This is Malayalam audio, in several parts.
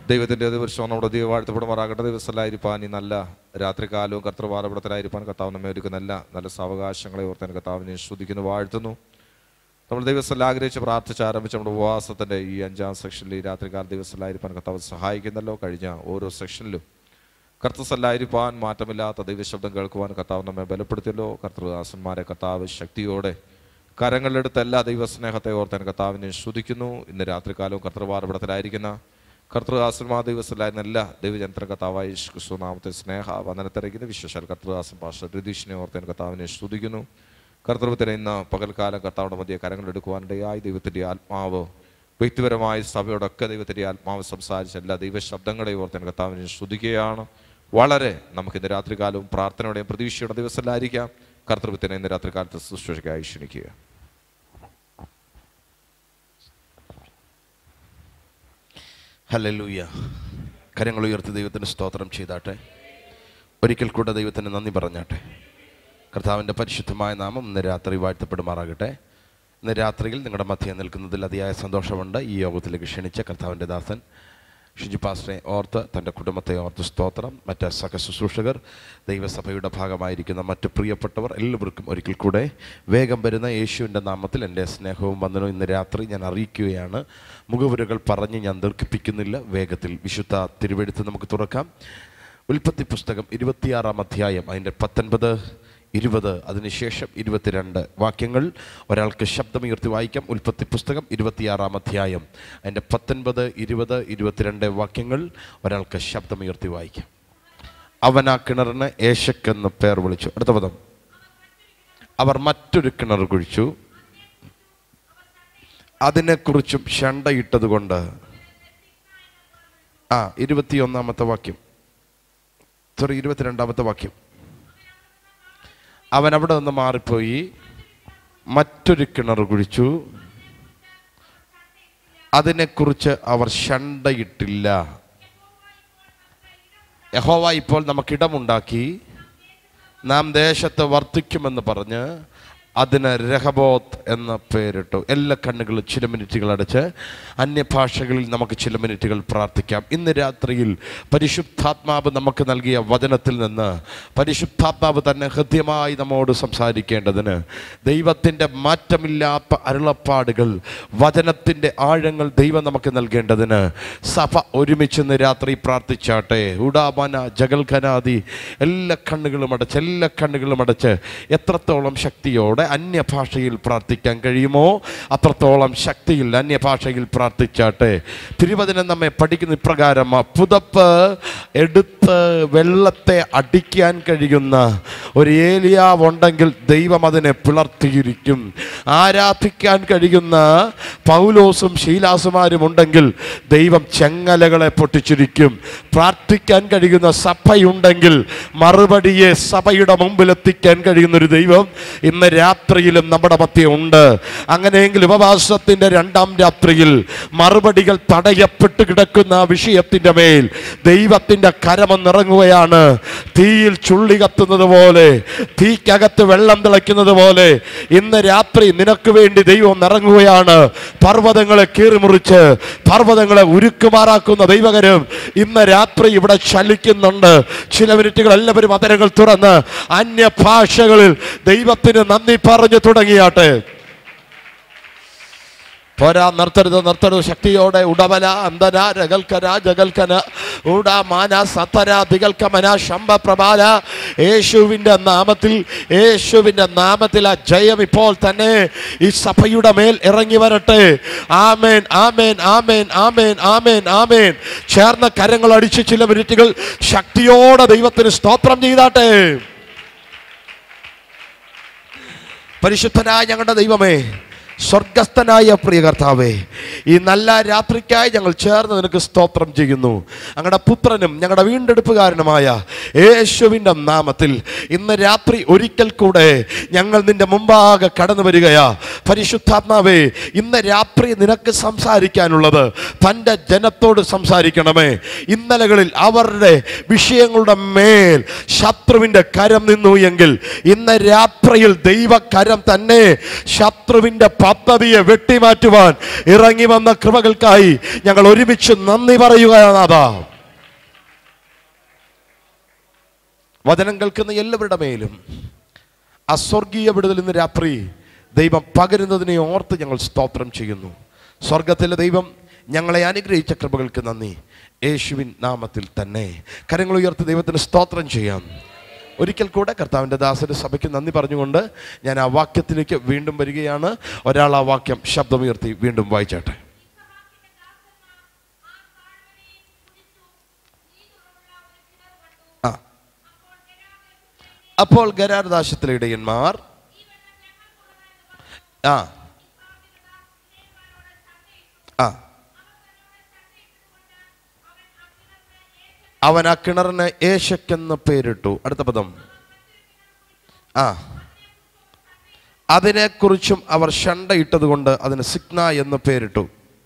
ദൈവത്തിൻ്റെ ദിവസം നമ്മുടെ ദൈവം വാഴ്ത്തപ്പെടുമാറാകട്ടെ ദിവസമല്ലായിരിക്കാൻ ഈ നല്ല രാത്രികാലവും കർത്തൃവാദപടത്തിലായിരിക്കാൻ കർത്താവ് നമ്മെ ഒരുക്കുന്ന എല്ലാ നല്ല സാവകാശങ്ങളെ ഓർത്താൻ കർത്താവിനെ ശ്രുതിക്കുന്നു വാഴ്ത്തുന്നു നമ്മൾ ദിവസത്തിൽ ആഗ്രഹിച്ച് പ്രാർത്ഥിച്ച് ആരംഭിച്ച നമ്മുടെ ഉപവാസത്തിൻ്റെ ഈ അഞ്ചാം സെക്ഷനിൽ ഈ രാത്രികാല ദിവസത്തിലായിരിക്കാൻ കർത്താവ് സഹായിക്കുന്നല്ലോ കഴിഞ്ഞ ഓരോ സെക്ഷനിലും കർത്തസല്ലായിരിക്കാൻ മാറ്റമില്ലാത്ത ദൈവശബ്ദം കേൾക്കുവാൻ കർത്താവ് നമ്മെ ബലപ്പെടുത്തിയല്ലോ കർത്തൃദാസന്മാരെ കർത്താവ് ശക്തിയോടെ കരങ്ങളിലെടുത്ത എല്ലാ ദൈവസ്നേഹത്തെ ഓർത്താൻ കർത്താവിനെ ശ്രുതിക്കുന്നു ഇന്ന് രാത്രികാലവും കർത്തൃവാർപടത്തിലായിരിക്കുന്ന കർത്തൃദാസന്മാർ ദിവസത്തിലായിരുന്ന എല്ലാ ദൈവജനത്ര കർത്താവായ യേശു ക്രിസ്തു നാമത്തെ സ്നേഹ വന്ദനത്തിറക്കുന്ന വിശ്വശാൽ കർത്തൃദാസൻ പാഷ രതീഷിനെ ഓർത്താൻ കർത്താവിനെ ശ്രുതിക്കുന്നു കർത്തൃത്വത്തിന് ഇന്ന് പകൽക്കാലം കർത്താവിൻ്റെ മധ്യ കരങ്ങളെടുക്കുവാനിടയായി ദൈവത്തിൻ്റെ ആത്മാവ് വ്യക്തിപരമായ സഭയോടൊക്കെ ദൈവത്തിൻ്റെ ആത്മാവ് സംസാരിച്ച എല്ലാ ദൈവശബ്ദങ്ങളെയും ഓർത്താൻ കർത്താവിനെ ശ്രുതിക്കുകയാണ് വളരെ നമുക്ക് ഇന്ന് രാത്രികാലവും പ്രാർത്ഥനയുടെയും പ്രതീക്ഷയുടെ ദിവസത്തിലായിരിക്കാം കർത്തൃത്വത്തിന് ഇന്ന് രാത്രികാലത്ത് ശുശ്രൂഷയ്ക്കായി ക്ഷണിക്കുക ഹലലൂയ കരങ്ങൾ ഉയർത്തി ദൈവത്തിന് സ്തോത്രം ചെയ്താട്ടെ ഒരിക്കൽ കൂടെ ദൈവത്തിന് നന്ദി പറഞ്ഞാട്ടെ കർത്താവിൻ്റെ പരിശുദ്ധമായ നാമം ഇന്ന് രാത്രി വാഴ്ത്തപ്പെടുമാറാകട്ടെ ഇന്ന് രാത്രിയിൽ നിങ്ങളുടെ മധ്യം നിൽക്കുന്നതിൽ അതിയായ സന്തോഷമുണ്ട് ഈ യോഗത്തിലേക്ക് ക്ഷണിച്ച കർത്താവിൻ്റെ ദാസൻ ഷിജു പാസ്റ്ററെ ഓർത്ത് തൻ്റെ കുടുംബത്തെ ഓർത്ത് സ്തോത്രം മറ്റ് സഹ ശുശ്രൂഷകർ ദൈവസഭയുടെ ഭാഗമായിരിക്കുന്ന മറ്റ് പ്രിയപ്പെട്ടവർ എല്ലാവർക്കും ഒരിക്കൽ കൂടെ വേഗം വരുന്ന യേശുവിൻ്റെ നാമത്തിൽ എൻ്റെ സ്നേഹവും വന്ദനവും ഇന്ന് രാത്രി ഞാൻ അറിയിക്കുകയാണ് മുഖവുരകൾ പറഞ്ഞ് ഞാൻ ദീർഘിപ്പിക്കുന്നില്ല വേഗത്തിൽ വിശുദ്ധ തിരുവെഴുത്ത് നമുക്ക് തുറക്കാം ഉൽപ്പത്തി പുസ്തകം ഇരുപത്തിയാറാം അധ്യായം അതിൻ്റെ പത്തൊൻപത് ഇരുപത് അതിനുശേഷം ഇരുപത്തിരണ്ട് വാക്യങ്ങൾ ഒരാൾക്ക് ശബ്ദമുയർത്തി വായിക്കാം ഉൽപ്പത്തി പുസ്തകം ഇരുപത്തിയാറാം അധ്യായം അതിൻ്റെ പത്തൊൻപത് ഇരുപത് ഇരുപത്തിരണ്ട് വാക്യങ്ങൾ ഒരാൾക്ക് ശബ്ദമുയർത്തി വായിക്കാം അവൻ ആ കിണറിന് ഏശക്കെന്ന് പേർ വിളിച്ചു അടുത്ത പദം അവർ മറ്റൊരു കിണർ കുഴിച്ചു അതിനെക്കുറിച്ചും ഷണ്ടയിട്ടത് കൊണ്ട് ആ ഇരുപത്തിയൊന്നാമത്തെ വാക്യം സോറി ഇരുപത്തിരണ്ടാമത്തെ വാക്യം അവൻ അവിടെ നിന്ന് മാറിപ്പോയി മറ്റൊരു കിണർ കുഴിച്ചു അതിനെക്കുറിച്ച് അവർ ഷണ്ടയിട്ടില്ല യഹോവ ഇപ്പോൾ നമുക്കിടമുണ്ടാക്കി നാം ദേശത്ത് വർദ്ധിക്കുമെന്ന് പറഞ്ഞ് അതിന് രഹബോത്ത് എന്ന പേരിട്ടു എല്ലാ കണ്ണുകളും ചില മിനിറ്റുകൾ അടച്ച് അന്യഭാഷകളിൽ നമുക്ക് ചില മിനിറ്റുകൾ പ്രാർത്ഥിക്കാം ഇന്ന് രാത്രിയിൽ പരിശുദ്ധാത്മാവ് നമുക്ക് നൽകിയ വചനത്തിൽ നിന്ന് പരിശുദ്ധാത്മാവ് തന്നെ ഹൃദ്യമായി നമ്മോട് സംസാരിക്കേണ്ടതിന് ദൈവത്തിൻ്റെ മാറ്റമില്ലാത്ത അരുളപ്പാടുകൾ വചനത്തിൻ്റെ ആഴങ്ങൾ ദൈവം നമുക്ക് നൽകേണ്ടതിന് സഭ ഒരുമിച്ച് ഇന്ന് രാത്രി പ്രാർത്ഥിച്ചാട്ടെ ഉടാമന ജഗൽഖനാദി എല്ലാ കണ്ണുകളും അടച്ച് എല്ലാ കണ്ണുകളും അടച്ച് എത്രത്തോളം ശക്തിയോടെ അന്യഭാഷയിൽ പ്രാർത്ഥിക്കാൻ കഴിയുമോ അത്രത്തോളം ശക്തിയിൽ അന്യഭാഷയിൽ പ്രാർത്ഥിച്ചാട്ടെ തിരുവചനം നമ്മെ പഠിക്കുന്ന ഇപ്രകാരം പുതപ്പ് എടുത്ത് വെള്ളത്തെ അടിക്കാൻ കഴിയുന്ന ഒരു ഏലിയാവുണ്ടെങ്കിൽ ദൈവം അതിനെ പിളർത്തിയിരിക്കും ആരാധിക്കാൻ കഴിയുന്ന പൗലോസും ശീലാസുമാരും ഉണ്ടെങ്കിൽ ദൈവം ചെങ്ങലകളെ പൊട്ടിച്ചിരിക്കും പ്രാർത്ഥിക്കാൻ കഴിയുന്ന സഭയുണ്ടെങ്കിൽ മറുപടിയെ സഭയുടെ മുമ്പിൽ എത്തിക്കാൻ കഴിയുന്ന ഒരു ദൈവം ഇന്ന് രാത്രിയിലും നമ്മുടെ മധ്യ ഉണ്ട് അങ്ങനെയെങ്കിൽ ഉപവാസത്തിന്റെ രണ്ടാം രാത്രിയിൽ മറുപടികൾ തടയപ്പെട്ട് കിടക്കുന്ന ആ വിഷയത്തിന്റെ മേൽ ദൈവത്തിന്റെ കരമൊന്നിറങ്ങുകയാണ് തീയിൽ ചുള്ളി കത്തുന്നത് പോലെ തീക്കകത്ത് വെള്ളം തിളയ്ക്കുന്നത് പോലെ ഇന്ന് രാത്രി നിനക്ക് വേണ്ടി ദൈവം ഇറങ്ങുകയാണ് പർവ്വതങ്ങളെ കീറിമുറിച്ച് പർവ്വതങ്ങളെ ഉരുക്കുമാറാക്കുന്ന ദൈവകരം ഇന്ന് രാത്രി ഇവിടെ ചലിക്കുന്നുണ്ട് ചില മിനിറ്റുകൾ എല്ലാവരും അതരങ്ങൾ തുറന്ന് അന്യഭാഷകളിൽ ദൈവത്തിന് നന്ദി പറഞ്ഞു തുടങ്ങിയാട്ടെ പോരാ നിർത്തരുത് നിർത്തരുത് ശക്തിയോടെ ഉടമന അന്തന രകൽക്കന ജഗൽക്കന ഉടാമാന സത്തര ദികൽക്കമന ശംഭ പ്രഭാല യേശുവിൻ്റെ നാമത്തിൽ യേശുവിൻ്റെ നാമത്തിൽ ആ ജയം ഇപ്പോൾ തന്നെ ഈ സഭയുടെ മേൽ ഇറങ്ങി വരട്ടെ ആമേൻ ആമേൻ ആമേൻ ആമേൻ ആമേൻ ആമേൻ ചേർന്ന കരങ്ങൾ അടിച്ച് ചില മിനിറ്റുകൾ ശക്തിയോടെ ദൈവത്തിന് സ്തോത്രം ചെയ്താട്ടെ പരിശുദ്ധനായ ഞങ്ങളുടെ ദൈവമേ സ്വർഗസ്ഥനായ പ്രിയ കർത്താവേ ഈ നല്ല രാത്രിക്കായി ഞങ്ങൾ ചേർന്ന് നിനക്ക് സ്തോത്രം ചെയ്യുന്നു ഞങ്ങളുടെ പുത്രനും ഞങ്ങളുടെ വീണ്ടെടുപ്പുകാരനുമായ യേശുവിൻ്റെ നാമത്തിൽ ഇന്ന് രാത്രി ഒരിക്കൽ കൂടെ ഞങ്ങൾ നിന്റെ മുമ്പാകെ കടന്നു വരികയാ പരിശുദ്ധാത്മാവേ ഇന്ന് രാത്രി നിനക്ക് സംസാരിക്കാനുള്ളത് തൻ്റെ ജനത്തോട് സംസാരിക്കണമേ ഇന്നലകളിൽ അവരുടെ വിഷയങ്ങളുടെ മേൽ ശത്രുവിൻ്റെ കരം നിന്നു എങ്കിൽ ഇന്ന് രാത്രിയിൽ ദൈവകരം തന്നെ ശത്രു ശത്രുവിന്റെ പദ്ധതിയെ വെട്ടിമാറ്റുവാൻ ഇറങ്ങി വന്ന കൃപകൾക്കായി ഞങ്ങൾ ഒരുമിച്ച് നന്ദി പറയുകയാണ് അതാ വചനം കേൾക്കുന്ന എല്ലാവരുടെ മേലും അസ്വർഗീയ വിടുതൽ ഇന്ന് രാത്രി ദൈവം പകരുന്നതിനെ ഓർത്ത് ഞങ്ങൾ സ്തോത്രം ചെയ്യുന്നു സ്വർഗത്തിലെ ദൈവം ഞങ്ങളെ അനുഗ്രഹിച്ച കൃപകൾക്ക് നന്ദി യേശുവിൻ നാമത്തിൽ തന്നെ കരങ്ങൾ ഉയർത്തി ദൈവത്തിന് സ്തോത്രം ചെയ്യാം ഒരിക്കൽ കൂടെ കർത്താവിൻ്റെ ദാസന്റെ സഭയ്ക്ക് നന്ദി പറഞ്ഞുകൊണ്ട് ഞാൻ ആ വാക്യത്തിലേക്ക് വീണ്ടും വരികയാണ് ഒരാൾ ആ വാക്യം ശബ്ദമുയർത്തി വീണ്ടും വായിച്ചാട്ടെ ആ അപ്പോൾ ഗരാരദാശത്തിലെ ഇടയന്മാർ ആ ആ അവൻ ആ കിണറിന് ഏശക്കെന്ന് പേരിട്ടു അടുത്ത പദം ആ അതിനെക്കുറിച്ചും അവർ ഷണ്ടയിട്ടത് കൊണ്ട് അതിന് സിഗ്ന എന്ന് പേരിട്ടു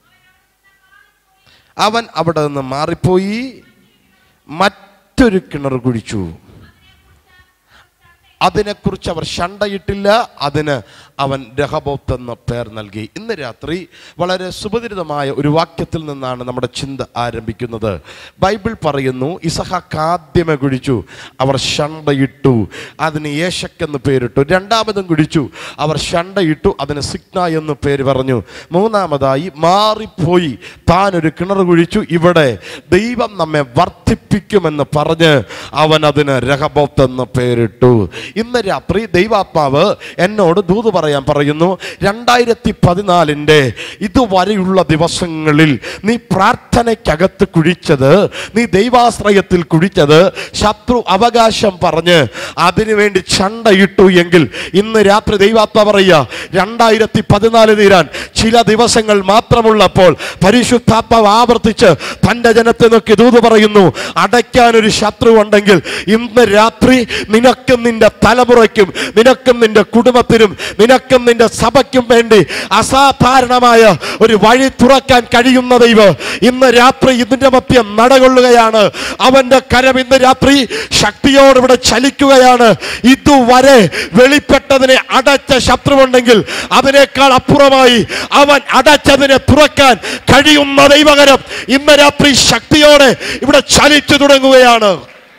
അവൻ അവിടെ നിന്ന് മാറിപ്പോയി മറ്റൊരു കിണർ കുഴിച്ചു അതിനെക്കുറിച്ച് അവർ ഷണ്ടയിട്ടില്ല അതിന് അവൻ രഹബോത്ത് എന്ന പേർ നൽകി ഇന്ന് രാത്രി വളരെ സുപരിതമായ ഒരു വാക്യത്തിൽ നിന്നാണ് നമ്മുടെ ചിന്ത ആരംഭിക്കുന്നത് ബൈബിൾ പറയുന്നു ഇസഹാക്ക് ആദ്യമേ കുഴിച്ചു അവർ ഷണ്ടയിട്ടു അതിന് യേശക്ക് എന്ന് പേരിട്ടു രണ്ടാമതും കുഴിച്ചു അവർ ഷണ്ടയിട്ടു അതിന് സിഗ്ന എന്ന് പേര് പറഞ്ഞു മൂന്നാമതായി മാറിപ്പോയി താൻ ഒരു കിണർ കുഴിച്ചു ഇവിടെ ദൈവം നമ്മെ വർദ്ധിപ്പിക്കുമെന്ന് പറഞ്ഞ് അവൻ അതിന് രഹബോത്ത് എന്ന് പേരിട്ടു ഇന്ന് രാത്രി ദൈവാത്മാവ് എന്നോട് ദൂത് പറയാൻ പറയുന്നു രണ്ടായിരത്തി പതിനാലിൻ്റെ ഇതുവരെയുള്ള ദിവസങ്ങളിൽ നീ പ്രാർത്ഥനയ്ക്കകത്ത് കുഴിച്ചത് നീ ദൈവാശ്രയത്തിൽ കുഴിച്ചത് ശത്രു അവകാശം പറഞ്ഞ് അതിനുവേണ്ടി ചണ്ടയിട്ടു എങ്കിൽ ഇന്ന് രാത്രി ദൈവാത്മ പറയുക രണ്ടായിരത്തി പതിനാല് തീരാൻ ചില ദിവസങ്ങൾ മാത്രമുള്ളപ്പോൾ പരിശുദ്ധാത്മാവ് ആവർത്തിച്ച് തൻ്റെ ജനത്തെ നോക്കി ദൂത് പറയുന്നു അടയ്ക്കാൻ ഒരു ശത്രു ഉണ്ടെങ്കിൽ ഇന്ന് രാത്രി നിനക്കും നിന്റെ തലമുറയ്ക്കും നിനക്കും നിന്റെ കുടുംബത്തിനും നിനക്കും നിന്റെ സഭയ്ക്കും വേണ്ടി അസാധാരണമായ ഒരു വഴി തുറക്കാൻ കഴിയുന്ന ദൈവം ഇന്ന് രാത്രി ഇതിന്റെ മധ്യം നടകൊള്ളുകയാണ് അവന്റെ കരം ഇന്ന് രാത്രി ശക്തിയോട് ഇവിടെ ചലിക്കുകയാണ് ഇതുവരെ വെളിപ്പെട്ടതിനെ അടച്ച ശത്രുവുണ്ടെങ്കിൽ അതിനേക്കാൾ അപ്പുറമായി അവൻ അടച്ചതിനെ തുറക്കാൻ കഴിയുന്ന ദൈവകരം ഇന്ന് രാത്രി ശക്തിയോടെ ഇവിടെ ചലിച്ചു തുടങ്ങുകയാണ്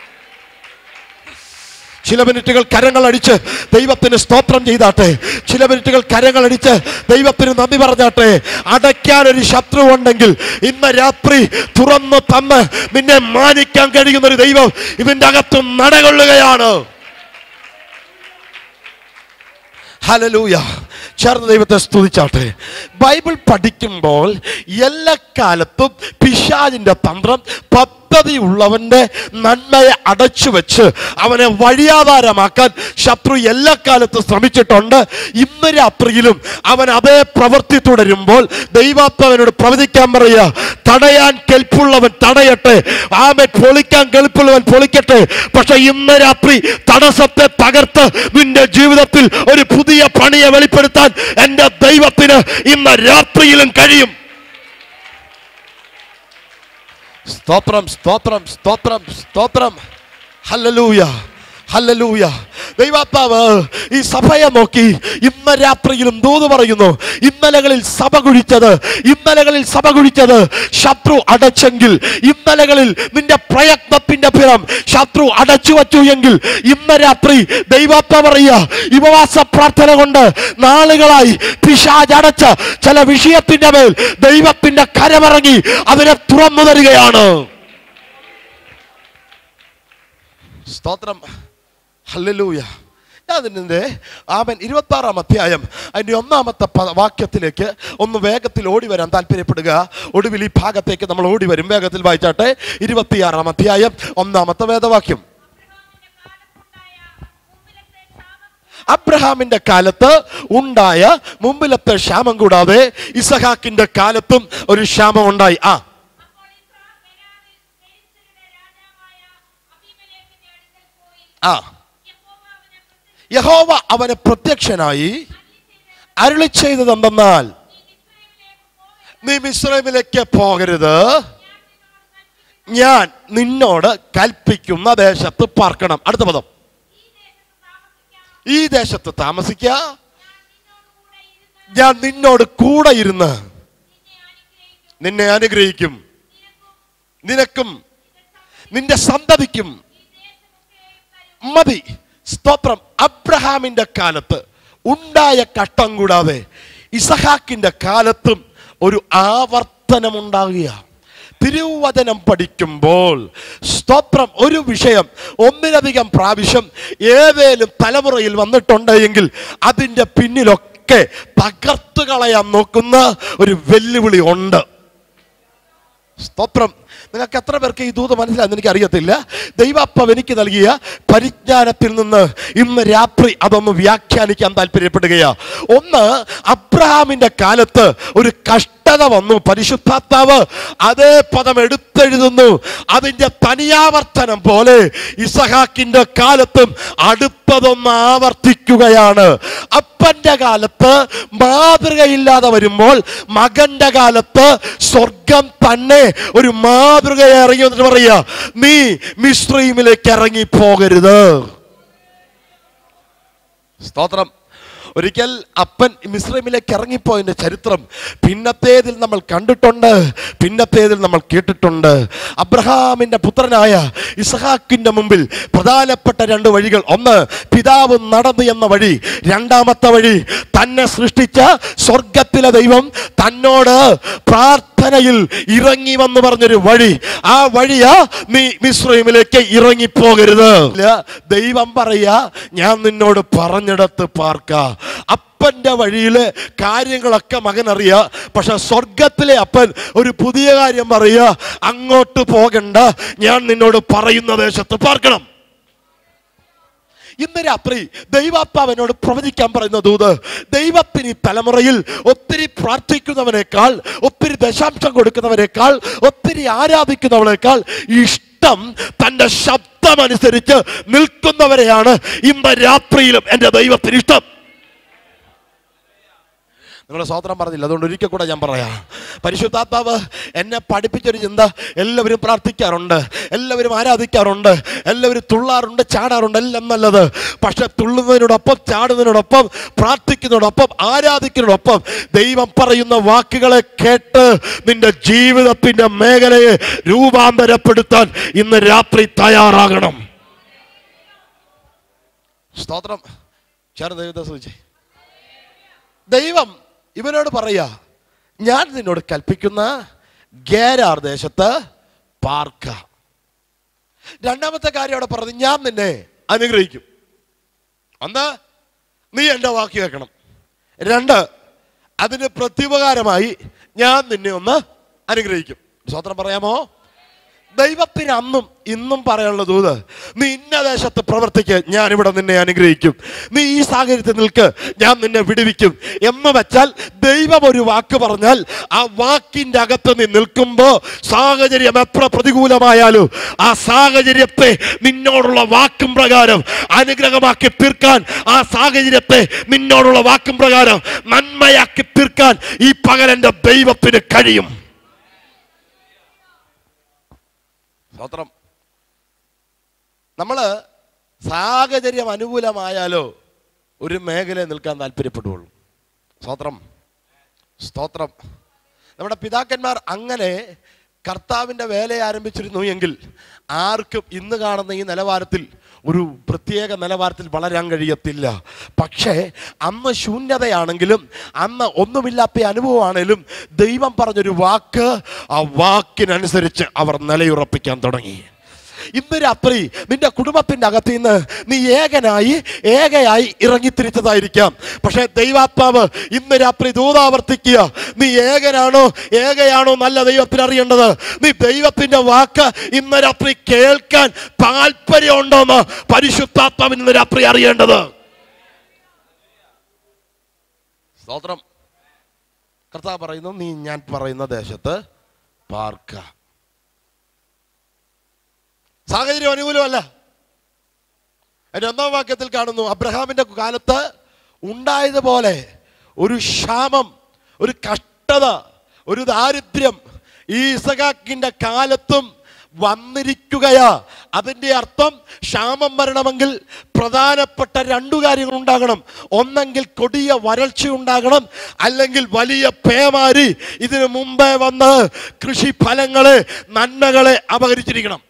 ചില മിനിറ്റുകൾ കരങ്ങൾ അടിച്ച് ദൈവത്തിന് സ്തോത്രം ചെയ്താട്ടെ ചില മിനിറ്റുകൾ കരങ്ങൾ അടിച്ച് ദൈവത്തിന് നന്ദി പറഞ്ഞാട്ടെ അടയ്ക്കാൻ ഒരു ശത്രു ഉണ്ടെങ്കിൽ ഇന്ന് രാത്രി തുറന്നു തന്ന് നിന്നെ മാനിക്കാൻ കഴിയുന്ന ഒരു ദൈവം ഇതിന്റെ അകത്ത് നടകൊള്ളുകയാണ് ഹലലൂയ ചേർന്ന് ദൈവത്തെ സ്തുതിച്ചാട്ടെ ബൈബിൾ പഠിക്കുമ്പോൾ എല്ലാ കാലത്തും പിശാജിന്റെ തന്ത്രം പദ്ധതി ഉള്ളവന്റെ നന്മയെ അടച്ചു വെച്ച് അവനെ വഴിയാധാരമാക്കാൻ ശത്രു എല്ലാ കാലത്തും ശ്രമിച്ചിട്ടുണ്ട് ഇന്ന് രാത്രിയിലും അവൻ അതേ പ്രവൃത്തി തുടരുമ്പോൾ ദൈവാത്മാവനോട് പ്രവചിക്കാൻ പറയുക തടയാൻ കെൽപ്പുള്ളവൻ തടയട്ടെ ആമെ പൊളിക്കാൻ കെൽപ്പുള്ളവൻ പൊളിക്കട്ടെ പക്ഷെ ഇന്ന് രാത്രി തടസ്സത്തെ തകർത്ത് നിന്റെ ജീവിതത്തിൽ ഒരു പുതിയ പണിയെ വെളിപ്പെടുത്താൻ എന്റെ ദൈവത്തിന് ഇന്ന് രാത്രിയിലും കഴിയും സ്തോത്രം സ്തോത്രം സ്തോത്രം സ്തോത്രം ഹല്ലലൂയ ഹല്ലലൂയ ദൈവാത്മാവ് ഈ സഭയെ നോക്കി ഇന്ന് രാത്രിയിലും ദൂത് പറയുന്നു ഇന്നലകളിൽ സഭ കുഴിച്ചത് ഇന്നലകളിൽ സഭ കുഴിച്ചത് ശത്രു അടച്ചെങ്കിൽ ഇന്നലകളിൽ നിന്റെ പ്രയത്നത്തിന്റെ ഫലം ശത്രു അടച്ചു വച്ചു എങ്കിൽ ഇന്ന് രാത്രി ദൈവാത്മ പറയുക ഉപവാസ പ്രാർത്ഥന കൊണ്ട് നാളുകളായി പിശാജ് അടച്ച ചില വിഷയത്തിന്റെ മേൽ ദൈവത്തിന്റെ കരമിറങ്ങി അതിനെ തുറന്നു തരികയാണ് സ്തോത്രം ഹല്ലേലൂയ അതിൻ്റെ ആമൻ ഇരുപത്തി ആറാം അധ്യായം അതിൻ്റെ ഒന്നാമത്തെ പ- വാക്യത്തിലേക്ക് ഒന്ന് വേഗത്തിൽ ഓടി വരാൻ താല്പര്യപ്പെടുക ഒടുവിൽ ഈ ഭാഗത്തേക്ക് നമ്മൾ ഓടി വരും വേഗത്തിൽ വായിച്ചാട്ടെ ഇരുപത്തിയാറാം അധ്യായം ഒന്നാമത്തെ വേദവാക്യം അബ്രഹാമിന്റെ കാലത്ത് ഉണ്ടായ മുമ്പിലത്തെ ക്ഷാമം കൂടാതെ ഇസഹാക്കിന്റെ കാലത്തും ഒരു ക്ഷാമം ഉണ്ടായി ആ ആ യഹോവ അവന് പ്രത്യക്ഷനായി അരുളി ചെയ്തത് എന്തെന്നാൽ നീ മിശ്രമിലേക്ക് പോകരുത് ഞാൻ നിന്നോട് കൽപ്പിക്കുന്ന ദേശത്ത് പാർക്കണം അടുത്ത പദം ഈ ദേശത്ത് താമസിക്ക ഞാൻ നിന്നോട് കൂടെ ഇരുന്ന് നിന്നെ അനുഗ്രഹിക്കും നിനക്കും നിന്റെ സന്തതിക്കും മതി സ്തോത്രം അബ്രഹാമിന്റെ കാലത്ത് ഉണ്ടായ കട്ടം കൂടാതെ ഇസഹാക്കിന്റെ കാലത്തും ഒരു ആവർത്തനമുണ്ടാകുക തിരുവചനം പഠിക്കുമ്പോൾ സ്തോത്രം ഒരു വിഷയം ഒന്നിലധികം പ്രാവശ്യം ഏതേലും തലമുറയിൽ വന്നിട്ടുണ്ട് എങ്കിൽ അതിൻ്റെ പിന്നിലൊക്കെ തകർത്ത് കളയാൻ നോക്കുന്ന ഒരു വെല്ലുവിളി ഉണ്ട് സ്തോത്രം നിങ്ങൾക്ക് എത്ര പേർക്ക് ഈ ദൂത് മനസ്സിലായെന്ന് എനിക്ക് അറിയത്തില്ല ദൈവാപ്പ എനിക്ക് നൽകിയ പരിജ്ഞാനത്തിൽ നിന്ന് ഇന്ന് രാത്രി അതൊന്ന് വ്യാഖ്യാനിക്കാൻ താല്പര്യപ്പെടുകയാ ഒന്ന് അബ്രഹാമിന്റെ കാലത്ത് ഒരു കഷ്ടത വന്നു പരിശുദ്ധാത്മാവ് അതേ പദം എടുത്തെഴുതുന്നു അതിന്റെ തനിയാവർത്തനം പോലെ ഇസഹാക്കിന്റെ കാലത്തും അടുത്തതൊന്ന് ആവർത്തിക്കുകയാണ് അപ്പന്റെ കാലത്ത് മാതൃകയില്ലാതെ വരുമ്പോൾ മകന്റെ കാലത്ത് സ്വർഗം തന്നെ ഒരു മാതൃകയെ ഇറങ്ങി വന്നിട്ട് പറയുക നീ മിശ്രീമിലേക്ക് ഇറങ്ങി പോകരുത് സ്തോത്രം ഒരിക്കൽ അപ്പൻ മിശ്രമിലേക്ക് ഇറങ്ങിപ്പോയതിന്റെ ചരിത്രം പിന്നത്തേതിൽ നമ്മൾ കണ്ടിട്ടുണ്ട് പിന്നത്തേതിൽ നമ്മൾ കേട്ടിട്ടുണ്ട് അബ്രഹാമിന്റെ പുത്രനായ ഇസഹാക്കിന്റെ മുമ്പിൽ പ്രധാനപ്പെട്ട രണ്ട് വഴികൾ ഒന്ന് പിതാവ് നടന്നു എന്ന വഴി രണ്ടാമത്തെ വഴി തന്നെ സൃഷ്ടിച്ച സ്വർഗത്തിലെ ദൈവം തന്നോട് പ്രാർത്ഥനയിൽ ഇറങ്ങി വന്ന് പറഞ്ഞൊരു വഴി ആ വഴിയാ നീ മിശ്രമിലേക്ക് ഇറങ്ങിപ്പോകരുത് ഇല്ല, ദൈവം പറയാ ഞാൻ നിന്നോട് പറഞ്ഞിടത്ത് പാർക്ക അപ്പന്റെ വഴിയിലെ കാര്യങ്ങളൊക്കെ മകൻ അറിയാ പക്ഷെ സ്വർഗത്തിലെ അപ്പൻ ഒരു പുതിയ കാര്യം പറയുക അങ്ങോട്ട് പോകണ്ട ഞാൻ നിന്നോട് പറയുന്ന ദേശത്ത് പാർക്കണം ഇന്ന് രാത്രി ദൈവാത്മാവനോട് പ്രവചിക്കാൻ പറയുന്ന ദൂത് ദൈവത്തിന് ഈ തലമുറയിൽ ഒത്തിരി പ്രാർത്ഥിക്കുന്നവനേക്കാൾ ഒത്തിരി ദശാംശം കൊടുക്കുന്നവനേക്കാൾ ഒത്തിരി ആരാധിക്കുന്നവനേക്കാൾ ഇഷ്ടം തന്റെ ശബ്ദമനുസരിച്ച് നിൽക്കുന്നവരെയാണ് ഇന്ന് രാത്രിയിലും എൻ്റെ ദൈവത്തിന് ഇഷ്ടം നിങ്ങളുടെ സ്വോത്രം പറഞ്ഞില്ല അതുകൊണ്ട് ഒരിക്കൽ കൂടെ ഞാൻ പറയാം പരിശുദ്ധാത്മാവ് എന്നെ പഠിപ്പിച്ചൊരു ചിന്ത എല്ലാവരും പ്രാർത്ഥിക്കാറുണ്ട് എല്ലാവരും ആരാധിക്കാറുണ്ട് എല്ലാവരും തുള്ളാറുണ്ട് ചാടാറുണ്ട് എല്ലാം നല്ലത് പക്ഷെ തുള്ളുന്നതിനോടൊപ്പം ചാടുന്നതിനോടൊപ്പം പ്രാർത്ഥിക്കുന്നതിനോടൊപ്പം ആരാധിക്കുന്നതിനോടൊപ്പം ദൈവം പറയുന്ന വാക്കുകളെ കേട്ട് നിന്റെ ജീവിതത്തിന്റെ മേഖലയെ രൂപാന്തരപ്പെടുത്താൻ ഇന്ന് രാത്രി തയ്യാറാകണം സ്തോത്രം ചേർന്ന് ദൈവത്തെ സൂചിച്ചേ ദൈവം ഇവനോട് പറയാ ഞാൻ നിന്നോട് കൽപ്പിക്കുന്ന ഗേരാർ ദേശത്ത് പാർക്ക രണ്ടാമത്തെ കാര്യം അവിടെ പറഞ്ഞു ഞാൻ നിന്നെ അനുഗ്രഹിക്കും ഒന്ന് നീ എൻ്റെ വാക്ക് കേൾക്കണം രണ്ട് അതിന് പ്രത്യുപകാരമായി ഞാൻ നിന്നെ ഒന്ന് അനുഗ്രഹിക്കും സ്വത്രം പറയാമോ ദൈവത്തിന് അന്നും ഇന്നും പറയാനുള്ള ദൂത് നീ ഇന്ന ദേശത്ത് പ്രവർത്തിക്ക് ഞാൻ ഇവിടെ നിന്നെ അനുഗ്രഹിക്കും നീ ഈ സാഹചര്യത്തിൽ നിൽക്ക് ഞാൻ നിന്നെ വിടുവിക്കും എന്ന് വെച്ചാൽ ദൈവം ഒരു വാക്ക് പറഞ്ഞാൽ ആ വാക്കിന്റെ അകത്ത് നീ നിൽക്കുമ്പോൾ സാഹചര്യം എത്ര പ്രതികൂലമായാലും ആ സാഹചര്യത്തെ നിന്നോടുള്ള വാക്കും പ്രകാരം അനുഗ്രഹമാക്കി തീർക്കാൻ ആ സാഹചര്യത്തെ നിന്നോടുള്ള വാക്കും പ്രകാരം നന്മയാക്കി തീർക്കാൻ ഈ പകലെന്റെ ദൈവത്തിന് കഴിയും സ്തോത്രം നമ്മൾ സാഹചര്യം അനുകൂലമായാലോ ഒരു മേഖലയിൽ നിൽക്കാൻ താല്പര്യപ്പെടുകയുള്ളൂ സ്തോത്രം സ്തോത്രം നമ്മുടെ പിതാക്കന്മാർ അങ്ങനെ കർത്താവിൻ്റെ വേല ആരംഭിച്ചിരുന്നു എങ്കിൽ ആർക്കും ഇന്ന് കാണുന്ന ഈ നിലവാരത്തിൽ ഒരു പ്രത്യേക നിലവാരത്തിൽ വളരാൻ കഴിയത്തില്ല പക്ഷേ അന്ന് ശൂന്യതയാണെങ്കിലും അന്ന് ഒന്നുമില്ലാത്ത അനുഭവമാണെങ്കിലും ദൈവം പറഞ്ഞൊരു വാക്ക് ആ വാക്കിനനുസരിച്ച് അവർ നിലയുറപ്പിക്കാൻ തുടങ്ങി ഇന്ന് രാത്രി നിന്റെ കുടുംബത്തിന്റെ അകത്ത് നിന്ന് നീ ഏകനായി ഏകയായി ഇറങ്ങിത്തിരിച്ചതായിരിക്കാം പക്ഷെ ദൈവാത്മാവ് ഇന്ന് രാത്രി ദൂതാവർത്തിക്കുക നീ ഏകനാണോ ഏകയാണോ നല്ല ദൈവത്തിന് അറിയേണ്ടത് നീ ദൈവത്തിന്റെ വാക്ക് ഇന്ന് രാത്രി കേൾക്കാൻ താല്പര്യമുണ്ടോന്ന് പരിശുദ്ധാത്മാവ് ഇന്ന് രാത്രി അറിയേണ്ടത് സ്തോത്രം കർത്താവ് പറയുന്നു നീ ഞാൻ പറയുന്ന ദേശത്ത് പാർക്ക സാഹചര്യം അനുകൂലമല്ല അതിന്റെ ഒന്നാം വാക്യത്തിൽ കാണുന്നു അബ്രഹാമിന്റെ കാലത്ത് ഉണ്ടായതുപോലെ ഒരു ക്ഷാമം ഒരു കഷ്ടത ഒരു ദാരിദ്ര്യം ഈ ഇസഹാക്കിന്റെ കാലത്തും വന്നിരിക്കുകയാ അതിന്റെ അർത്ഥം ക്ഷാമം വരണമെങ്കിൽ പ്രധാനപ്പെട്ട രണ്ടു കാര്യങ്ങൾ ഉണ്ടാകണം ഒന്നെങ്കിൽ കൊടിയ വരൾച്ച ഉണ്ടാകണം അല്ലെങ്കിൽ വലിയ പേമാരി ഇതിനു മുമ്പേ വന്ന് കൃഷി ഫലങ്ങളെ നന്മകളെ അപഹരിച്ചിരിക്കണം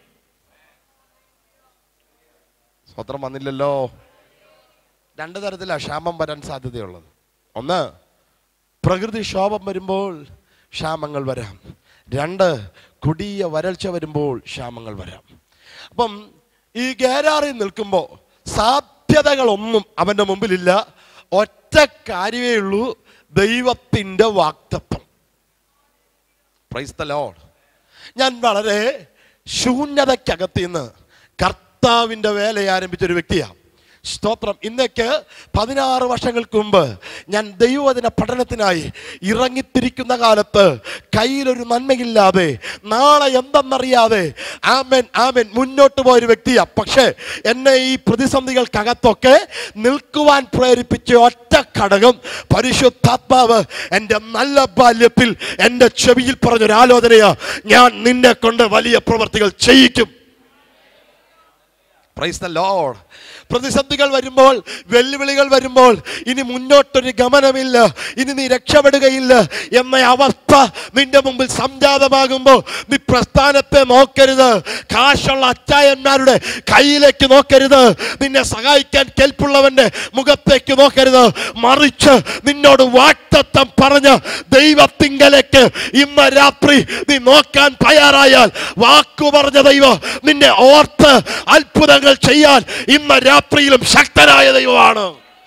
സ്വത്രം വന്നില്ലല്ലോ രണ്ട് തരത്തിലാണ് ക്ഷാമം വരാൻ സാധ്യതയുള്ളത് ഒന്ന് പ്രകൃതിക്ഷോഭം വരുമ്പോൾ ക്ഷാമങ്ങൾ വരാം രണ്ട് കൊടിയ വരൾച്ച വരുമ്പോൾ ക്ഷാമങ്ങൾ വരാം അപ്പം ഈ ഗേരാറിൽ നിൽക്കുമ്പോൾ സാധ്യതകളൊന്നും അവൻ്റെ മുമ്പിലില്ല ഒറ്റ കാര്യമേ ഉള്ളൂ ദൈവത്തിൻ്റെ വാക്തത്വം പ്രൈസ് ദ ലോഡ് ഞാൻ വളരെ ശൂന്യതയ്ക്കകത്ത് നിന്ന് കർത്താവിൻ്റെ വേല ആരംഭിച്ച ഒരു വ്യക്തിയാണ് സ്തോത്രം ഇന്നേക്ക് പതിനാറ് വർഷങ്ങൾക്ക് മുമ്പ് ഞാൻ ദൈവവചന പഠനത്തിനായി ഇറങ്ങിത്തിരിക്കുന്ന കാലത്ത് കയ്യിലൊരു നന്മയില്ലാതെ നാളെ എന്തെന്നറിയാതെ ആമൻ ആമൻ മുന്നോട്ട് പോയൊരു വ്യക്തിയാ പക്ഷേ എന്നെ ഈ പ്രതിസന്ധികൾക്കകത്തൊക്കെ നിൽക്കുവാൻ പ്രേരിപ്പിച്ച ഒറ്റ ഘടകം പരിശുദ്ധാത്മാവ് എൻ്റെ നല്ല ബാല്യത്തിൽ എൻ്റെ ചെവിയിൽ പറഞ്ഞൊരു ആലോചനയാ ഞാൻ നിന്നെ കൊണ്ട് വലിയ പ്രവർത്തികൾ ചെയ്യിക്കും പ്രൈസ് ദ ലോഡ് പ്രതിസന്ധികൾ വരുമ്പോൾ വെല്ലുവിളികൾ വരുമ്പോൾ ഇനി മുന്നോട്ടൊരു ഗമനമില്ല ഇനി നീ രക്ഷപ്പെടുകയില്ല എന്ന അവസ്ഥ നിന്റെ മുമ്പിൽ സംജാതമാകുമ്പോൾ നീ പ്രസ്ഥാനത്തെ നോക്കരുത് കാശുള്ള അച്ചായന്മാരുടെ കയ്യിലേക്ക് നോക്കരുത് നിന്നെ സഹായിക്കാൻ കെൽപ്പുള്ളവന്റെ മുഖത്തേക്ക് നോക്കരുത് മറിച്ച് നിന്നോട് വാക്തത്വം പറഞ്ഞ് ദൈവത്തിങ്കലേക്ക് ഇന്ന് രാത്രി നീ നോക്കാൻ തയ്യാറായാൽ വാക്കു പറഞ്ഞ ദൈവം നിന്നെ ഓർത്ത് അത്ഭുതങ്ങൾ ചെയ്യാൻ ഇന്ന് രാത്രിയിലും ശക്തനായ ദൈവമാണ്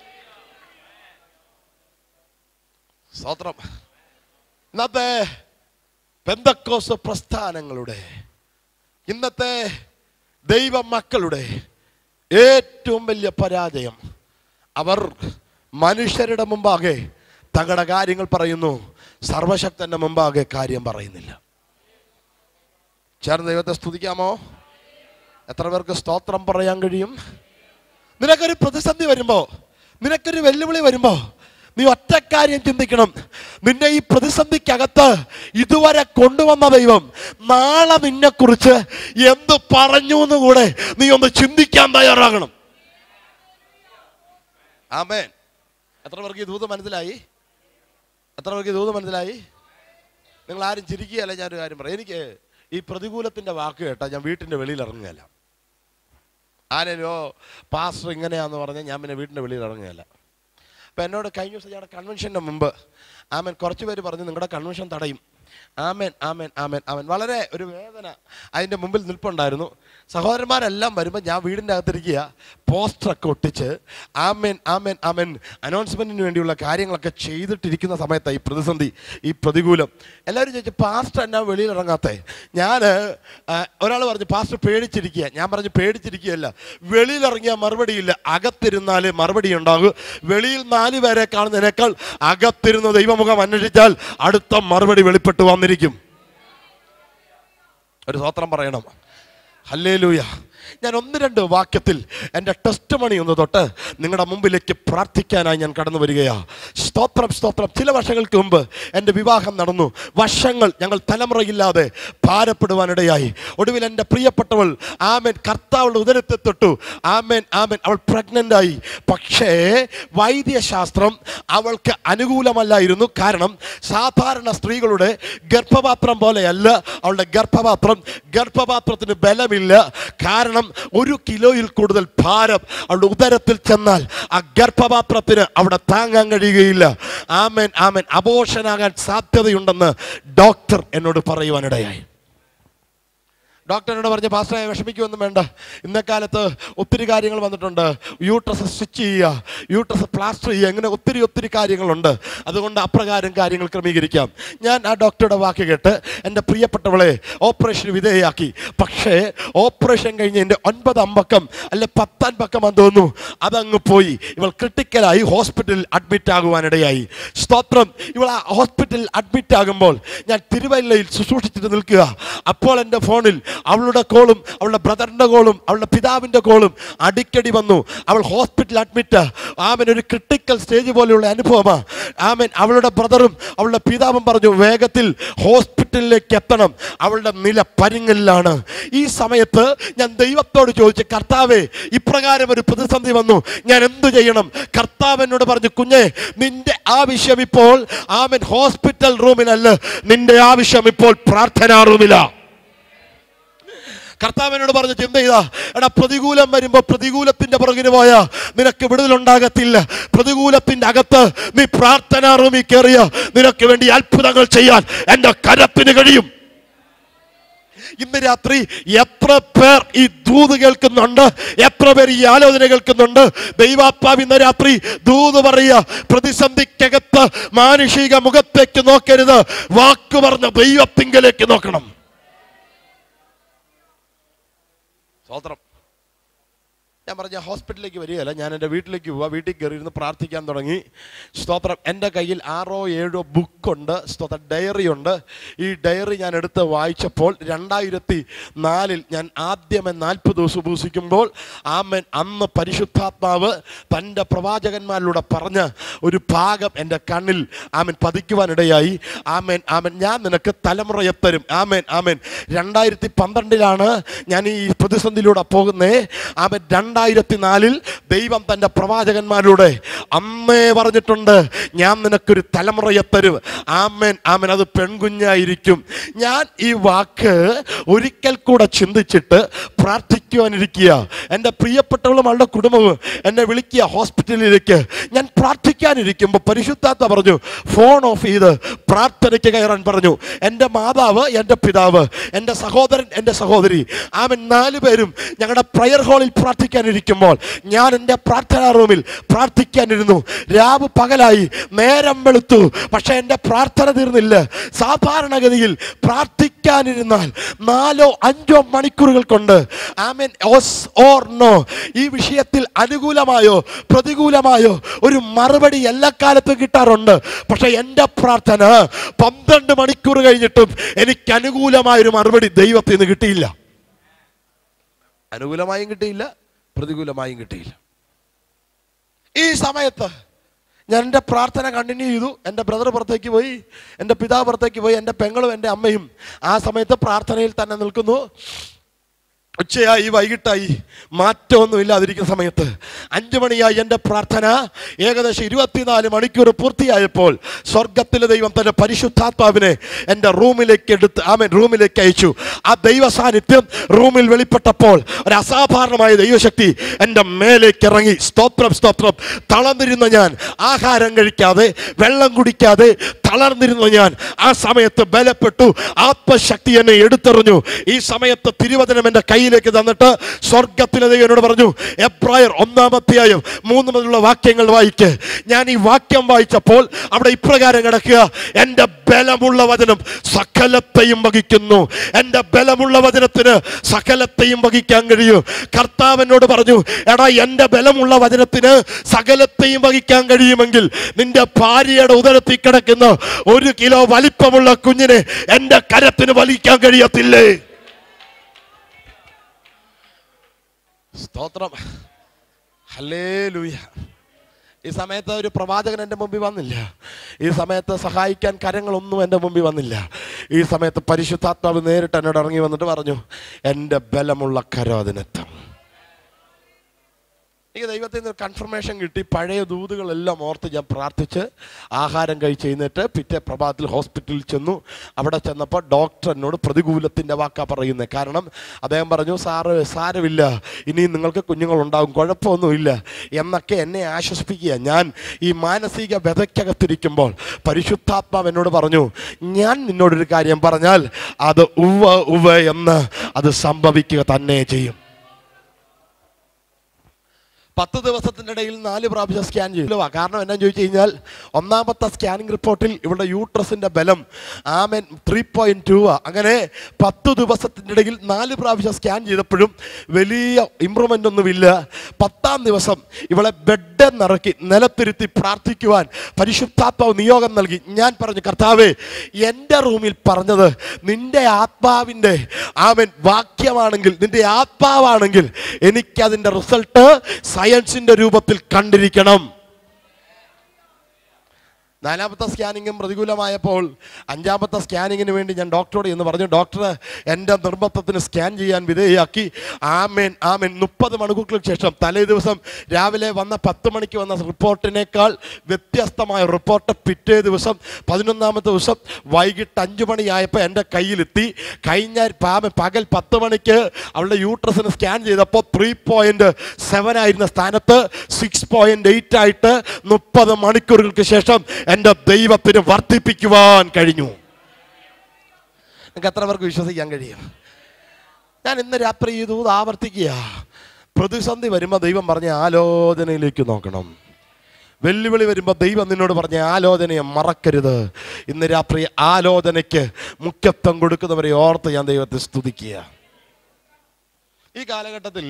സ്തോത്രം ഇന്നത്തെ പെന്തക്കോസ് പ്രസ്ഥാനങ്ങളുടെ ഇന്നത്തെ ദൈവ മക്കളുടെ ഏറ്റവും വലിയ പരാജയം അവർ മനുഷ്യരുടെ മുമ്പാകെ തങ്ങളുടെ കാര്യങ്ങൾ പറയുന്നു സർവശക്തന്റെ മുമ്പാകെ കാര്യം പറയുന്നില്ല ചേർന്ന് ദൈവത്തെ സ്തുതിക്കാമോ എത്ര പേർക്ക് സ്തോത്രം പറയാൻ കഴിയും നിനക്കൊരു പ്രതിസന്ധി വരുമ്പോ നിനക്കൊരു വെല്ലുവിളി വരുമ്പോ നീ ഒറ്റ കാര്യം ചിന്തിക്കണം നിന്നെ ഈ പ്രതിസന്ധിക്കകത്ത് ഇതുവരെ കൊണ്ടുവന്ന ദൈവം നാളെ നിന്നെക്കുറിച്ച് എന്ത് പറഞ്ഞു എന്നുകൂടെ നീ ഒന്ന് ചിന്തിക്കാൻ തയ്യാറാകണം ആമേൻ എത്ര പേർക്ക് ഈ ദൂത് മനസ്സിലായി എത്ര പേർക്ക് ഈ ദൂത് മനസ്സിലായി നിങ്ങൾ ആരും ചിരിക്കുകയല്ല ഞാനൊരു കാര്യം പറയാം എനിക്ക് ഈ പ്രതികൂലത്തിന്റെ വാക്ക് കേട്ടാൽ ഞാൻ വീട്ടിന്റെ വെളിയിൽ ഇറങ്ങുകയല്ല ആരോ പാസ്റ്റർ ഇങ്ങനെയാന്ന് പറഞ്ഞാൽ ഞാൻ പിന്നെ വീട്ടിന്റെ വെളിയിൽ ഇറങ്ങുകയല്ല അപ്പം എന്നോട് കഴിഞ്ഞ ദിവസം ഞങ്ങളുടെ കൺവെൻഷൻ്റെ മുമ്പ് ആമൻ കുറച്ച് പേര് പറഞ്ഞു നിങ്ങളുടെ കൺവെൻഷൻ തടയും ആമേൻ ആമേൻ ആമേൻ ആമേൻ വളരെ ഒരു വേദന അതിൻ്റെ മുമ്പിൽ നിൽപ്പുണ്ടായിരുന്നു സഹോദരന്മാരെല്ലാം വരുമ്പോൾ ഞാൻ വീടിൻ്റെ അകത്തിരിക്കുക പോസ്റ്ററൊക്കെ ഒട്ടിച്ച് ആമേൻ ആമേൻ ആമേൻ അനൗൺസ്മെൻറ്റിന് വേണ്ടിയുള്ള കാര്യങ്ങളൊക്കെ ചെയ്തിട്ടിരിക്കുന്ന സമയത്താണ് ഈ പ്രതിസന്ധി ഈ പ്രതികൂലം എല്ലാവരും ചോദിച്ചു പാസ്റ്റർ എന്നാ വെളിയിൽ ഇറങ്ങാത്തേ ഞാൻ ഒരാൾ പറഞ്ഞു പാസ്റ്റർ പേടിച്ചിരിക്കുക ഞാൻ പറഞ്ഞു പേടിച്ചിരിക്കുകയല്ല വെളിയിലിറങ്ങിയാൽ മറുപടിയില്ല അകത്തിരുന്നാലേ മറുപടി ഉണ്ടാകൂ വെളിയിൽ നാല് പേരെ കാണുന്നതിനേക്കാൾ അകത്തിരുന്ന് ദൈവമുഖം അന്വേഷിച്ചാൽ അടുത്ത മറുപടി വെളിപ്പെട്ട് വന്നിരിക്കും ഒരു സ്വത്രം പറയണം ഹല്ലേലൂയ ഞാൻ ഒന്ന് രണ്ട് വാക്യത്തിൽ എൻ്റെ ടെസ്റ്റ് മണി ഒന്ന് തൊട്ട് നിങ്ങളുടെ മുമ്പിലേക്ക് പ്രാർത്ഥിക്കാനായി ഞാൻ കടന്നു വരികയാ സ്തോത്രം സ്തോത്രം ചില വർഷങ്ങൾക്ക് മുമ്പ് എൻ്റെ വിവാഹം നടന്നു വർഷങ്ങൾ ഞങ്ങൾ തലമുറയില്ലാതെ ഭാരപ്പെടുവാനിടയായി ഒടുവിൽ എൻ്റെ പ്രിയപ്പെട്ടവൾ ആമേൻ കർത്താവുടെ ഉദരത്തെ തൊട്ടു ആമേൻ ആമേൻ അവൾ പ്രഗ്നൻ്റ് ആയി പക്ഷേ വൈദ്യശാസ്ത്രം അവൾക്ക് അനുകൂലമല്ലായിരുന്നു കാരണം സാധാരണ സ്ത്രീകളുടെ ഗർഭപാത്രം പോലെയല്ല അവളുടെ ഗർഭപാത്രം ഗർഭപാത്രത്തിന് ബലമില്ല കാരണം ഒരു കിലോയിൽ കൂടുതൽ ഭാരം അവളുടെ ഉദരത്തിൽ ചെന്നാൽ ആ ഗർഭപാത്രത്തിന് അവിടെ താങ്ങാൻ കഴിയുകയില്ല ആമേൻ ആമേൻ അബോഷനാകാൻ സാധ്യതയുണ്ടെന്ന് ഡോക്ടർ എന്നോട് പറയുവാനിടയായി ഡോക്ടർ എന്നോട് പറഞ്ഞ പാസ്റ്ററെ വിഷമിക്കുമൊന്നും വേണ്ട ഇന്നക്കാലത്ത് ഒത്തിരി കാര്യങ്ങൾ വന്നിട്ടുണ്ട് യൂട്രസ് സ്റ്റിച്ച് ചെയ്യുക യൂട്രസ് പ്ലാസ്റ്റർ ചെയ്യുക ഇങ്ങനെ ഒത്തിരി ഒത്തിരി കാര്യങ്ങളുണ്ട് അതുകൊണ്ട് അപ്രകാരം കാര്യങ്ങൾ ക്രമീകരിക്കാം ഞാൻ ആ ഡോക്ടറുടെ വാക്ക് കേട്ട് എൻ്റെ പ്രിയപ്പെട്ടവളെ ഓപ്പറേഷൻ വിധേയയാക്കി പക്ഷേ ഓപ്പറേഷൻ കഴിഞ്ഞ് എൻ്റെ ഒൻപതാം പക്കം അല്ലെ പത്താം പക്കം എന്ന് തോന്നുന്നു അതങ്ങ് പോയി ഇവൾ ക്രിട്ടിക്കലായി ഹോസ്പിറ്റലിൽ അഡ്മിറ്റ് ആകുവാനിടയായി സ്തോത്രം ഇവൾ ആ ഹോസ്പിറ്റലിൽ അഡ്മിറ്റ് ആകുമ്പോൾ ഞാൻ തിരുവല്ലയിൽ ശുശ്രൂഷിച്ചിട്ട് നിൽക്കുക അപ്പോൾ എൻ്റെ ഫോണിൽ അവളുടെ കോളും അവളുടെ ബ്രദറിന്റെ കോളും അവളുടെ പിതാവിന്റെ കോളും അടിക്കടി വന്നു അവൾ ഹോസ്പിറ്റൽ അഡ്മിറ്റ് ആമൻ ഒരു ക്രിട്ടിക്കൽ സ്റ്റേജ് പോലെയുള്ള അനുഭവമാണ് ആമൻ അവളുടെ ബ്രദറും അവളുടെ പിതാവും പറഞ്ഞു വേഗത്തിൽ ഹോസ്പിറ്റലിലേക്ക് എത്തണം അവളുടെ നില പരിങ്ങലിലാണ് ഈ സമയത്ത് ഞാൻ ദൈവത്തോട് ചോദിച്ചു കർത്താവേ ഇപ്രകാരം ഒരു പ്രതിസന്ധി വന്നു ഞാൻ എന്തു ചെയ്യണം കർത്താവ് എന്നോട് പറഞ്ഞു കുഞ്ഞെ നിന്റെ ആവശ്യം ഇപ്പോൾ ആമൻ ഹോസ്പിറ്റൽ റൂമിലല്ല നിന്റെ ആവശ്യം ഇപ്പോൾ പ്രാർത്ഥനാ റൂമിലാ കർത്താവിനോട് പറഞ്ഞ് ചിന്ത ചെയ്താ എടാ പ്രതികൂലം വരുമ്പോ പ്രതികൂലത്തിന്റെ പുറകിന് പോയാ നിനക്ക് വിടുതലുണ്ടാകത്തില്ല പ്രതികൂലത്തിന്റെ അകത്ത് നീ പ്രാർത്ഥനാ റൂമിൽ കയറിയ നിനക്ക് വേണ്ടി അത്ഭുതങ്ങൾ ചെയ്യാൻ എന്റെ കരത്തിന് കഴിയും ഇന്ന് രാത്രി എത്ര പേർ ഈ ദൂത് കേൾക്കുന്നുണ്ട് എത്ര പേർ ഈ ആലോചന കേൾക്കുന്നുണ്ട് ദൈവാത്മാവ് ഇന്ന് രാത്രി ദൂത് പറയുക പ്രതിസന്ധിക്കകത്ത് മാനുഷിക മുഖത്തേക്ക് നോക്കരുത് വാക്ക് പറഞ്ഞ ദൈവത്തിങ്കലേക്ക് നോക്കണം സ്വോത്രം ഞാൻ പറഞ്ഞ ഹോസ്പിറ്റലിലേക്ക് വരികയല്ല ഞാൻ എൻ്റെ വീട്ടിലേക്ക് പോവാ വീട്ടിൽ കയറി ഇരുന്ന് പ്രാർത്ഥിക്കാൻ തുടങ്ങി സ്തോത്രം എൻ്റെ കയ്യിൽ ആറോ ഏഴോ ബുക്കുണ്ട് സ്തോത്ര ഡയറി ഉണ്ട് ഈ ഡയറി ഞാൻ എടുത്ത് വായിച്ചപ്പോൾ രണ്ടായിരത്തി നാലിൽ ഞാൻ ആദ്യമേ നാൽപ്പത് ദിവസം ഉപസിക്കുമ്പോൾ ആമൻ അന്ന് പരിശുദ്ധാത്മാവ് തൻ്റെ പ്രവാചകന്മാരിലൂടെ പറഞ്ഞ ഒരു ഭാഗം എൻ്റെ കണ്ണിൽ ആമൻ പതിക്കുവാനിടയായി ആമേൻ ആമൻ ഞാൻ നിനക്ക് തലമുറയെ തരും ആമേൻ ആമേൻ രണ്ടായിരത്തി പന്ത്രണ്ടിലാണ് ഞാൻ ഈ പ്രതിസന്ധിയിലൂടെ പോകുന്നേ ആമൻ രണ്ടായിരത്തി നാലിൽ ദൈവം തൻ്റെ പ്രവാചകന്മാരിലൂടെ അമ്മേ പറഞ്ഞിട്ടുണ്ട് ഞാൻ നിനക്കൊരു തലമുറയെ തരും ആമേൻ ആമേൻ അത് പെൺകുഞ്ഞായിരിക്കും ഞാൻ ഈ വാക്ക് ഒരിക്കൽ കൂടെ ചിന്തിച്ചിട്ട് പ്രാർത്ഥിക്കുവാനിരിക്കുക എൻ്റെ പ്രിയപ്പെട്ടവളും അവളുടെ കുടുംബവും എന്നെ വിളിക്കുക ഹോസ്പിറ്റലിലേക്ക് ഞാൻ പ്രാർത്ഥിക്കാനിരിക്കുമ്പോൾ പരിശുദ്ധാത്ത പറഞ്ഞു ഫോൺ ഓഫ് ചെയ്ത് പ്രാർത്ഥനയ്ക്ക് കയറാൻ പറഞ്ഞു എൻ്റെ മാതാവ് എൻ്റെ പിതാവ് എൻ്റെ സഹോദരൻ എൻ്റെ സഹോദരി ആമൻ നാല് പേരും ഞങ്ങളുടെ പ്രയർ ഹാളിൽ പ്രാർത്ഥിക്കാനിരിക്കുമ്പോൾ ഞാൻ എൻ്റെ പ്രാർത്ഥനാ റൂമിൽ പ്രാർത്ഥിക്കാനിരുന്നു രാവ് പകലായി നേരം വെളുത്തു പക്ഷെ എൻ്റെ പ്രാർത്ഥന തീർന്നില്ല സാധാരണഗതിയിൽ പ്രാർത്ഥിക്കാനിരുന്നാൽ നാലോ അഞ്ചോ മണിക്കൂറുകൾ കൊണ്ട് ആമൻ ഓസ് ഓർ നോ ഈ വിഷയത്തിൽ അനുകൂലമായോ പ്രതികൂലമായോ ഒരു മറുപടി എല്ലാ കാലത്തും കിട്ടാറുണ്ട് പക്ഷെ എൻ്റെ പ്രാർത്ഥന പന്ത്രണ്ട് മണിക്കൂർ കഴിഞ്ഞിട്ടും എനിക്ക് അനുകൂലമായ ഒരു മറുപടി ദൈവത്തിൽ നിന്ന് കിട്ടിയില്ല അനുകൂലമായും കിട്ടിയില്ല പ്രതികൂലമായും കിട്ടിയില്ല ഈ സമയത്ത് ഞാൻ എൻ്റെ പ്രാർത്ഥന കണ്ടിന്യൂ ചെയ്തു എൻ്റെ ബ്രദർ പുറത്തേക്ക് പോയി എൻ്റെ പിതാവ് പുറത്തേക്ക് പോയി എൻ്റെ പെങ്ങളും എൻ്റെ അമ്മയും ആ സമയത്ത് പ്രാർത്ഥനയിൽ തന്നെ നിൽക്കുന്നു ഉച്ചയായി വൈകിട്ടായി മാറ്റമൊന്നും ഇല്ലാതിരിക്കുന്ന സമയത്ത് അഞ്ചു മണിയായി എൻ്റെ പ്രാർത്ഥന ഏകദേശം ഇരുപത്തിനാല് മണിക്കൂർ പൂർത്തിയായപ്പോൾ സ്വർഗത്തിലെ ദൈവം തന്റെ പരിശുദ്ധാത്മാവിനെ എൻ്റെ റൂമിലേക്ക് എടുത്ത് ആമൻ റൂമിലേക്ക് അയച്ചു ആ ദൈവ സാന്നിധ്യം റൂമിൽ വെളിപ്പെട്ടപ്പോൾ ഒരു അസാധാരണമായ ദൈവശക്തി എൻ്റെ മേലേക്ക് ഇറങ്ങി സ്തോത്രം സ്തോത്രം തളർന്നിരുന്ന ഞാൻ ആഹാരം കഴിക്കാതെ വെള്ളം കുടിക്കാതെ തളർന്നിരുന്ന ഞാൻ ആ സമയത്ത് ബലപ്പെട്ടു ആത്മശക്തി എന്നെ എടുത്തെറിഞ്ഞു ഈ സമയത്ത് തിരുവചനം എൻ്റെ കയ്യിലേക്ക് തന്നിട്ട് സ്വർഗത്തിലെ ദൈവം എന്നോട് പറഞ്ഞു എബ്രായർ ഒന്നാമത്തെയായും മൂന്ന് മുതലുള്ള വാക്യങ്ങൾ വായിക്ക് ഞാൻ ഈ വാക്യം വായിച്ചപ്പോൾ അവിടെ ഇപ്രകാരം കിടക്കുക എൻ്റെ ബലമുള്ള വചനം സകലത്തെയും വഹിക്കുന്നു എൻ്റെ ബലമുള്ള വചനത്തിന് സകലത്തെയും വഹിക്കാൻ കഴിയും കർത്താവ് എന്നോട് പറഞ്ഞു എടാ എൻ്റെ ബലമുള്ള വചനത്തിന് സകലത്തെയും വഹിക്കാൻ കഴിയുമെങ്കിൽ നിന്റെ ഭാര്യയുടെ ഉദരത്തിൽ കിടക്കുന്ന ഒരു കിലോ വലിപ്പമുള്ള കുഞ്ഞിനെ എൻ്റെ കരത്തിന് വലിക്കാൻ കഴിയത്തില്ലേ സ്തോത്രം ഹല്ലേലൂയ ഈ സമയത്ത് ഒരു പ്രവാചകൻ എൻ്റെ മുമ്പിൽ വന്നില്ല ഈ സമയത്ത് സഹായിക്കാൻ കരങ്ങളൊന്നും എൻ്റെ മുമ്പിൽ വന്നില്ല ഈ സമയത്ത് പരിശുദ്ധാത്മാവ് നേരിട്ട് എന്നോട് ഇറങ്ങി വന്നിട്ട് പറഞ്ഞു എൻ്റെ ബലമുള്ള കരം അതിനെത്തും എനിക്ക് ദൈവത്തിൽ നിന്ന് കൺഫർമേഷൻ കിട്ടി പഴയ ദൂതുകളെല്ലാം ഓർത്ത് ഞാൻ പ്രാർത്ഥിച്ച് ആഹാരം കഴിച്ച് എഴുന്നേറ്റ് പിറ്റേ പ്രഭാതത്തിൽ ഹോസ്പിറ്റലിൽ ചെന്നു അവിടെ ചെന്നപ്പോൾ ഡോക്ടർ എന്നോട് പ്രതികൂലത്തിൻ്റെ വാക്കാ പറയുന്നത് കാരണം അദ്ദേഹം പറഞ്ഞു സാറ് സാരമില്ല ഇനിയും നിങ്ങൾക്ക് കുഞ്ഞുങ്ങളുണ്ടാകും കുഴപ്പമൊന്നുമില്ല എന്നൊക്കെ എന്നെ ആശ്വസിപ്പിക്കുക ഞാൻ ഈ മാനസിക വ്യതയ്ക്കകത്തിരിക്കുമ്പോൾ പരിശുദ്ധാത്മാവ് എന്നോട് പറഞ്ഞു ഞാൻ നിന്നോടൊരു കാര്യം പറഞ്ഞാൽ അത് ഉവ്വ ഉവ്വ എന്ന് അത് സംഭവിക്കുക തന്നെ ചെയ്യും പത്ത് ദിവസത്തിൻ്റെ ഇടയിൽ നാല് പ്രാവശ്യം സ്കാൻ ചെയ്തു കാരണം എന്നാ ചോദിച്ചു കഴിഞ്ഞാൽ ഒന്നാമത്തെ സ്കാനിങ് റിപ്പോർട്ടിൽ ഇവളുടെ യൂട്രസിന്റെ ബലം ആമൻ ത്രീ പോയിന്റ് ടു അങ്ങനെ പത്ത് ദിവസത്തിൻ്റെ ഇടയിൽ നാല് പ്രാവശ്യം സ്കാൻ ചെയ്തപ്പോഴും വലിയ ഇമ്പ്രൂവ്മെൻ്റ് ഒന്നുമില്ല പത്താം ദിവസം ഇവളെ ബെഡ് നിറക്കി നിലത്തിരുത്തി പ്രാർത്ഥിക്കുവാൻ പരിശുദ്ധാത്മാവ് നിയോഗം നൽകി ഞാൻ പറഞ്ഞു കർത്താവേ എൻ്റെ റൂമിൽ പറഞ്ഞത് നിന്റെ ആത്മാവിൻ്റെ ആമൻ വാക്യമാണെങ്കിൽ നിന്റെ ആത്മാവാണെങ്കിൽ എനിക്കതിൻ്റെ റിസൾട്ട് സയൻസിൻ്റെ രൂപത്തിൽ കണ്ടിരിക്കണം നാലാമത്തെ സ്കാനിങ്ങും പ്രതികൂലമായപ്പോൾ അഞ്ചാമത്തെ സ്കാനിങ്ങിന് വേണ്ടി ഞാൻ ഡോക്ടറോട് എന്ന് പറഞ്ഞു ഡോക്ടർ എൻ്റെ നിർബന്ധത്തിന് സ്കാൻ ചെയ്യാൻ വിധേയാക്കി ആമേൻ ആമേൻ മുപ്പത് മണിക്കൂറുകൾക്ക് ശേഷം തലേ ദിവസം രാവിലെ വന്ന പത്ത് മണിക്ക് വന്ന റിപ്പോർട്ടിനേക്കാൾ വ്യത്യസ്തമായ റിപ്പോർട്ട് പിറ്റേ ദിവസം പതിനൊന്നാമത്തെ ദിവസം വൈകിട്ട് അഞ്ച് മണിയായപ്പോൾ എൻ്റെ കയ്യിലെത്തി കഴിഞ്ഞ പാമ പകൽ പത്ത് മണിക്ക് അവളുടെ യൂട്രസിന് സ്കാൻ ചെയ്തപ്പോൾ ത്രീ പോയിന്റ് സെവൻ ആയിരുന്ന സ്ഥാനത്ത് സിക്സ് പോയിന്റ് എയ്റ്റ് ആയിട്ട് മുപ്പത് മണിക്കൂറുകൾക്ക് ശേഷം എൻ്റെ ദൈവത്തിന് വർദ്ധിപ്പിക്കുവാൻ കഴിഞ്ഞു നിങ്ങൾക്ക് എത്ര പേർക്ക് വിശ്വസിക്കാൻ കഴിയും ഞാൻ ഇന്ന് രാത്രി ഈ ദൂത് ആവർത്തിക്കുക പ്രതിസന്ധി വരുമ്പോൾ ദൈവം പറഞ്ഞ ആലോചനയിലേക്ക് നോക്കണം വെല്ലുവിളി വരുമ്പോൾ ദൈവം നിന്നോട് പറഞ്ഞ ആലോചനയെ മറക്കരുത് ഇന്ന് രാത്രി ആലോചനയ്ക്ക് മുഖ്യത്വം കൊടുക്കുന്നവരെ ഓർത്ത് ഞാൻ ദൈവത്തെ സ്തുതിക്കുക ഈ കാലഘട്ടത്തിൽ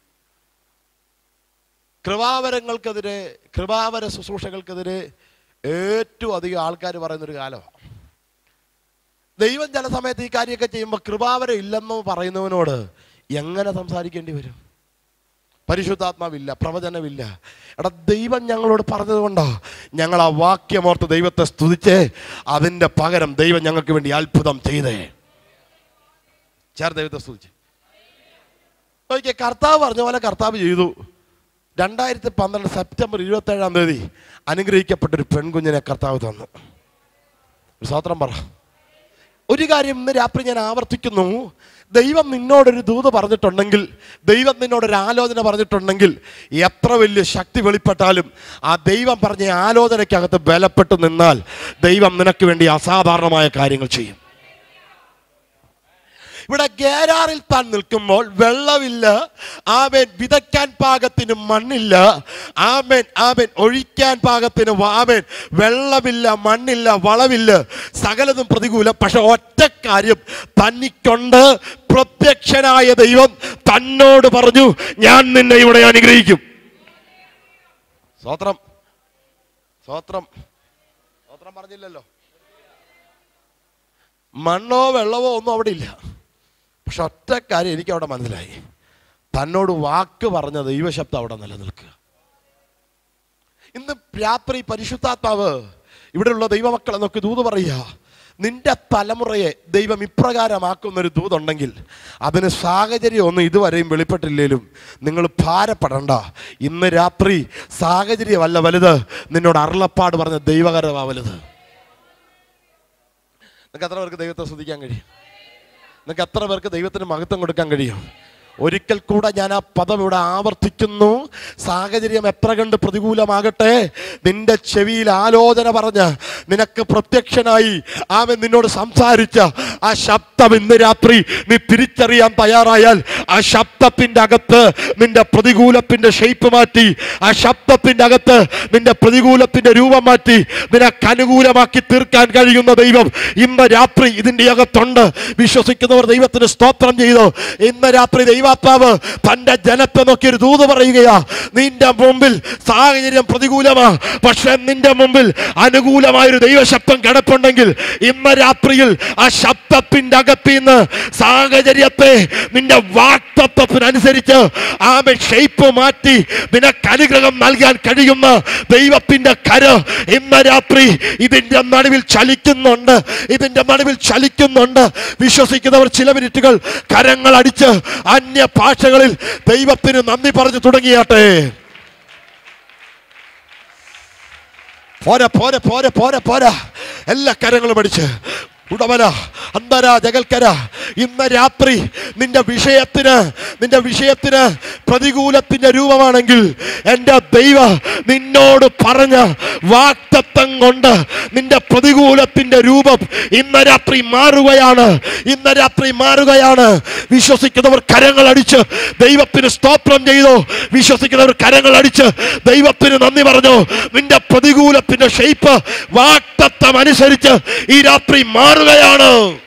കൃപാവരങ്ങൾക്കെതിരെ കൃപാവര ശുശ്രൂഷകൾക്കെതിരെ ഏറ്റവും അധികം ആൾക്കാർ പറയുന്നൊരു കാലമാണ് ദൈവം ചില സമയത്ത് ഈ കാര്യമൊക്കെ ചെയ്യുമ്പോൾ കൃപാവരം ഇല്ലെന്ന് പറയുന്നവനോട് എങ്ങനെ സംസാരിക്കേണ്ടി വരും പരിശുദ്ധാത്മാവില്ല പ്രവചനമില്ല എടാ ദൈവം ഞങ്ങളോട് പറഞ്ഞതുകൊണ്ടോ ഞങ്ങൾ ആ വാക്യമോർത്ത് ദൈവത്തെ സ്തുതിച്ച് അതിൻ്റെ പകരം ദൈവം ഞങ്ങൾക്ക് വേണ്ടി അത്ഭുതം ചെയ്തേ ചേർ ദൈവത്തെ സ്തുതിച്ച് നോക്കിയേ കർത്താവ് പറഞ്ഞ പോലെ കർത്താവ് ചെയ്തു രണ്ടായിരത്തി പന്ത്രണ്ട് സെപ്റ്റംബർ ഇരുപത്തേഴാം തീയതി അനുഗ്രഹിക്കപ്പെട്ടൊരു പെൺകുഞ്ഞിനെ കർത്താവ് തന്നു ഒരു സ്വത്രം പറ ഒരു കാര്യം ഇന്ന് രാത്രി ഞാൻ ആവർത്തിക്കുന്നു ദൈവം നിന്നോടൊരു ദൂത് പറഞ്ഞിട്ടുണ്ടെങ്കിൽ ദൈവം നിന്നോടൊരു ആലോചന പറഞ്ഞിട്ടുണ്ടെങ്കിൽ എത്ര വലിയ ശക്തി വെളിപ്പെട്ടാലും ആ ദൈവം പറഞ്ഞ ആലോചനയ്ക്കകത്ത് ബലപ്പെട്ടു നിന്നാൽ ദൈവം നിനക്ക് വേണ്ടി അസാധാരണമായ കാര്യങ്ങൾ ചെയ്യും ഇവിടെ ഗേരാറിൽ താൻ നിൽക്കുമ്പോൾ വെള്ളമില്ല ആമേൻ വിതയ്ക്കാൻ പാകത്തിന് മണ്ണില്ല ആമേൻ ആമേൻ ഒഴിക്കാൻ പാകത്തിന് ആമേൻ വെള്ളമില്ല മണ്ണില്ല വളമില്ല സകലതും പ്രതികൂലം പക്ഷെ ഒറ്റ കാര്യം തന്നിക്കൊണ്ട് പ്രത്യക്ഷനായ ദൈവം തന്നോട് പറഞ്ഞു ഞാൻ നിന്നെ ഇവിടെ അനുഗ്രഹിക്കും സ്വത്രം സ്വത്രം സ്വത്രം പറഞ്ഞില്ലല്ലോ മണ്ണോ വെള്ളമോ ഒന്നും അവിടെ ഇല്ല പക്ഷെ ഒറ്റ കാര്യം എനിക്ക് അവിടെ മനസ്സിലായി തന്നോട് വാക്ക് പറഞ്ഞ ദൈവശബ്ദം അവിടെ നിലനിൽക്കുക ഇന്ന് രാത്രി പരിശുദ്ധാത്മാവ് ഇവിടെയുള്ള ദൈവമക്കളെ നോക്കി ദൂത് പറയുക നിന്റെ തലമുറയെ ദൈവം ഇപ്രകാരമാക്കുന്ന ഒരു ദൂതുണ്ടെങ്കിൽ അതിന് സാഹചര്യം ഒന്നും ഇതുവരെയും വെളിപ്പെട്ടില്ലേലും നിങ്ങൾ ഭാരപ്പെടണ്ട ഇന്ന് രാത്രി സാഹചര്യമല്ല വലുത് നിന്നോട് അരുളപ്പാട് പറഞ്ഞ ദൈവകരമാ വലുത് നിങ്ങൾക്ക് എത്ര പേർക്ക് ദൈവത്തെ ശ്രദ്ധിക്കാൻ കഴിയും നിങ്ങൾക്ക് എത്ര പേർക്ക് ദൈവത്തിന് മഹത്വം കൊടുക്കാൻ കഴിയും ഒരിക്കൽ കൂടെ ഞാൻ ആ പദം ഇവിടെ ആവർത്തിക്കുന്നു സാഹചര്യം എത്ര കണ്ട് പ്രതികൂലമാകട്ടെ നിന്റെ ചെവിയിൽ ആലോചന പറഞ്ഞ് നിനക്ക് പ്രത്യക്ഷനായി അവൻ നിന്നോട് സംസാരിച്ച ആ ശബ്ദം ഇന്ന് രാത്രി നീ തിരിച്ചറിയാൻ തയ്യാറായാൽ ആ ശബ്ദത്തിന്റെ അകത്ത് നിന്റെ പ്രതികൂലത്തിന്റെ ഷേപ്പ് മാറ്റി ആ ശബ്ദത്തിന്റെ അകത്ത് നിന്റെ പ്രതികൂലത്തിന്റെ രൂപം മാറ്റി നിനക്ക് അനുകൂലമാക്കി തീർക്കാൻ കഴിയുന്ന ദൈവം ഇന്ന് രാത്രി ഇതിന്റെ അകത്തുണ്ട് വിശ്വസിക്കുന്നവർ ദൈവത്തിന് സ്തോത്രം ചെയ്തു ഇന്ന് രാത്രി ദൈവാത്മാവ് തന്റെ ജനത്തെ നോക്കി ഒരു ദൂത് പറയുകയാ നിന്റെ മുമ്പിൽ സാഹചര്യം പ്രതികൂലമാ പക്ഷെ നിന്റെ മുമ്പിൽ അനുകൂലമായ ഒരു ദൈവശബ്ദം കിടപ്പുണ്ടെങ്കിൽ ഇന്ന് രാത്രിയിൽ ആ ശബ്ദത്തിന്റെ അകത്ത് നിന്ന് സാഹചര്യത്തെ നിന്റെ വാക്തത്വത്തിനനുസരിച്ച് ആമെ ഷേപ്പ് മാറ്റി നിനക്ക് അനുഗ്രഹം നൽകാൻ കഴിയുന്ന ദൈവത്തിന്റെ കര ഇന്ന് രാത്രി ഇതിന്റെ നടുവിൽ ചലിക്കുന്നുണ്ട് ഇതിന്റെ നടുവിൽ ചലിക്കുന്നുണ്ട് വിശ്വസിക്കുന്നവർ ചില മിനിറ്റുകൾ കരങ്ങൾ അടിച്ച് അന്യ ഭാഷകളിൽ ദൈവത്തിന് നന്ദി പറഞ്ഞു തുടങ്ങിയാട്ടെ പോരാ പോരാ പോരാ പോരാ പോരാ എല്ലാ കരങ്ങളും അടിച്ച് ഉടമന അന്തര ജഗൽക്കര ഇന്ന് രാത്രി നിന്റെ വിഷയത്തിന് നിന്റെ വിഷയത്തിന് പ്രതികൂലത്തിന്റെ രൂപമാണെങ്കിൽ എൻ്റെ ദൈവ നിന്നോട് പറഞ്ഞ വാക്തത്വം കൊണ്ട് നിന്റെ പ്രതികൂലത്തിന്റെ രൂപം ഇന്ന് രാത്രി മാറുകയാണ് ഇന്ന് രാത്രി മാറുകയാണ് വിശ്വസിക്കുന്നവർ കരങ്ങൾ അടിച്ച് ദൈവത്തിന് സ്തോത്രം ചെയ്തു വിശ്വസിക്കുന്നവർ കരങ്ങൾ അടിച്ച് ദൈവത്തിന് നന്ദി പറഞ്ഞു നിന്റെ പ്രതികൂലത്തിന്റെ ഷേപ്പ് വാക്തത്വം അനുസരിച്ച് ഈ രാത്രി മാറുകയാണ്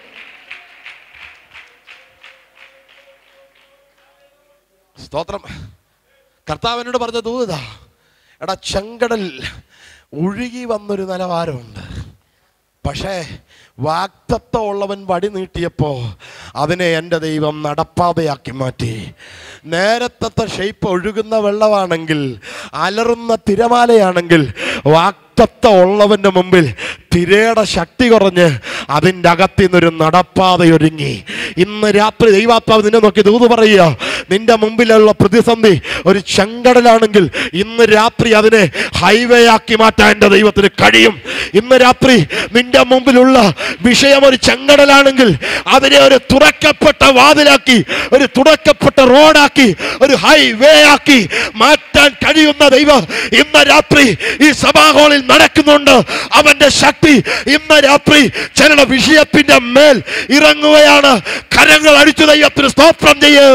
സ്തോത്രം കർത്താവിനോട് പറഞ്ഞ ദൂതാ എടാ ചെങ്കടൽ ഒഴുകി വന്നൊരു നിലവാരമുണ്ട് പക്ഷേ വാക്തത്വം ഉള്ളവൻ വടി നീട്ടിയപ്പോ അതിനെ എൻ്റെ ദൈവം നടപ്പാതയാക്കി മാറ്റി നേരത്തെ ഷെയ്പ്പ് ഒഴുകുന്ന വെള്ളമാണെങ്കിൽ അലറുന്ന തിരമാലയാണെങ്കിൽ വാക്തത്വം ഉള്ളവൻ്റെ മുമ്പിൽ തിരയുടെ ശക്തി കുറഞ്ഞ് അതിൻ്റെ അകത്തു നിന്നൊരു നടപ്പാതയൊരുങ്ങി ഇന്ന് രാത്രി ദൈവാത്മാവ് നിന്നെ നോക്കി ദൂത് പറയുക നിന്റെ മുമ്പിലുള്ള പ്രതിസന്ധി ഒരു ചെങ്കടലാണെങ്കിൽ ഇന്ന് രാത്രി അതിനെ ഹൈവേ ആക്കി മാറ്റാൻ എൻ്റെ ദൈവത്തിന് കഴിയും ഇന്ന് രാത്രി നിന്റെ മുമ്പിലുള്ള വിഷയം ഒരു ചെങ്കടലാണെങ്കിൽ അതിനെ ഒരു തുറക്കപ്പെട്ട വാതിലാക്കി ഒരു തുറക്കപ്പെട്ട റോഡാക്കി ഒരു ഹൈവേ ആക്കി മാറ്റാൻ കഴിയുന്ന ദൈവം ഇന്ന് രാത്രി ഈ സഭാഹോളിൽ നടക്കുന്നുണ്ട് അവന്റെ ശക്തി ഇന്ന് രാത്രി ചില വിഷയത്തിന്റെ മേൽ ഇറങ്ങുകയാണ് കരങ്ങൾ അടിച്ചു ദൈവത്തിന് സ്തോത്രം ചെയ്യൂ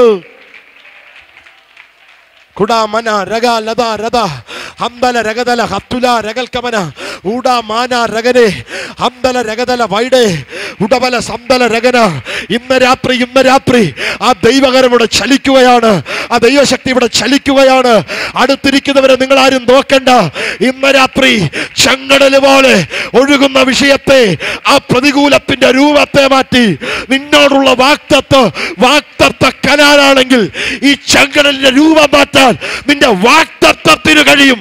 കുടാ മന രഗ ലത രഥ ഹംബല രഗതല ഹത്തുല രഗൽക്കമന ഊട മാന രഗനെ ഹംബല രഗതല വൈഡേ ഉടബല സന്തല രഗന ഇന്ന് രാത്രി ഇന്ന് രാത്രി ആ ദൈവകരം ഇവിടെ ചലിക്കുകയാണ് ആ ദൈവശക്തി ഇവിടെ ചലിക്കുകയാണ് അടുത്തിരിക്കുന്നവരെ നിങ്ങൾ ആരും നോക്കണ്ട ഇന്ന് രാത്രി ചെങ്കടല് പോലെ ഒഴുകുന്ന വിഷയത്തെ ആ പ്രതികൂലത്തിന്റെ രൂപത്തെ മാറ്റി നിന്നോടുള്ള വാക്തത്വ വാക്തത്വ കനാലാണെങ്കിൽ ഈ ചെങ്കടലിന്റെ രൂപം മാറ്റാൻ നിന്റെ വാക്തത്വത്തിന് കഴിയും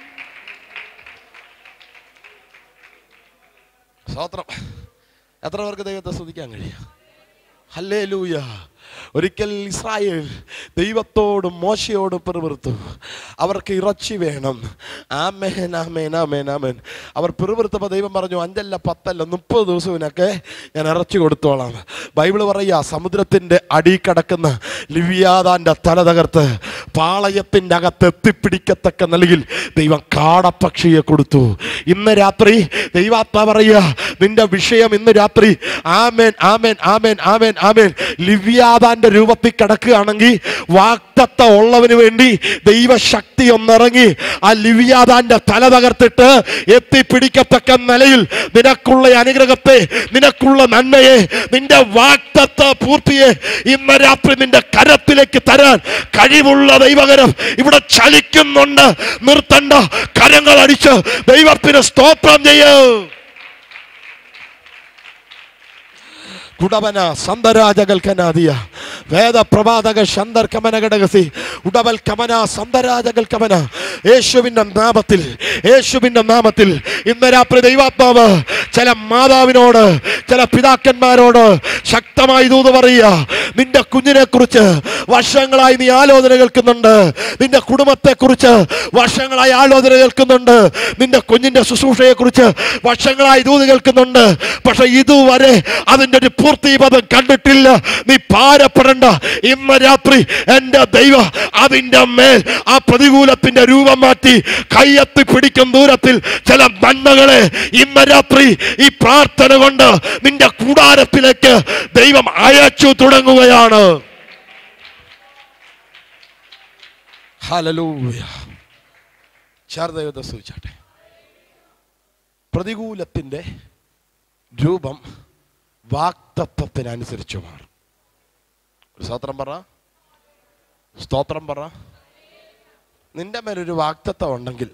സ്തോത്രം എത്ര പേർക്ക് ദൈവത്തെ സ്തുതിക്കാൻ കഴിയും ഹല്ലേ ലൂയ ഒരിക്കൽ ഇസ്രായേൽ ദൈവത്തോടും മോശയോടും പിറുപിറുത്തു അവർക്ക് ഇറച്ചി വേണം ആമേൻ ആമേൻ ആമേൻ ആമേൻ അവർ പിറുപിറുത്തപ്പോൾ ദൈവം പറഞ്ഞു അഞ്ചല്ല പത്തല്ല മുപ്പത് ദിവസത്തിനൊക്കെ ഞാൻ ഇറച്ചി കൊടുത്തോളാം ബൈബിൾ പറയുക സമുദ്രത്തിൻ്റെ അടി കിടക്കുന്ന ലിവിയാതാൻ്റെ തല തകർത്ത് പാളയത്തിൻ്റെ അകത്ത് എത്തിപ്പിടിക്കത്തക്ക നിലയിൽ ദൈവം കാടപ്പക്ഷിയെ കൊടുത്തു ഇന്ന് രാത്രി ദൈവാത്മ പറയുക നിന്റെ വിഷയം ഇന്ന് രാത്രി ആമേൻ ആമേൻ ആമേൻ ആമേൻ ആമേൻ ലിവ്യാതാന്റെ രൂപത്തിൽ കിടക്കുകയാണെങ്കിൽ വാക്തത്വ ഉള്ളവന് വേണ്ടി ദൈവശക്തി ഒന്നിറങ്ങി ആ ലിവ്യാതാന്റെ തല തകർത്തിട്ട് എത്തിപ്പിടിക്കത്തക്ക നിലയിൽ നിനക്കുള്ള അനുഗ്രഹത്തെ നിനക്കുള്ള നന്മയെ നിന്റെ വാക്തത്വ പൂർത്തിയെ ഇന്ന് രാത്രി നിന്റെ കരത്തിലേക്ക് തരാൻ കഴിവുള്ള ദൈവകരം ഇവിടെ ചലിക്കുന്നുണ്ട് നിർത്തണ്ട കരങ്ങൾ അടിച്ച് ദൈവത്തിന് സ്തോത്രം ചെയ്യൂ കുടവന സന്തരാജകൽക്കനാദിയ വേദപ്രവാതക ശന്തർ കമന ഘടകസി ഉടവൽ കമന സന്തരാജകൽ കമന യേശുവിൻ്റെ നാമത്തിൽ യേശുവിൻ്റെ നാമത്തിൽ ഇന്ന് രാത്രി ദൈവാത്മാവ് ചില മാതാവിനോട് ചില പിതാക്കന്മാരോട് ശക്തമായി ദൂത് പറയുക നിന്റെ കുഞ്ഞിനെ കുറിച്ച് വർഷങ്ങളായി നീ ആലോചന കേൾക്കുന്നുണ്ട് നിന്റെ കുടുംബത്തെ കുറിച്ച് വർഷങ്ങളായി ആലോചന കേൾക്കുന്നുണ്ട് നിന്റെ കുഞ്ഞിന്റെ ശുശ്രൂഷയെ കുറിച്ച് വർഷങ്ങളായി ദൂത് കേൾക്കുന്നുണ്ട് പക്ഷെ ഇതുവരെ അതിന്റെ ഒരു പൂർത്തീപദം കണ്ടിട്ടില്ല നീ ഭാരപ്പെടണ്ട ഇന്ന് രാത്രി എൻ്റെ ദൈവ അതിൻ്റെ മേൽ ആ പ്രതികൂലത്തിന്റെ രൂപം മാറ്റി കയ്യെത്തി പിടിക്കും ദൂരത്തിൽ ചില നന്മകളെ ഇന്ന് രാത്രി ഈ പ്രാർത്ഥന കൊണ്ട് നിന്റെ കൂടാരത്തിലേക്ക് ദൈവം അയച്ചു തുടങ്ങുകയാണ് ഹല്ലേലൂയ ചേർന്ന് ദൈവത്തെ സൂചിച്ചാട്ടെ പ്രതികൂലത്തിന്റെ രൂപം വാക്തത്വത്തിനനുസരിച്ച് മാറും ഒരു സ്തോത്രം പറ സ്തോത്രം പറ നിന്റെ മേലൊരു വാക്തത്വം ഉണ്ടെങ്കിൽ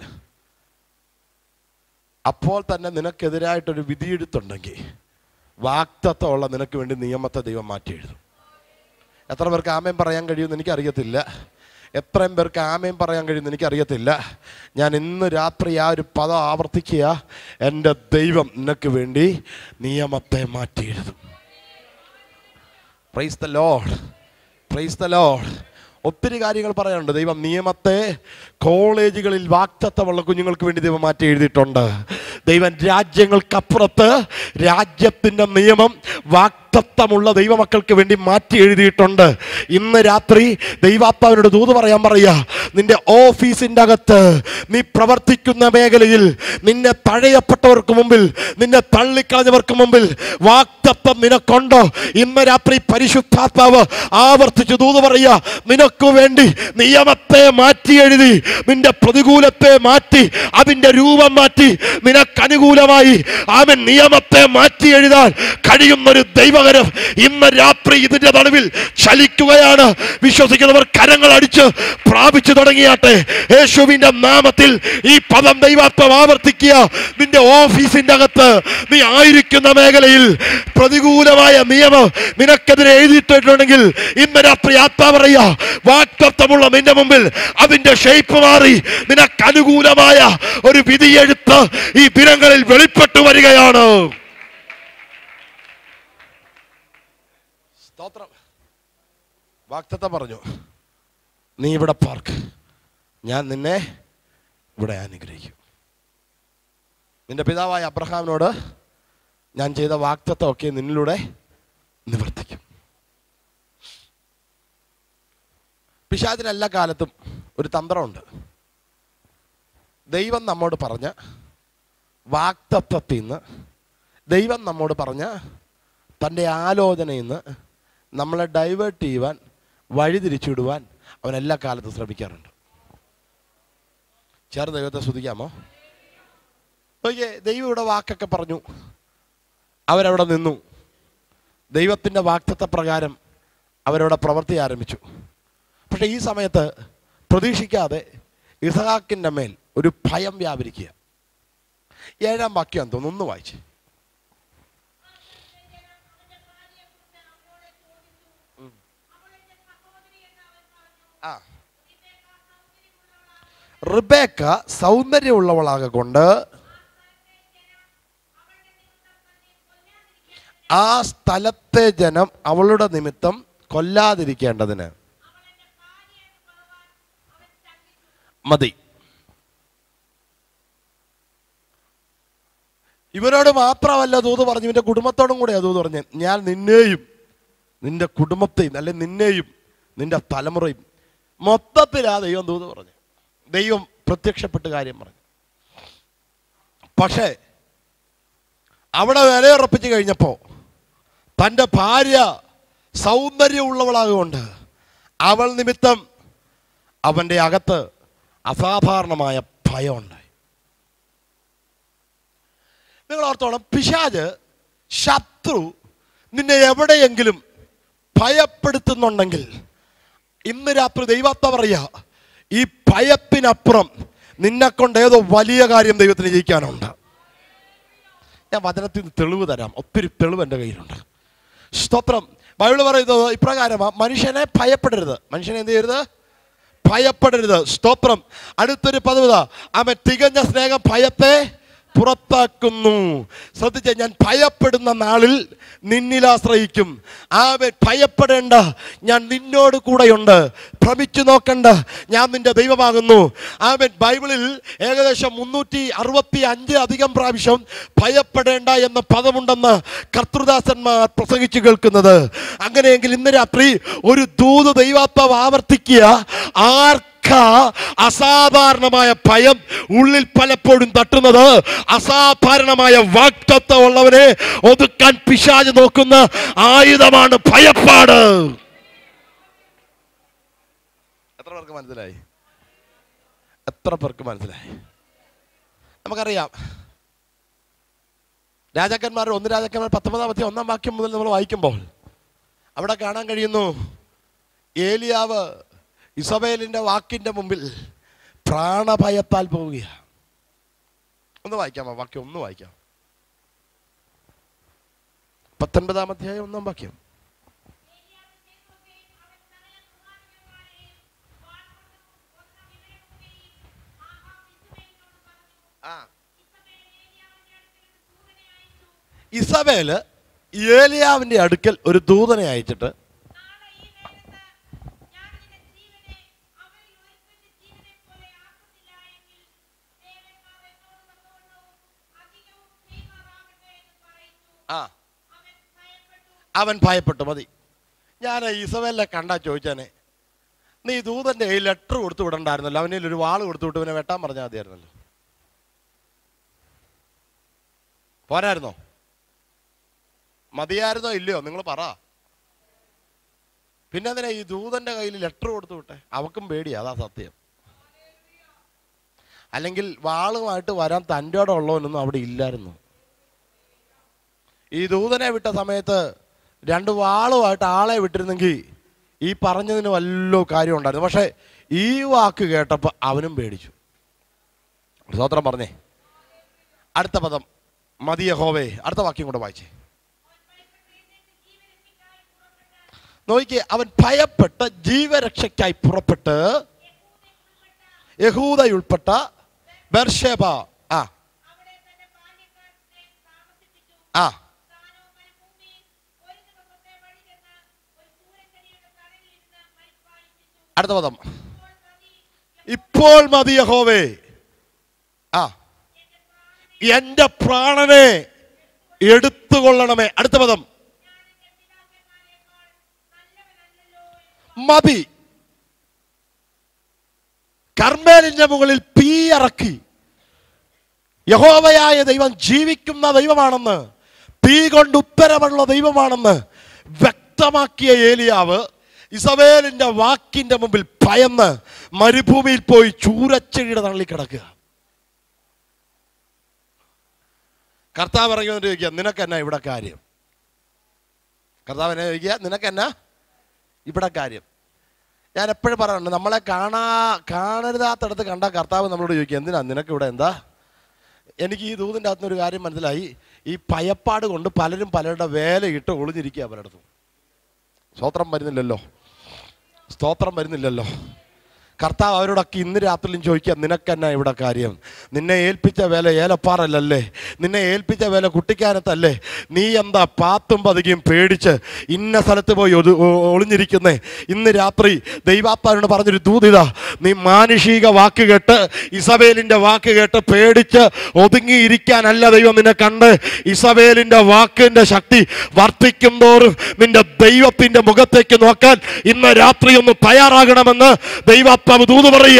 അപ്പോൾ തന്നെ നിനക്കെതിരായിട്ടൊരു വിധിയെഴുത്തുണ്ടെങ്കിൽ വാക്തത്വമുള്ള നിനക്ക് വേണ്ടി നിയമത്തെ ദൈവം മാറ്റി എഴുതും എത്ര പേർക്ക് ആമയം പറയാൻ കഴിയുമെന്ന് എനിക്കറിയത്തില്ല എത്രയും പേർക്ക് ആമയം പറയാൻ കഴിയുമെന്ന് എനിക്കറിയത്തില്ല ഞാൻ ഇന്ന് രാത്രി ആ ഒരു പദം ആവർത്തിക്കുക എൻ്റെ ദൈവം നിനക്ക് വേണ്ടി നിയമത്തെ മാറ്റി എഴുതും praise the Lord praise the Lord ഒത്തിരി കാര്യങ്ങൾ പറയാനുണ്ട് ദൈവം നിയമത്തെ കോളേജുകളിൽ വാക്തത്വമുള്ള കുഞ്ഞുങ്ങൾക്ക് വേണ്ടി ദൈവം മാറ്റി എഴുതിയിട്ടുണ്ട് ദൈവം രാജ്യങ്ങൾക്കപ്പുറത്ത് രാജ്യത്തിൻ്റെ നിയമം വാക്ത വാക്തത്വമുള്ള ദൈവമക്കൾക്ക് വേണ്ടി മാറ്റി എഴുതിയിട്ടുണ്ട് ഇന്ന് രാത്രി ദൈവാത്മാവിനോട് ദൂത് പറയാൻ പറയുക നിന്റെ ഓഫീസിൻ്റെ അകത്ത് നീ പ്രവർത്തിക്കുന്ന മേഖലയിൽ നിന്നെ തഴയപ്പെട്ടവർക്ക് മുമ്പിൽ നിന്നെ തള്ളിക്കളഞ്ഞവർക്ക് മുമ്പിൽ വാക്തത്വം നിനക്കുണ്ടോ ഇന്ന് രാത്രി പരിശുദ്ധാത്മാവ് ആവർത്തിച്ച് ദൂത് പറയുക നിനക്ക് വേണ്ടി നിയമത്തെ മാറ്റി എഴുതി നിന്റെ പ്രതികൂലത്തെ മാറ്റി അതിന്റെ രൂപം മാറ്റി നിനക്കനുകൂലമായി അവൻ നിയമത്തെ മാറ്റി എഴുതാൻ കഴിയുന്നൊരു ദൈവകരം ഇന്ന് രാത്രി ഇതിന്റെ നടുവിൽ ചലിക്കുകയാണ് വിശ്വസിക്കുന്നവർ കരങ്ങൾ അടിച്ച് പ്രാപിച്ചു തുടങ്ങിയാട്ടെ യേശുവിന്റെ നാമത്തിൽ ഈ പദം ദൈവാത്മം ആവർത്തിക്കുക നിന്റെ ഓഫീസിന്റെ അകത്ത് നീ ആയിരിക്കുന്ന മേഖലയിൽ പ്രതികൂലമായ നിയമം നിനക്കെതിരെ എഴുതിയിട്ടുണ്ടെങ്കിൽ ഇന്ന് രാത്രി ആത്മാ പറയുക വാക്തത്വമുള്ള നിന്റെ മുമ്പിൽ അതിന്റെ ഷേപ്പ് മാറി നിനക്ക് അനുകൂലമായ ഒരു വിധിയെഴുത്ത് ഈ ദിനങ്ങളിൽ വെളിപ്പെട്ടു വരികയാണ് സ്തോത്രം വാക്തത്വം പറഞ്ഞു നീ ഇവിടെ പാർക്ക് ഞാൻ നിന്നെ ഇവിടെ അനുഗ്രഹിക്കും നിന്റെ പിതാവായ അബ്രഹാമിനോട് ഞാൻ ചെയ്ത വാക്തത്വം ഒക്കെ നിന്നിലൂടെ നിവർത്തിക്കും പിശാചിന് എല്ലാ കാലത്തും ഒരു തന്ത്രമുണ്ട് ദൈവം നമ്മോട് പറഞ്ഞ വാക്തത്വത്തിൽ നിന്ന് ദൈവം നമ്മോട് പറഞ്ഞ തൻ്റെ ആലോചനയിൽ നിന്ന് നമ്മളെ ഡൈവേർട്ട് ചെയ്യുവാൻ വഴിതിരിച്ചുവിടുവാൻ അവൻ എല്ലാ കാലത്തും ശ്രമിക്കാറുണ്ട് ചേർന്ന് ദൈവത്തെ ശ്രദ്ധിക്കാമോ നോക്കിയേ ദൈവം ഇവിടെ വാക്കൊക്കെ പറഞ്ഞു അവരവിടെ നിന്നു ദൈവത്തിൻ്റെ വാക്തത്വ പ്രകാരം അവരവിടെ പ്രവൃത്തി ആരംഭിച്ചു പക്ഷേ ഈ സമയത്ത് പ്രതീക്ഷിക്കാതെ ഇസഹാക്കിൻ്റെ മേൽ ഒരു ഭയം വ്യാപരിക്കുക ഏഴാം വാക്യം തോന്നുന്നു ഒന്ന് വായിച്ച് ആ റിബേക്ക സൗന്ദര്യമുള്ളവളാകൊണ്ട് ആ സ്ഥലത്തെ ജനം അവളുടെ നിമിത്തം കൊല്ലാതിരിക്കേണ്ടതിന് മതി ഇവരോട് മാത്രമല്ല ദൂത് പറഞ്ഞു ഇവന്റെ കുടുംബത്തോടും കൂടെ ദൂത് പറഞ്ഞു ഞാൻ നിന്നെയും നിന്റെ കുടുംബത്തെയും അല്ലെ നിന്നെയും നിന്റെ തലമുറയും മൊത്തത്തിലാ ദൈവം ദൂത് പറഞ്ഞു ദൈവം പ്രത്യക്ഷപ്പെട്ട് കാര്യം പറഞ്ഞു പക്ഷേ അവിടെ വിലയുറപ്പിച്ച് കഴിഞ്ഞപ്പോൾ തൻ്റെ ഭാര്യ സൗന്ദര്യമുള്ളവളാകൊണ്ട് അവൾ നിമിത്തം അവൻ്റെ അകത്ത് അസാധാരണമായ ഭയമുണ്ടായി നിങ്ങൾ ഓർത്തോളം പിശാജ് ശത്രു നിന്നെ എവിടെയെങ്കിലും ഭയപ്പെടുത്തുന്നുണ്ടെങ്കിൽ ഇന്ന് രാത്രി ദൈവത്ത പറയുക ഈ ഭയത്തിനപ്പുറം നിന്നെ കൊണ്ട് ഏതോ വലിയ കാര്യം ദൈവത്തിന് ജയിക്കാനുണ്ട് ഞാൻ വചനത്തിൽ നിന്ന് തെളിവ് തരാം ഒത്തിരി തെളിവ് എൻ്റെ കയ്യിലുണ്ട് സ്തോത്രം ബൈബിൾ പറയുന്നത് ഇപ്രകാരമാണ് മനുഷ്യനെ ഭയപ്പെടരുത് മനുഷ്യനെ എന്ത് ചെയ്യരുത് ഭയപ്പെടരുത് സ്തോത്രം അടുത്തൊരു പദവിത അവൻ തികഞ്ഞ സ്നേഹം ഭയത്തെ പുറത്താക്കുന്നു ശ്രദ്ധിച്ച ഞാൻ ഭയപ്പെടുന്ന നാളിൽ നിന്നിൽ ആശ്രയിക്കും ആവൻ ഭയപ്പെടേണ്ട ഞാൻ നിന്നോട് കൂടെയുണ്ട് ഭ്രമിച്ചു നോക്കണ്ട ഞാൻ നിന്റെ ദൈവമാകുന്നു ആവൻ ബൈബിളിൽ ഏകദേശം മുന്നൂറ്റി അറുപത്തി അഞ്ച് അധികം പ്രാവശ്യം ഭയപ്പെടേണ്ട എന്ന പദമുണ്ടെന്ന് കർത്തൃദാസന്മാർ പ്രസംഗിച്ചു കേൾക്കുന്നത് അങ്ങനെയെങ്കിൽ ഇന്ന് രാത്രി ഒരു ദൂത് ദൈവാത്മാവ് ആവർത്തിക്കുക ആർക്ക് അസാധാരണമായ ഭയം ഉള്ളിൽ പലപ്പോഴും തട്ടുന്നത് അസാധാരണമായ വാക്തത്വം ഉള്ളവനെ ഒതുക്കാൻ പിശാജ് നോക്കുന്ന ആയുധമാണ് ഭയപ്പാട് എത്ര പേർക്ക് മനസ്സിലായി എത്ര പേർക്ക് മനസ്സിലായി നമുക്കറിയാം രാജാക്കന്മാർ ഒന്ന് രാജാക്കന്മാർ പത്തൊമ്പതാം അധ്യായം ഒന്നാം വാക്യം മുതൽ നമ്മൾ വായിക്കുമ്പോൾ അവിടെ കാണാൻ കഴിയുന്നു ഏലിയാവ് ഇസബേലിന്റെ വാക്കിന്റെ മുമ്പിൽ പ്രാണഭയത്താൽ പോവുകയാണ് ഒന്ന് വായിക്കാമോ വാക്യം ഒന്ന് വായിക്കാം പത്തൊൻപതാം അധ്യായം ഒന്നാം വാക്യം ഇസബേല് ഏലിയാവിന്റെ അടുക്കൽ ഒരു ദൂതനെ അയച്ചിട്ട് ആ അവൻ ഭയപ്പെട്ടു മതി ഞാൻ ഇസവെല്ലെ കണ്ടാ ചോദിച്ചാനെ നീ ദൂതന്റെ കയ്യിൽ ലെറ്റർ കൊടുത്തു വിടണ്ടായിരുന്നല്ലോ അവനിൽ ഒരു വാള് കൊടുത്തു വിട്ട് ഇവനെ വെട്ടാൻ പറഞ്ഞാൽ മതിയായിരുന്നല്ലോ പോരായിരുന്നോ മതിയായിരുന്നോ ഇല്ലയോ നിങ്ങൾ പറ പിന്നെ അതിനെ ഈ ദൂതന്റെ കയ്യിൽ ലെറ്റർ കൊടുത്തു വിട്ടെ അവക്കും പേടിയാ അതാ സത്യം അല്ലെങ്കിൽ വാളുമായിട്ട് വരാൻ തൻ്റെ ഉള്ളവനൊന്നും അവിടെ ഇല്ലായിരുന്നു ഈ ദൂതനെ വിട്ട സമയത്ത് രണ്ട് വാളുമായിട്ട് ആളെ വിട്ടിരുന്നെങ്കിൽ ഈ പറഞ്ഞതിന് വല്ല കാര്യം ഉണ്ടായിരുന്നു പക്ഷേ ഈ വാക്ക് കേട്ടപ്പോൾ അവനും പേടിച്ചു സ്വത്രം പറഞ്ഞേ അടുത്ത പദം മതിയ ഹോവേ അടുത്ത വാക്യം കൂടെ വായിച്ചേ നോക്കിയേ അവൻ ഭയപ്പെട്ട് ജീവരക്ഷയ്ക്കായി പുറപ്പെട്ട് യഹൂദയുൾപ്പെട്ട ബർഷേബ ആ അവിടെ തന്റെ പാണ്യക്കാരനെ താമസിപ്പിച്ചു ആ താനോ മരുഭൂമിയിൽ ഒരു ദിവസത്തെ വഴി ചെന്ന് ഒരു സൂര്യക്കനിയുടെ തണലിലിരുന്ന് പരിപാലിച്ചു അടുത്ത പദം ഇപ്പോൾ മതി ഇപ്പോൾ മതി യഹോവേ ആ എന്റെ പ്രാണനെ എടുത്തുകൊള്ളണമേ അടുത്ത പദം മതി കർമ്മേലിന്റെ മുകളിൽ തീ ഇറക്കി യഹോവയായ ദൈവം ജീവിക്കുന്ന ദൈവമാണെന്ന് തീ കൊണ്ട് ഉത്തരമുള്ള ദൈവമാണെന്ന് വ്യക്തമാക്കിയ ഏലിയാവ് ഇസബേലിന്റെ വാക്കിന്റെ മുമ്പിൽ ഭയന്ന് മരുഭൂമിയിൽ പോയി ചൂരച്ചെടിയുടെ തള്ളി കിടക്കുക കർത്താവ് ഇറങ്ങി വന്നിട്ട് ചോദിക്കുക നിനക്കെന്നാ ഇവിടെ കാര്യം കർത്താവ് എന്നെ ചോദിക്കുക നിനക്കെന്നാ ഇവിടെ കാര്യം ഞാൻ എപ്പോഴും പറയാറുണ്ട് നമ്മളെ കാണാ കാണരുതാത്തടത്ത് കണ്ട കർത്താവ് നമ്മളോട് ചോദിക്കുക എന്തിനാ നിനക്ക് ഇവിടെ എന്താ എനിക്ക് ഈ ദൂതിൻ്റെ അകത്തുനിന്ന് ഒരു കാര്യം മനസ്സിലായി ഈ ഭയപ്പാട് കൊണ്ട് പലരും പലരുടെ വേലയിട്ട് ഒളിഞ്ഞിരിക്കുക പലയിടത്തും സ്തോത്രം വരുന്നില്ലല്ലോ സ്തോത്രം വരുന്നില്ലല്ലോ കർത്താവ് അവരോടൊക്കെ ഇന്ന് രാത്രിയിലും ചോദിക്കുക നിനക്കെന്നാ ഇവിടെ കാര്യം നിന്നെ ഏൽപ്പിച്ച വേല ഏലപ്പാറല്ലല്ലേ നിന്നെ ഏൽപ്പിച്ച വേല കുട്ടിക്കാനത്തല്ലേ നീ എന്താ പാത്തും പതുകിയും പേടിച്ച് ഇന്ന സ്ഥലത്ത് പോയി ഒതു- ഒ- ഒളിഞ്ഞിരിക്കുന്നേ ഇന്ന് രാത്രി ദൈവാത്മാവിനോട് പറഞ്ഞൊരു ദൂതിത നീ മാനുഷിക വാക്ക് കേട്ട് ഇസബേലിന്റെ വാക്ക് കേട്ട് പേടിച്ച് ഒതുങ്ങിയിരിക്കാനല്ല ദൈവം നിന്നെ കണ്ട് ഇസബേലിന്റെ വാക്കിന്റെ ശക്തി വർദ്ധിക്കും തോറും നിന്റെ ദൈവത്തിന്റെ മുഖത്തേക്ക് നോക്കാൻ ഇന്ന് രാത്രി ഒന്ന് തയ്യാറാകണമെന്ന് ദൈവാത്മാവ് ദൂത് പറയുക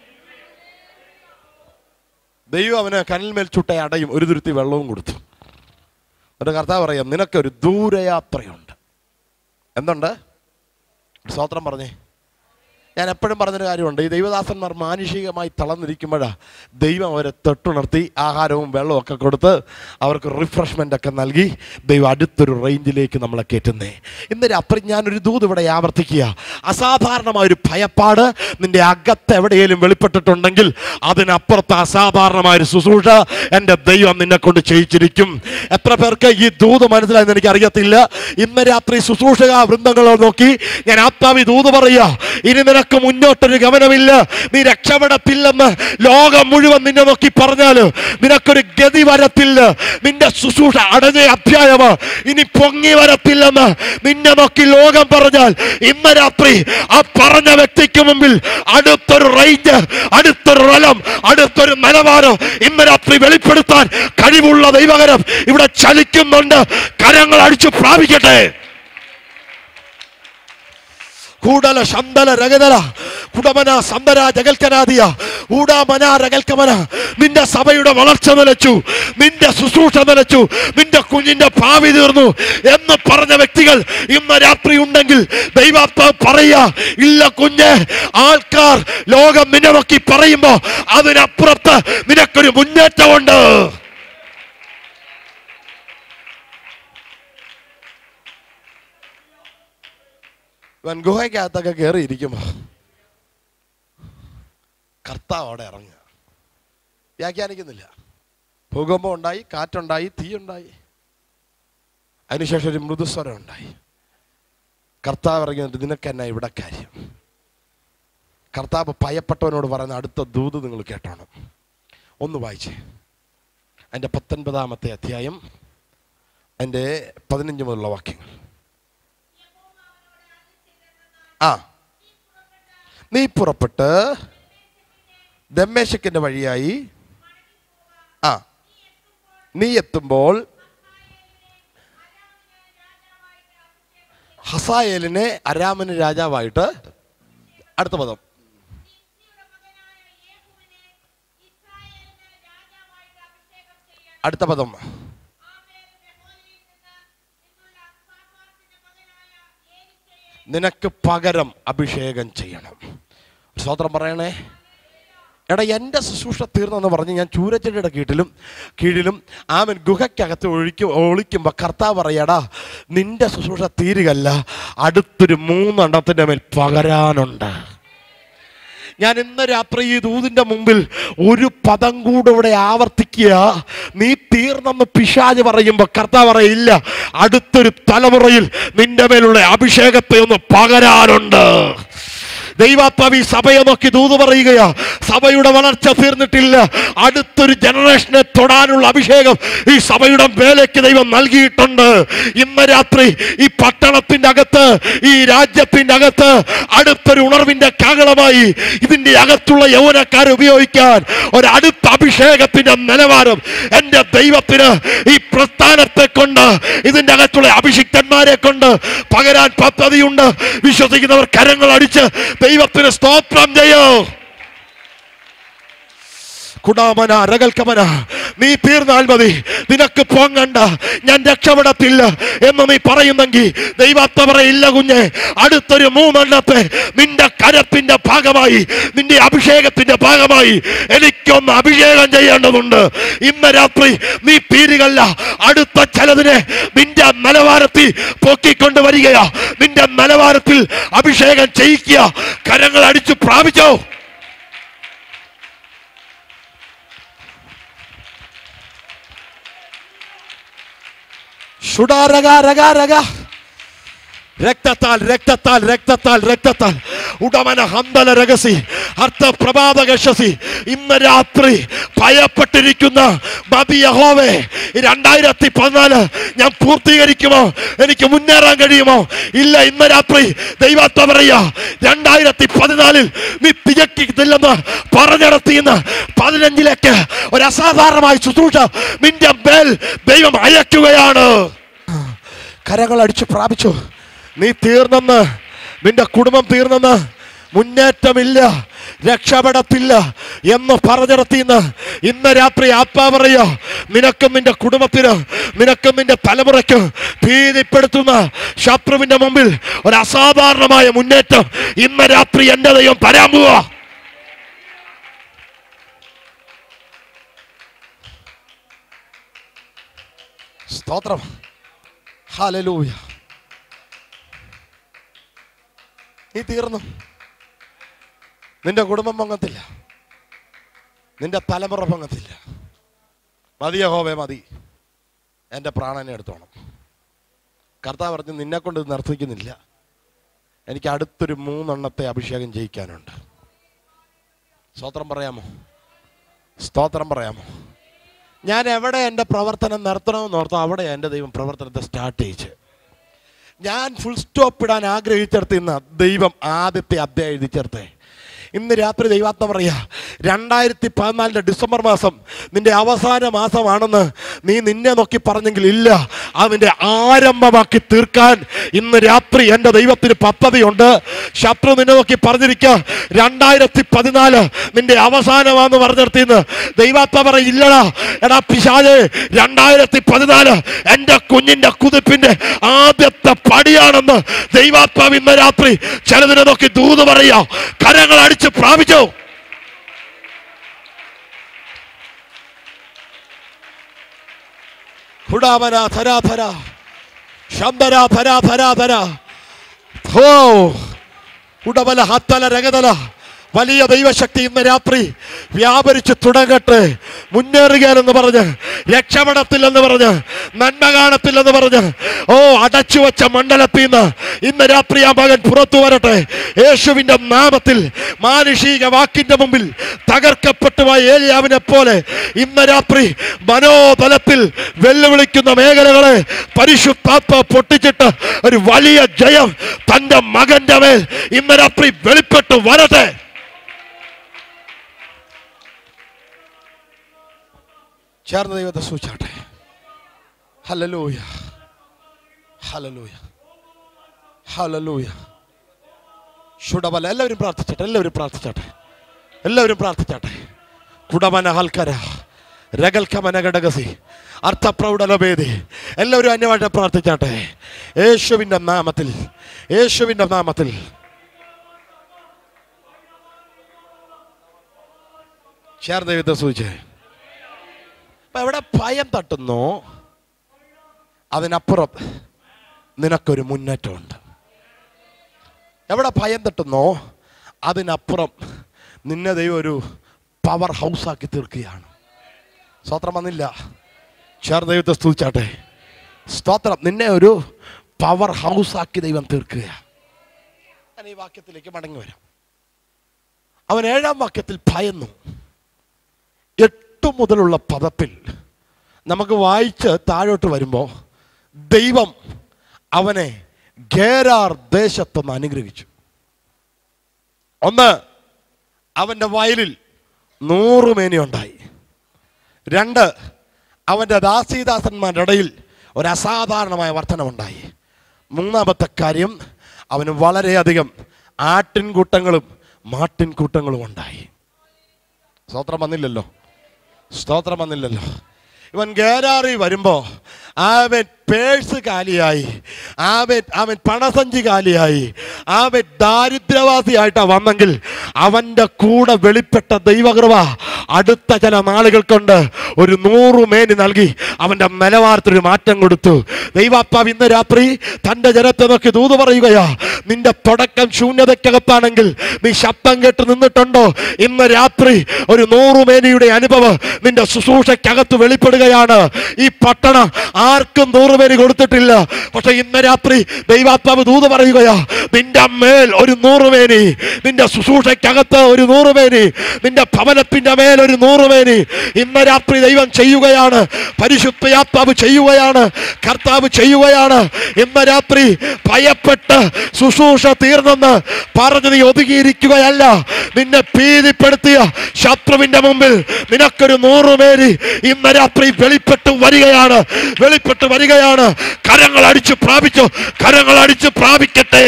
ദൈവം അവന് കനൽമേൽ ചുട്ട അടയും ഒരു തുരുത്തി വെള്ളവും കൊടുത്തു എന്നിട്ട് കർത്താവ് പറയാം നിനക്കൊരു ദൂരയാത്രയുണ്ട് എന്തുണ്ട് സ്തോത്രം പറഞ്ഞേ ഞാൻ എപ്പോഴും പറഞ്ഞൊരു കാര്യമുണ്ട് ഈ ദൈവദാസന്മാർ മാനുഷികമായി തളർന്നിരിക്കുമ്പോഴാണ് ദൈവം അവരെ തൊട്ടുണർത്തി ആഹാരവും വെള്ളവും ഒക്കെ കൊടുത്ത് അവർക്ക് റിഫ്രഷ്മെൻ്റ് ഒക്കെ നൽകി ദൈവം അടുത്തൊരു റേഞ്ചിലേക്ക് നമ്മളെ കയറ്റുന്നേ ഇന്ന് രാത്രി ഞാനൊരു ദൂത് ഇവിടെ ആവർത്തിക്കുക അസാധാരണമായ ഒരു ഭയപ്പാട് നിന്റെ അകത്ത് എവിടെയെങ്കിലും വെളിപ്പെട്ടിട്ടുണ്ടെങ്കിൽ അതിനപ്പുറത്ത് അസാധാരണമായ ഒരു ശുശ്രൂഷ എൻ്റെ ദൈവം നിന്നെ കൊണ്ട് ചെയ്യിച്ചിരിക്കും എത്ര പേർക്ക് ഈ ദൂത് മനസ്സിലായെന്ന് എനിക്ക് അറിയത്തില്ല ഇന്ന് രാത്രി ശുശ്രൂഷക വൃന്ദങ്ങളെ നോക്കി ഞാൻ ആത്മാവി ദൂത് പറയുക ഇനി നിനക്ക് മുന്നോട്ടൊരു ഗമനമില്ല നീ രക്ഷപ്പെടത്തില്ലെന്ന് ലോകം മുഴുവൻ നിന്നെ നോക്കി പറഞ്ഞാല് നിനക്കൊരു ഗതി വരത്തില്ല നിന്റെ ശുശ്രൂഷ അടഞ്ഞ അധ്യായമ് ഇനി പൊങ്ങി വരത്തില്ലെന്ന് നിന്നെ നോക്കി ലോകം പറഞ്ഞാൽ ഇന്ന് രാത്രി ആ പറഞ്ഞ വ്യക്തിക്ക് മുമ്പിൽ അടുത്തൊരു റേഞ്ച് അടുത്തൊരു റലം അടുത്തൊരു നിലവാരം ഇന്ന് രാത്രി വെളിപ്പെടുത്താൻ കഴിവുള്ള ദൈവകരം ഇവിടെ ചലിക്കുന്നുണ്ട് കരങ്ങൾ അടിച്ചു പ്രാപിക്കട്ടെ കൂടല ശന്തല രഗതല കുടമന സന്തര ജഗൽക്കനാദിയ ഊടാമന രഗൽക്കമന നിന്റെ സഭയുടെ വളർച്ച നിലച്ചു നിന്റെ ശുശ്രൂഷ നിലച്ചു നിന്റെ കുഞ്ഞിന്റെ ഭാവി തീർന്നു എന്ന് പറഞ്ഞ വ്യക്തികൾ ഇന്ന് രാത്രി ഉണ്ടെങ്കിൽ ദൈവാത്മാവ് പറയുക ഇല്ല കുഞ്ഞ് ആൾക്കാർ ലോകം നിന്നെ നോക്കി പറയുമ്പോ അതിനപ്പുറത്ത് നിനക്കൊരു മുന്നേറ്റമുണ്ട് ഇവൻ ഗുഹയ്ക്കകത്തൊക്കെ കയറി ഇരിക്കുമ്പോ കർത്താവ് അവിടെ ഇറങ്ങുക വ്യാഖ്യാനിക്കുന്നില്ല ഭൂകമ്പം ഉണ്ടായി കാറ്റുണ്ടായി തീയുണ്ടായി അതിനുശേഷം ഒരു മൃദുസ്വരം ഉണ്ടായി കർത്താവ് ഇറങ്ങിയിട്ട് നിനക്ക് എന്നാ ഇവിടെ കാര്യം കർത്താവ് ഭയപ്പെട്ടവനോട് പറയുന്ന അടുത്ത ദൂത് നിങ്ങൾ കേട്ടോണം ഒന്ന് വായിച്ചേ അതിൻ്റെ പത്തൊൻപതാമത്തെ അധ്യായം അതിൻ്റെ പതിനഞ്ച് മുതലുള്ള വാക്യങ്ങൾ ആ നീ പുറപ്പെട്ട് ദമ്മേശക്കിന്റെ വഴിയായി ആ നീ എത്തുമ്പോൾ ഹസായേലിനെ അരാമന് രാജാവായിട്ട് അടുത്ത പദം നിംസിയുടെ മകനായ യേഹൂവിനെ ഇസ്രായേലിന് രാജാവായിട്ട് അഭിഷേകം ചെയ്യണം അടുത്ത പദം ആമേൽ മെഹോലിയിൽ നിന്ന് നിന്നുള്ള സാഫാത്തിന്റെ മകനായ ഏലിശയെ നിനക്ക് പകരം അഭിഷേകം ചെയ്യണം സ്വതന്ത്രം പറയണേ എടാ എൻ്റെ ശുശ്രൂഷ തീർന്നെന്ന് പറഞ്ഞ് ഞാൻ ചൂരച്ചെടിയുടെ കീഴിലും കീഴിലും ആമൻ ഗുഹയ്ക്കകത്ത് ഒഴിക്കും ഒളിക്കുമ്പോൾ കർത്താവ് പറയടാ നിന്റെ ശുശ്രൂഷ തീരുകല്ല അടുത്തൊരു മൂന്നെണ്ണത്തിൻ്റെ മേൽ പകരാനുണ്ട് ഞാൻ ഇന്ന് രാത്രി ഈ ദൂതിന്റെ മുമ്പിൽ ഒരു പദം കൂടെ ഇവിടെ ആവർത്തിക്കുക നീ തീർന്നെന്ന് പിശാജ് പറയുമ്പോൾ കർത്താവ് പറയില്ല അടുത്തൊരു തലമുറയിൽ നിന്റെ മേലുള്ള അഭിഷേകത്തെ ഒന്ന് പകരാനുണ്ട് ദൈവാത്മാവ് ഈ സഭയെ നോക്കി ദൂത് പറയുകയാ സഭയുടെ വളർച്ച തീർന്നിട്ടില്ല അടുത്തൊരു ജനറേഷനെ തൊടാനുള്ള അഭിഷേകം ഈ സഭയുടെ മേലേക്ക് ദൈവം നൽകിയിട്ടുണ്ട് ഇന്ന് രാത്രി ഈ പട്ടണത്തിന്റെ അകത്ത് ഈ രാജ്യത്തിന്റെ അകത്ത് അടുത്തൊരു ഉണർവിന്റെ കാകളമായി ഇതിന്റെ അകത്തുള്ള യൗവനക്കാരെ ഉപയോഗിക്കാൻ ഒരു അടുത്ത അഭിഷേകത്തിന്റെ നിലവാരം എന്റെ ദൈവത്തിന് ഈ പ്രസ്ഥാനത്തെ കൊണ്ട് ഇതിന്റെ അകത്തുള്ള അഭിഷിക്തന്മാരെ കൊണ്ട് പകരാൻ പദ്ധതിയുണ്ട് വിശ്വസിക്കുന്നവർ കരങ്ങൾ അടിച്ച് ദൈവത്തിന് സ്തോത്രം ചെയ്യോ കുടാമന രകൽക്കമന നീ തീർന്നാൽ മതി നിനക്ക് പോങ്ങണ്ട ഞാൻ രക്ഷപ്പെടത്തില്ല എന്ന് നീ പറയുന്നെങ്കിൽ ദൈവത്തെ പറയില്ല കുഞ്ഞെ അടുത്തൊരു മൂന്നെണ്ണത്തെ നിന്റെ കരത്തിന്റെ ഭാഗമായി നിന്റെ അഭിഷേകത്തിന്റെ ഭാഗമായി എനിക്കൊന്ന് അഭിഷേകം ചെയ്യേണ്ടതുണ്ട് ഇന്ന് രാത്രി നീ തീരുകല്ല അടുത്ത ചിലതിനെ നിന്റെ നിലവാരത്തിൽ പൊക്കിക്കൊണ്ട് വരികയാ നിന്റെ നിലവാരത്തിൽ അഭിഷേകം ചെയ്യിക്കുക കരങ്ങൾ അടിച്ചു പ്രാപിച്ചോ ഷുഡാരക രക രക രക്തത്താൽ രക്തത്താൽ രക്തത്താൽ രക്തത്താൽ ഉടമന ഹന്തല രഹസി അർത്ഥ പ്രഭാതകശസി ഇന്ന് രാത്രി ഭയപ്പെട്ടിരിക്കുന്ന മതി യഹോവേ രണ്ടായിരത്തി പതിനാല് ഞാൻ പൂർത്തീകരിക്കുമോ എനിക്ക് മുന്നേറാൻ കഴിയുമോ ഇല്ല ഇന്ന് രാത്രി ദൈവത്തെ പറയാ രണ്ടായിരത്തി പതിനാലിൽ നീ തികക്കില്ലെന്ന് പറഞ്ഞിടത്തിന്ന് പതിനഞ്ചിലേക്ക് ഒരു അസാധാരണമായ ശുശ്രൂഷ നിന്റെ മേൽ ദൈവം അയക്കുകയാണ് കരങ്ങൾ അടിച്ചു പ്രാപിച്ചു നീ തീർന്നെന്ന് നിന്റെ കുടുംബം തീർന്നെന്ന് മുന്നേറ്റമില്ല രക്ഷപ്പെടത്തില്ല എന്ന് പറഞ്ഞിടത്തിന്ന് ഇന്ന് രാത്രി ആത്മാ പറയോ നിനക്കും നിന്റെ കുടുംബത്തിന് നിനക്കും നിന്റെ തലമുറയ്ക്ക് ഭീതിപ്പെടുത്തുന്ന ശത്രുവിന്റെ മുമ്പിൽ ഒരു അസാധാരണമായ മുന്നേറ്റം ഇന്ന് രാത്രി എന്റെ ദൈവം തരാൻ പോവാ സ്തോത്രം ഹാലലൂയ നീ തീർന്നു നിന്റെ കുടുംബം പൊങ്ങത്തില്ല നിന്റെ തലമുറ പൊങ്ങത്തില്ല മതി യഹോവേ മതി എൻ്റെ പ്രാണനെ എടുത്തോണം കർത്താവ് പറഞ്ഞു നിന്നെ കൊണ്ട് ഇത് നിർത്തിക്കുന്നില്ല എനിക്ക് അടുത്തൊരു മൂന്നെണ്ണത്തെ അഭിഷേകം ചെയ്യിക്കാനുണ്ട് സ്തോത്രം പറയാമോ സ്തോത്രം പറയാമോ ഞാൻ എവിടെ എൻ്റെ പ്രവർത്തനം നിർത്തണമെന്ന് ഓർത്തോ അവിടെ എൻ്റെ ദൈവം പ്രവർത്തനത്തെ സ്റ്റാർട്ട് ചെയ്യിച്ച് ഞാൻ ഫുൾ സ്റ്റോപ്പ് ഇടാൻ ആഗ്രഹിച്ചിടത്ത് ഇന്ന് ദൈവം ആദ്യത്തെ അധ്യായം എഴുതി ചേർത്തേ ഇന്ന് രാത്രി ദൈവാത്മ പറയാ രണ്ടായിരത്തി പതിനാലിൻ്റെ ഡിസംബർ മാസം നിന്റെ അവസാന മാസമാണെന്ന് നീ നിന്നെ നോക്കി പറഞ്ഞെങ്കിൽ ഇല്ല അതിൻ്റെ ആരംഭമാക്കി തീർക്കാൻ ഇന്ന് രാത്രി എൻ്റെ ദൈവത്തിന് പദ്ധതിയുണ്ട് ശത്രു നിന്നെ നോക്കി പറഞ്ഞിരിക്കുക രണ്ടായിരത്തി പതിനാല് നിന്റെ അവസാനമാണെന്ന് പറഞ്ഞിടത്തിന്ന് ദൈവാത്മ പറയും ഇല്ലടാ എടാ പിശാജെ രണ്ടായിരത്തി പതിനാല് എൻ്റെ കുഞ്ഞിൻ്റെ കുതിപ്പിൻ്റെ ആദ്യത്തെ പടിയാണെന്ന് ദൈവാത്മാവ് ഇന്ന് രാത്രി ചിലതിനെ നോക്കി ദൂത് പറയാ കരങ്ങൾ അടിച്ച് പ്രാപിച്ചോ ഹുഡാമന ധരാ ധര ശബ്ദര ധരാ ധരാ ധര ഹോ ഉടമല ഹത്തല രഗതല വലിയ ദൈവശക്തി ഇന്ന് രാത്രി വ്യാപരിച്ച് തുടങ്ങട്ടെ മുന്നേറുകയെന്ന് പറഞ്ഞ് രക്ഷപ്പെടത്തില്ലെന്ന് പറഞ്ഞ് നന്മ കാണത്തില്ലെന്ന് പറഞ്ഞ് ഓ അടച്ചു വച്ച മണ്ഡലത്തിൽ നിന്ന് ഇന്ന് രാത്രി ആ മകൻ പുറത്തു വരട്ടെ യേശുവിന്റെ നാമത്തിൽ മാനുഷിക വാക്കിന്റെ മുമ്പിൽ തകർക്കപ്പെട്ടു പോയ ഏലിയാവിനെ പോലെ ഇന്ന് രാത്രി മനോതലത്തിൽ വെല്ലുവിളിക്കുന്ന മേഖലകളെ പരിശുദ്ധാത്മ പൊട്ടിച്ചിട്ട് ഒരു വലിയ ജയം തന്റെ മകന്റെ മേൽ ഇന്ന് രാത്രി വെളിപ്പെട്ട് വരട്ടെ ചേർന്ന് ദൈവത്തെ സൂചാട്ടെ ഹലലൂയ ഹലലൂയ ഹലലൂയ ഷുഡബല എല്ലാവരും പ്രാർത്ഥിച്ചട്ടെ എല്ലാവരും പ്രാർത്ഥിച്ചട്ടെ എല്ലാവരും പ്രാർത്ഥിച്ചട്ടെ കുടമന ഹൽക്കര രകൽക്കമന ഘടകസി അർത്ഥപ്രൗഢലഭേദി എല്ലാവരും അന്യമായിട്ട് പ്രാർത്ഥിച്ചാട്ടെ യേശുവിൻ്റെ നാമത്തിൽ യേശുവിൻ്റെ നാമത്തിൽ ചേർന്ന് ദൈവത്തെ സൂചിച്ചേ അപ്പൊ എവിടെ ഭയം തട്ടുന്നോ അതിനപ്പുറം നിനക്കൊരു മുന്നേറ്റമുണ്ട് എവിടെ ഭയം തട്ടുന്നോ അതിനപ്പുറം നിന്നെ ദൈവം ഒരു പവർ ഹൗസാക്കി തീർക്കുകയാണ് സ്തോത്രം വന്നില്ല ചേർന്ന് ദൈവത്തെ സ്തുതിച്ചാട്ടെ സ്തോത്രം നിന്നെ ഒരു പവർ ഹൗസാക്കി ദൈവം തീർക്കുകയാണ് ഞാൻ ഈ വാക്യത്തിലേക്ക് മടങ്ങി വരാം അവൻ ഏഴാം വാക്യത്തിൽ ഭയന്നു എട്ട് മുതലുള്ള പദത്തിൽ നമുക്ക് വായിച്ച് താഴോട്ട് വരുമ്പോൾ ദൈവം അവനെ ഗേരാർ ദേശത്തൊന്ന് അനുഗ്രഹിച്ചു ഒന്ന് അവൻ്റെ വയലിൽ നൂറ് മേനി ഉണ്ടായി രണ്ട് അവൻ്റെ ദാസീദാസന്മാരുടെ ഇടയിൽ ഒരു അസാധാരണമായ വർധനമുണ്ടായി മൂന്നാമത്തെ കാര്യം അവന് വളരെയധികം ആട്ടിൻകൂട്ടങ്ങളും മാട്ടിൻകൂട്ടങ്ങളും ഉണ്ടായി സ്തോത്രം വന്നില്ലല്ലോ സ്തോത്രം വന്നില്ലല്ലോ ഇവൻ ഗേരാറി വരുമ്പോ അവൻ പേഴ്സ് കാലിയായി അവൻ അവൻ പണസഞ്ചി കാലിയായി അവൻ ദാരിദ്ര്യവാസിയായിട്ടാ വന്നെങ്കിൽ അവന്റെ കൂടെ വെളിപ്പെട്ട ദൈവകൃപ അടുത്ത ചില നാളുകൾ കൊണ്ട് ഒരു നൂറ് മേനി നൽകി അവന്റെ നിലവാരത്തിനൊരു മാറ്റം കൊടുത്തു ദൈവാത്മാവ് ഇന്ന് രാത്രി തന്റെ ജനത്തെ നോക്കി ദൂത് പറയുകയാ നിന്റെ തുടക്കം ശൂന്യതയ്ക്കകത്താണെങ്കിൽ നീ ശബ്ദം കേട്ട് നിന്നിട്ടുണ്ടോ ഇന്ന് രാത്രി ഒരു നൂറ് മേനിയുടെ അനുഭവം നിന്റെ ശുശ്രൂഷയ്ക്കകത്ത് വെളിപ്പെടുകയാണ് ഈ പട്ടണം ആർക്കും നൂറുപേര് കൊടുത്തിട്ടില്ല പക്ഷെ ഇന്ന് രാത്രി ദൈവാത്മാവ് ദൂത് പറയുകയാ നിന്റെ മേൽ ഒരു നൂറുപേര് നിന്റെ ശുശ്രൂഷയ്ക്കകത്ത് ഒരു നൂറുപേര് നിന്റെ ഭവനത്തിന്റെ മേൽ ഒരു നൂറുപേര് ഇന്ന് രാത്രി ദൈവം ചെയ്യുകയാണ് പരിശുദ്ധയാത്മാവ് ചെയ്യുകയാണ് കർത്താവ് ചെയ്യുകയാണ് ഇന്ന് രാത്രി ഭയപ്പെട്ട് ശുശ്രൂഷ തീർന്നെന്ന് പറഞ്ഞ് നീ ഒതുങ്ങിയിരിക്കുകയല്ല നിന്നെ ഭീതിപ്പെടുത്തിയ ശത്രുവിന്റെ മുമ്പിൽ നിനക്കൊരു നൂറുപേര് ഇന്ന് രാത്രി വെളിപ്പെട്ട് വരികയാണ് വെളിപ്പെട്ട് വരികയാണ് കരങ്ങൾ അടിച്ച് പ്രാപിച്ചു കരങ്ങൾ അടിച്ച് പ്രാപിക്കട്ടെ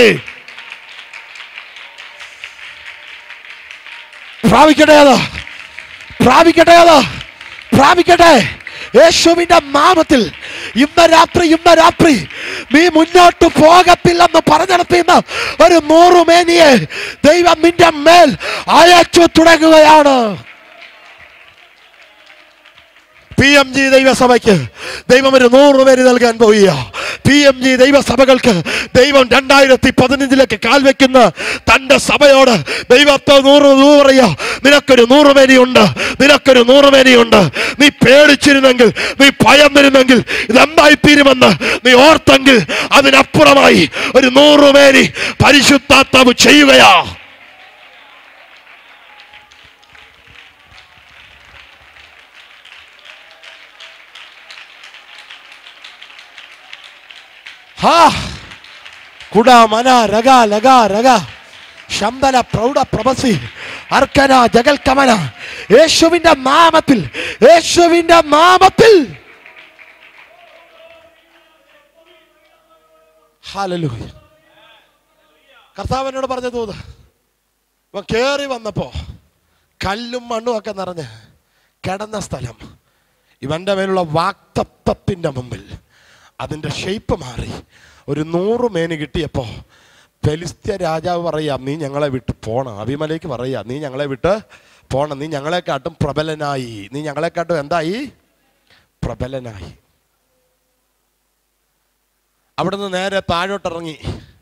പ്രാപിക്കട്ടെ അത് പ്രാപിക്കട്ടെ അത് പ്രാപിക്കട്ടെ യേശുവിന്റെ നാമത്തിൽ ഇന്ന് രാത്രി ഇന്ന് രാത്രി നീ മുന്നോട്ട് പോകത്തില്ലെന്ന് പറഞ്ഞിടത്തിന്ന് ഒരു നൂറുമേനിയെ ദൈവം നിന്റെ മേൽ അയച്ചു തുടങ്ങുകയാണ് പി എം ജി ദൈവസഭയ്ക്ക് ദൈവം ഒരു നൂറ് പേര് നൽകാൻ പോവുക പി എം ജി ദൈവസഭകൾക്ക് ദൈവം രണ്ടായിരത്തി പതിനഞ്ചിലേക്ക് കാൽവെക്കുന്ന തന്റെ സഭയോട് ദൈവത്തെ നൂറ് നൂറ് പറയുക നിനക്കൊരു നൂറ് പേരിയുണ്ട് നിനക്കൊരു നൂറ് പേരിയുണ്ട് നീ പേടിച്ചിരുന്നെങ്കിൽ നീ ഭയന്നിരുന്നെങ്കിൽ ഇതെന്തായി തീരുമെന്ന് നീ ഓർത്തെങ്കിൽ അതിനപ്പുറമായി ഒരു നൂറ് പേരി പരിശുദ്ധാത്മാവ് ചെയ്യുകയാ ഹാ കുട മന രഗ ലഗ രഗ ശമ്പല പ്രൗഢ പ്രഭസി അർക്കന ജഗൽ കമന യേശുവിന്റെ നാമത്തിൽ യേശുവിന്റെ നാമത്തിൽ ഹാലലൂയ കർത്താവിനോട് പറഞ്ഞ തോത് ഇവൻ കേറി വന്നപ്പോ കല്ലും മണ്ണും ഒക്കെ നിറഞ്ഞ് കിടന്ന സ്ഥലം ഇവന്റെ മേലുള്ള വാക്തത്വത്തിന്റെ മുമ്പിൽ അതിൻ്റെ ഷേപ്പ് മാറി ഒരു നൂറ് മേന് കിട്ടിയപ്പോൾ ഫെലിസ്ത്യ രാജാവ് പറയാ നീ ഞങ്ങളെ വിട്ട് പോണം അഭിമലേക്ക് പറയാ നീ ഞങ്ങളെ വിട്ട് പോണം നീ ഞങ്ങളെക്കാട്ടും പ്രബലനായി നീ ഞങ്ങളെക്കാട്ടും എന്തായി പ്രബലനായി അവിടുന്ന് നേരെ താഴോട്ടിറങ്ങി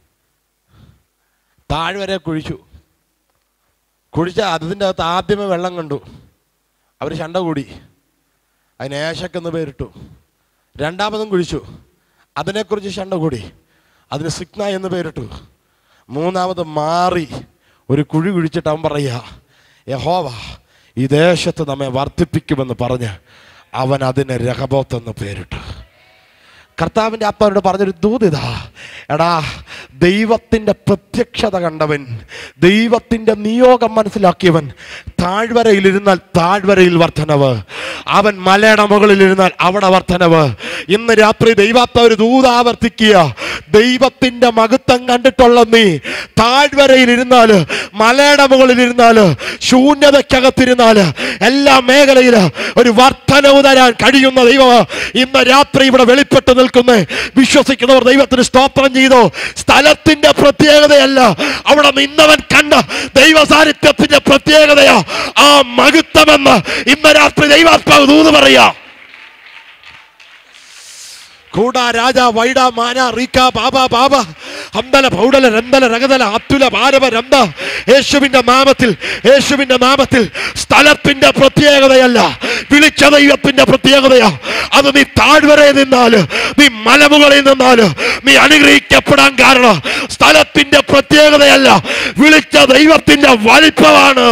താഴ് വരെ കുഴിച്ചു കുഴിച്ച അതിൻ്റെ അകത്ത് ആദ്യമേ വെള്ളം കണ്ടു അവർ ശണ്ട കൂടി അതിന് ഏശക്കെന്ന് പേരിട്ടു രണ്ടാമതും കുഴിച്ചു അതിനെക്കുറിച്ച് ശണ്ട കൂടി അതിന് സിഗ്ന എന്ന് പേരിട്ടു മൂന്നാമത് മാറി ഒരു കുഴി കുഴിച്ചിട്ട് അവൻ പറയുക യഹോവ ഈ ദേശത്ത് നമ്മെ വർദ്ധിപ്പിക്കുമെന്ന് പറഞ്ഞ് അവൻ അതിന് രഹബോത്ത് എന്ന് പേരിട്ടു കർത്താവിൻ്റെ ആത്മാവിനോട് പറഞ്ഞൊരു ദൂതിതാ എടാ ദൈവത്തിൻ്റെ പ്രത്യക്ഷത കണ്ടവൻ ദൈവത്തിൻ്റെ നിയോഗം മനസ്സിലാക്കിയവൻ താഴ്വരയിലിരുന്നാൽ താഴ്വരയിൽ വർധനവ് അവൻ മലയുടെ മുകളിലിരുന്നാൽ അവിടെ വർധനവ് ഇന്ന് രാത്രി ദൈവാത്ത ഒരു ദൂതാവർത്തിക്കുക ദൈവത്തിൻ്റെ മഹത്വം കണ്ടിട്ടുള്ള നീ താഴ്വരയിലിരുന്നാല് മലയുടെ മുകളിലിരുന്നാല് ശൂന്യതയ്ക്കകത്തിരുന്നാല് എല്ലാ മേഖലയിലും ഒരു വർധനവ് തരാൻ കഴിയുന്ന ദൈവം ഇന്ന് രാത്രി ഇവിടെ വെളിപ്പെട്ട് നിൽക്കുന്നേ വിശ്വസിക്കുന്നവർ ദൈവത്തിന് സ്തോത്രം ചെയ്തു സ്ഥലത്തിന്റെ പ്രത്യേകതയല്ല അവിടെ നിന്നവൻ കണ്ട ദൈവ സാന്നിധ്യത്തിന്റെ പ്രത്യേകതയാ ആ മഹത്വമെന്ന് ഇന്ന് രാത്രി ദൈവാത്മാവ് ദൂത് പറയാ കൂടാ രാജ വൈഡ മാന റീക്ക ബാബ ബാബ ഹന്തല പൗഡല രന്തല രഗതല അത്തുല ഭാരവ രന്ത യേശുവിന്റെ നാമത്തിൽ യേശുവിന്റെ നാമത്തിൽ സ്ഥലത്തിന്റെ പ്രത്യേകതയല്ല വിളിച്ച ദൈവത്തിന്റെ പ്രത്യേകതയാ അത് നീ താഴ്വരയിൽ നിന്നാല് നീ മലമുകളിൽ നിന്നാല് നീ അനുഗ്രഹിക്കപ്പെടാൻ കാരണം സ്ഥലത്തിന്റെ പ്രത്യേകതയല്ല വിളിച്ച ദൈവത്തിന്റെ വലിപ്പമാണ്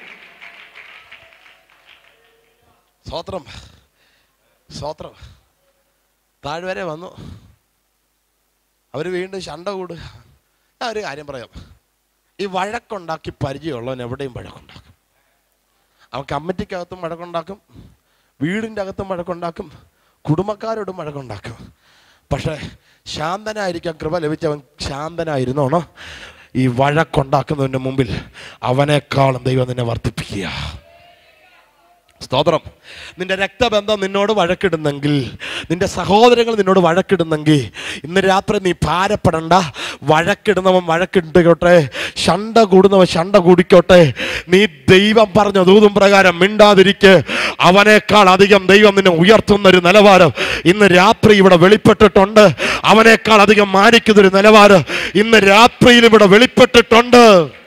സ്വത്രം സ്വത്രം താഴ്വരെ വന്നു അവർ വീണ്ടും ശണ്ട കൂടുക ഞാൻ ഒരു കാര്യം പറയാം ഈ വഴക്കുണ്ടാക്കി പരിചയമുള്ളവൻ എവിടെയും വഴക്കുണ്ടാക്കും അവൻ കമ്മിറ്റിക്കകത്തും വഴക്കുണ്ടാക്കും വീടിൻ്റെ അകത്തും വഴക്കുണ്ടാക്കും കുടുംബക്കാരോടും വഴക്കുണ്ടാക്കും പക്ഷേ ശാന്തനായിരിക്കാൻ കൃപ ലഭിച്ചവൻ ശാന്തനായിരുന്നോണോ ഈ വഴക്കുണ്ടാക്കുന്നതിൻ്റെ മുമ്പിൽ അവനേക്കാളും ദൈവം നിന്നെ വർദ്ധിപ്പിക്കുക സ്തോത്രം നിന്റെ രക്തബന്ധം നിന്നോട് വഴക്കിടുന്നെങ്കിൽ നിന്റെ സഹോദരങ്ങൾ നിന്നോട് വഴക്കിടുന്നെങ്കിൽ ഇന്ന് രാത്രി നീ ഭാരപ്പെടണ്ട വഴക്കിടുന്നവൻ വഴക്കിട്ടോട്ടെ ശണ്ട കൂടുന്നവൻ ശണ്ട കൂടിക്കോട്ടെ നീ ദൈവം പറഞ്ഞ ദൂതും പ്രകാരം മിണ്ടാതിരിക്ക് അവനേക്കാൾ അധികം ദൈവം നിന്നെ ഉയർത്തുന്ന ഒരു നിലവാരം ഇന്ന് രാത്രി ഇവിടെ വെളിപ്പെട്ടിട്ടുണ്ട് അവനേക്കാൾ അധികം മാനിക്കുന്ന ഒരു നിലവാരം ഇന്ന് രാത്രിയിൽ ഇവിടെ വെളിപ്പെട്ടിട്ടുണ്ട്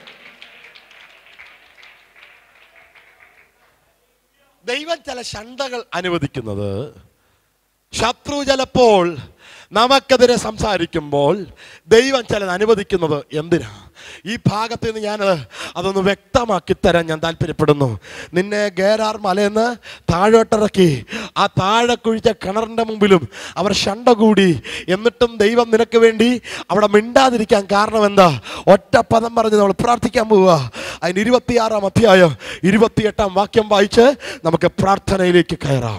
ദൈവം ചില ശണ്ടകൾ അനുവദിക്കുന്നത് ശത്രു ചിലപ്പോൾ നമുക്കെതിരെ സംസാരിക്കുമ്പോൾ ദൈവം ചിലത് അനുവദിക്കുന്നത് എന്തിനാ ഈ ഭാഗത്ത് നിന്ന് ഞാൻ അതൊന്ന് വ്യക്തമാക്കി തരാൻ ഞാൻ താല്പര്യപ്പെടുന്നു നിന്നെ ഗേരാർ മലയെന്ന് താഴോട്ടിറക്കി ആ താഴെ കുഴിച്ച കിണറിൻ്റെ മുമ്പിലും അവർ ശണ്ട കൂടി എന്നിട്ടും ദൈവം നിനക്ക് വേണ്ടി അവിടെ മിണ്ടാതിരിക്കാൻ കാരണം എന്താ ഒറ്റ പദം പറഞ്ഞ് നമ്മൾ പ്രാർത്ഥിക്കാൻ പോവുക അതിന് ഇരുപത്തിയാറാം അധ്യായം ഇരുപത്തിയെട്ടാം വാക്യം വായിച്ച് നമുക്ക് പ്രാർത്ഥനയിലേക്ക് കയറാം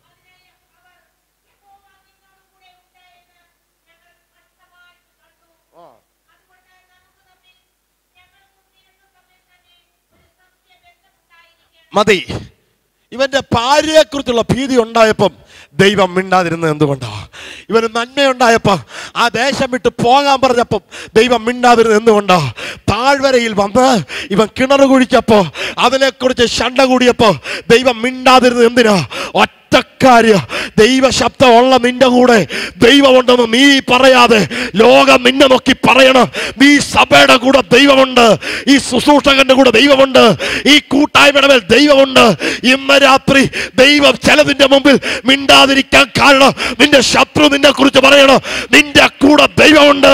മതി ഇവന്റെ ഭാര്യയെക്കുറിച്ചുള്ള ഭീതി ഉണ്ടായപ്പം ദൈവം മിണ്ടാതിരുന്നത് എന്തുകൊണ്ടാ ഇവന് നന്മയുണ്ടായപ്പോ ആ ദേശം വിട്ട് പോകാൻ പറഞ്ഞപ്പം ദൈവം മിണ്ടാതിരുന്നത് എന്തുകൊണ്ടാ താഴ്വരയിൽ വന്ന് ഇവൻ കിണർ കുഴിച്ചപ്പോ അതിനെക്കുറിച്ച് ശണ്ട കൂടിയപ്പോ ദൈവം മിണ്ടാതിരുന്നത് എന്തിനാ ഒറ്റക്കാര്യ ദൈവ ശബ്ദമുള്ള നിന്റെ കൂടെ ദൈവമുണ്ടെന്ന് നീ പറയാതെ ലോകം നിന്നെ നോക്കി പറയണം നീ സഭയുടെ കൂടെ ദൈവമുണ്ട് ഈ ശുശ്രൂഷകന്റെ കൂടെ ദൈവമുണ്ട് ഈ കൂട്ടായ്മയുടെ മേൽ ദൈവമുണ്ട് ഇന്ന് രാത്രി ദൈവം ചിലതിന്റെ മുമ്പിൽ മിണ്ടാതിരിക്കാൻ കാരണം നിന്റെ ശത്രു നിന്നെ കുറിച്ച് പറയണം നിന്റെ കൂടെ ദൈവമുണ്ട്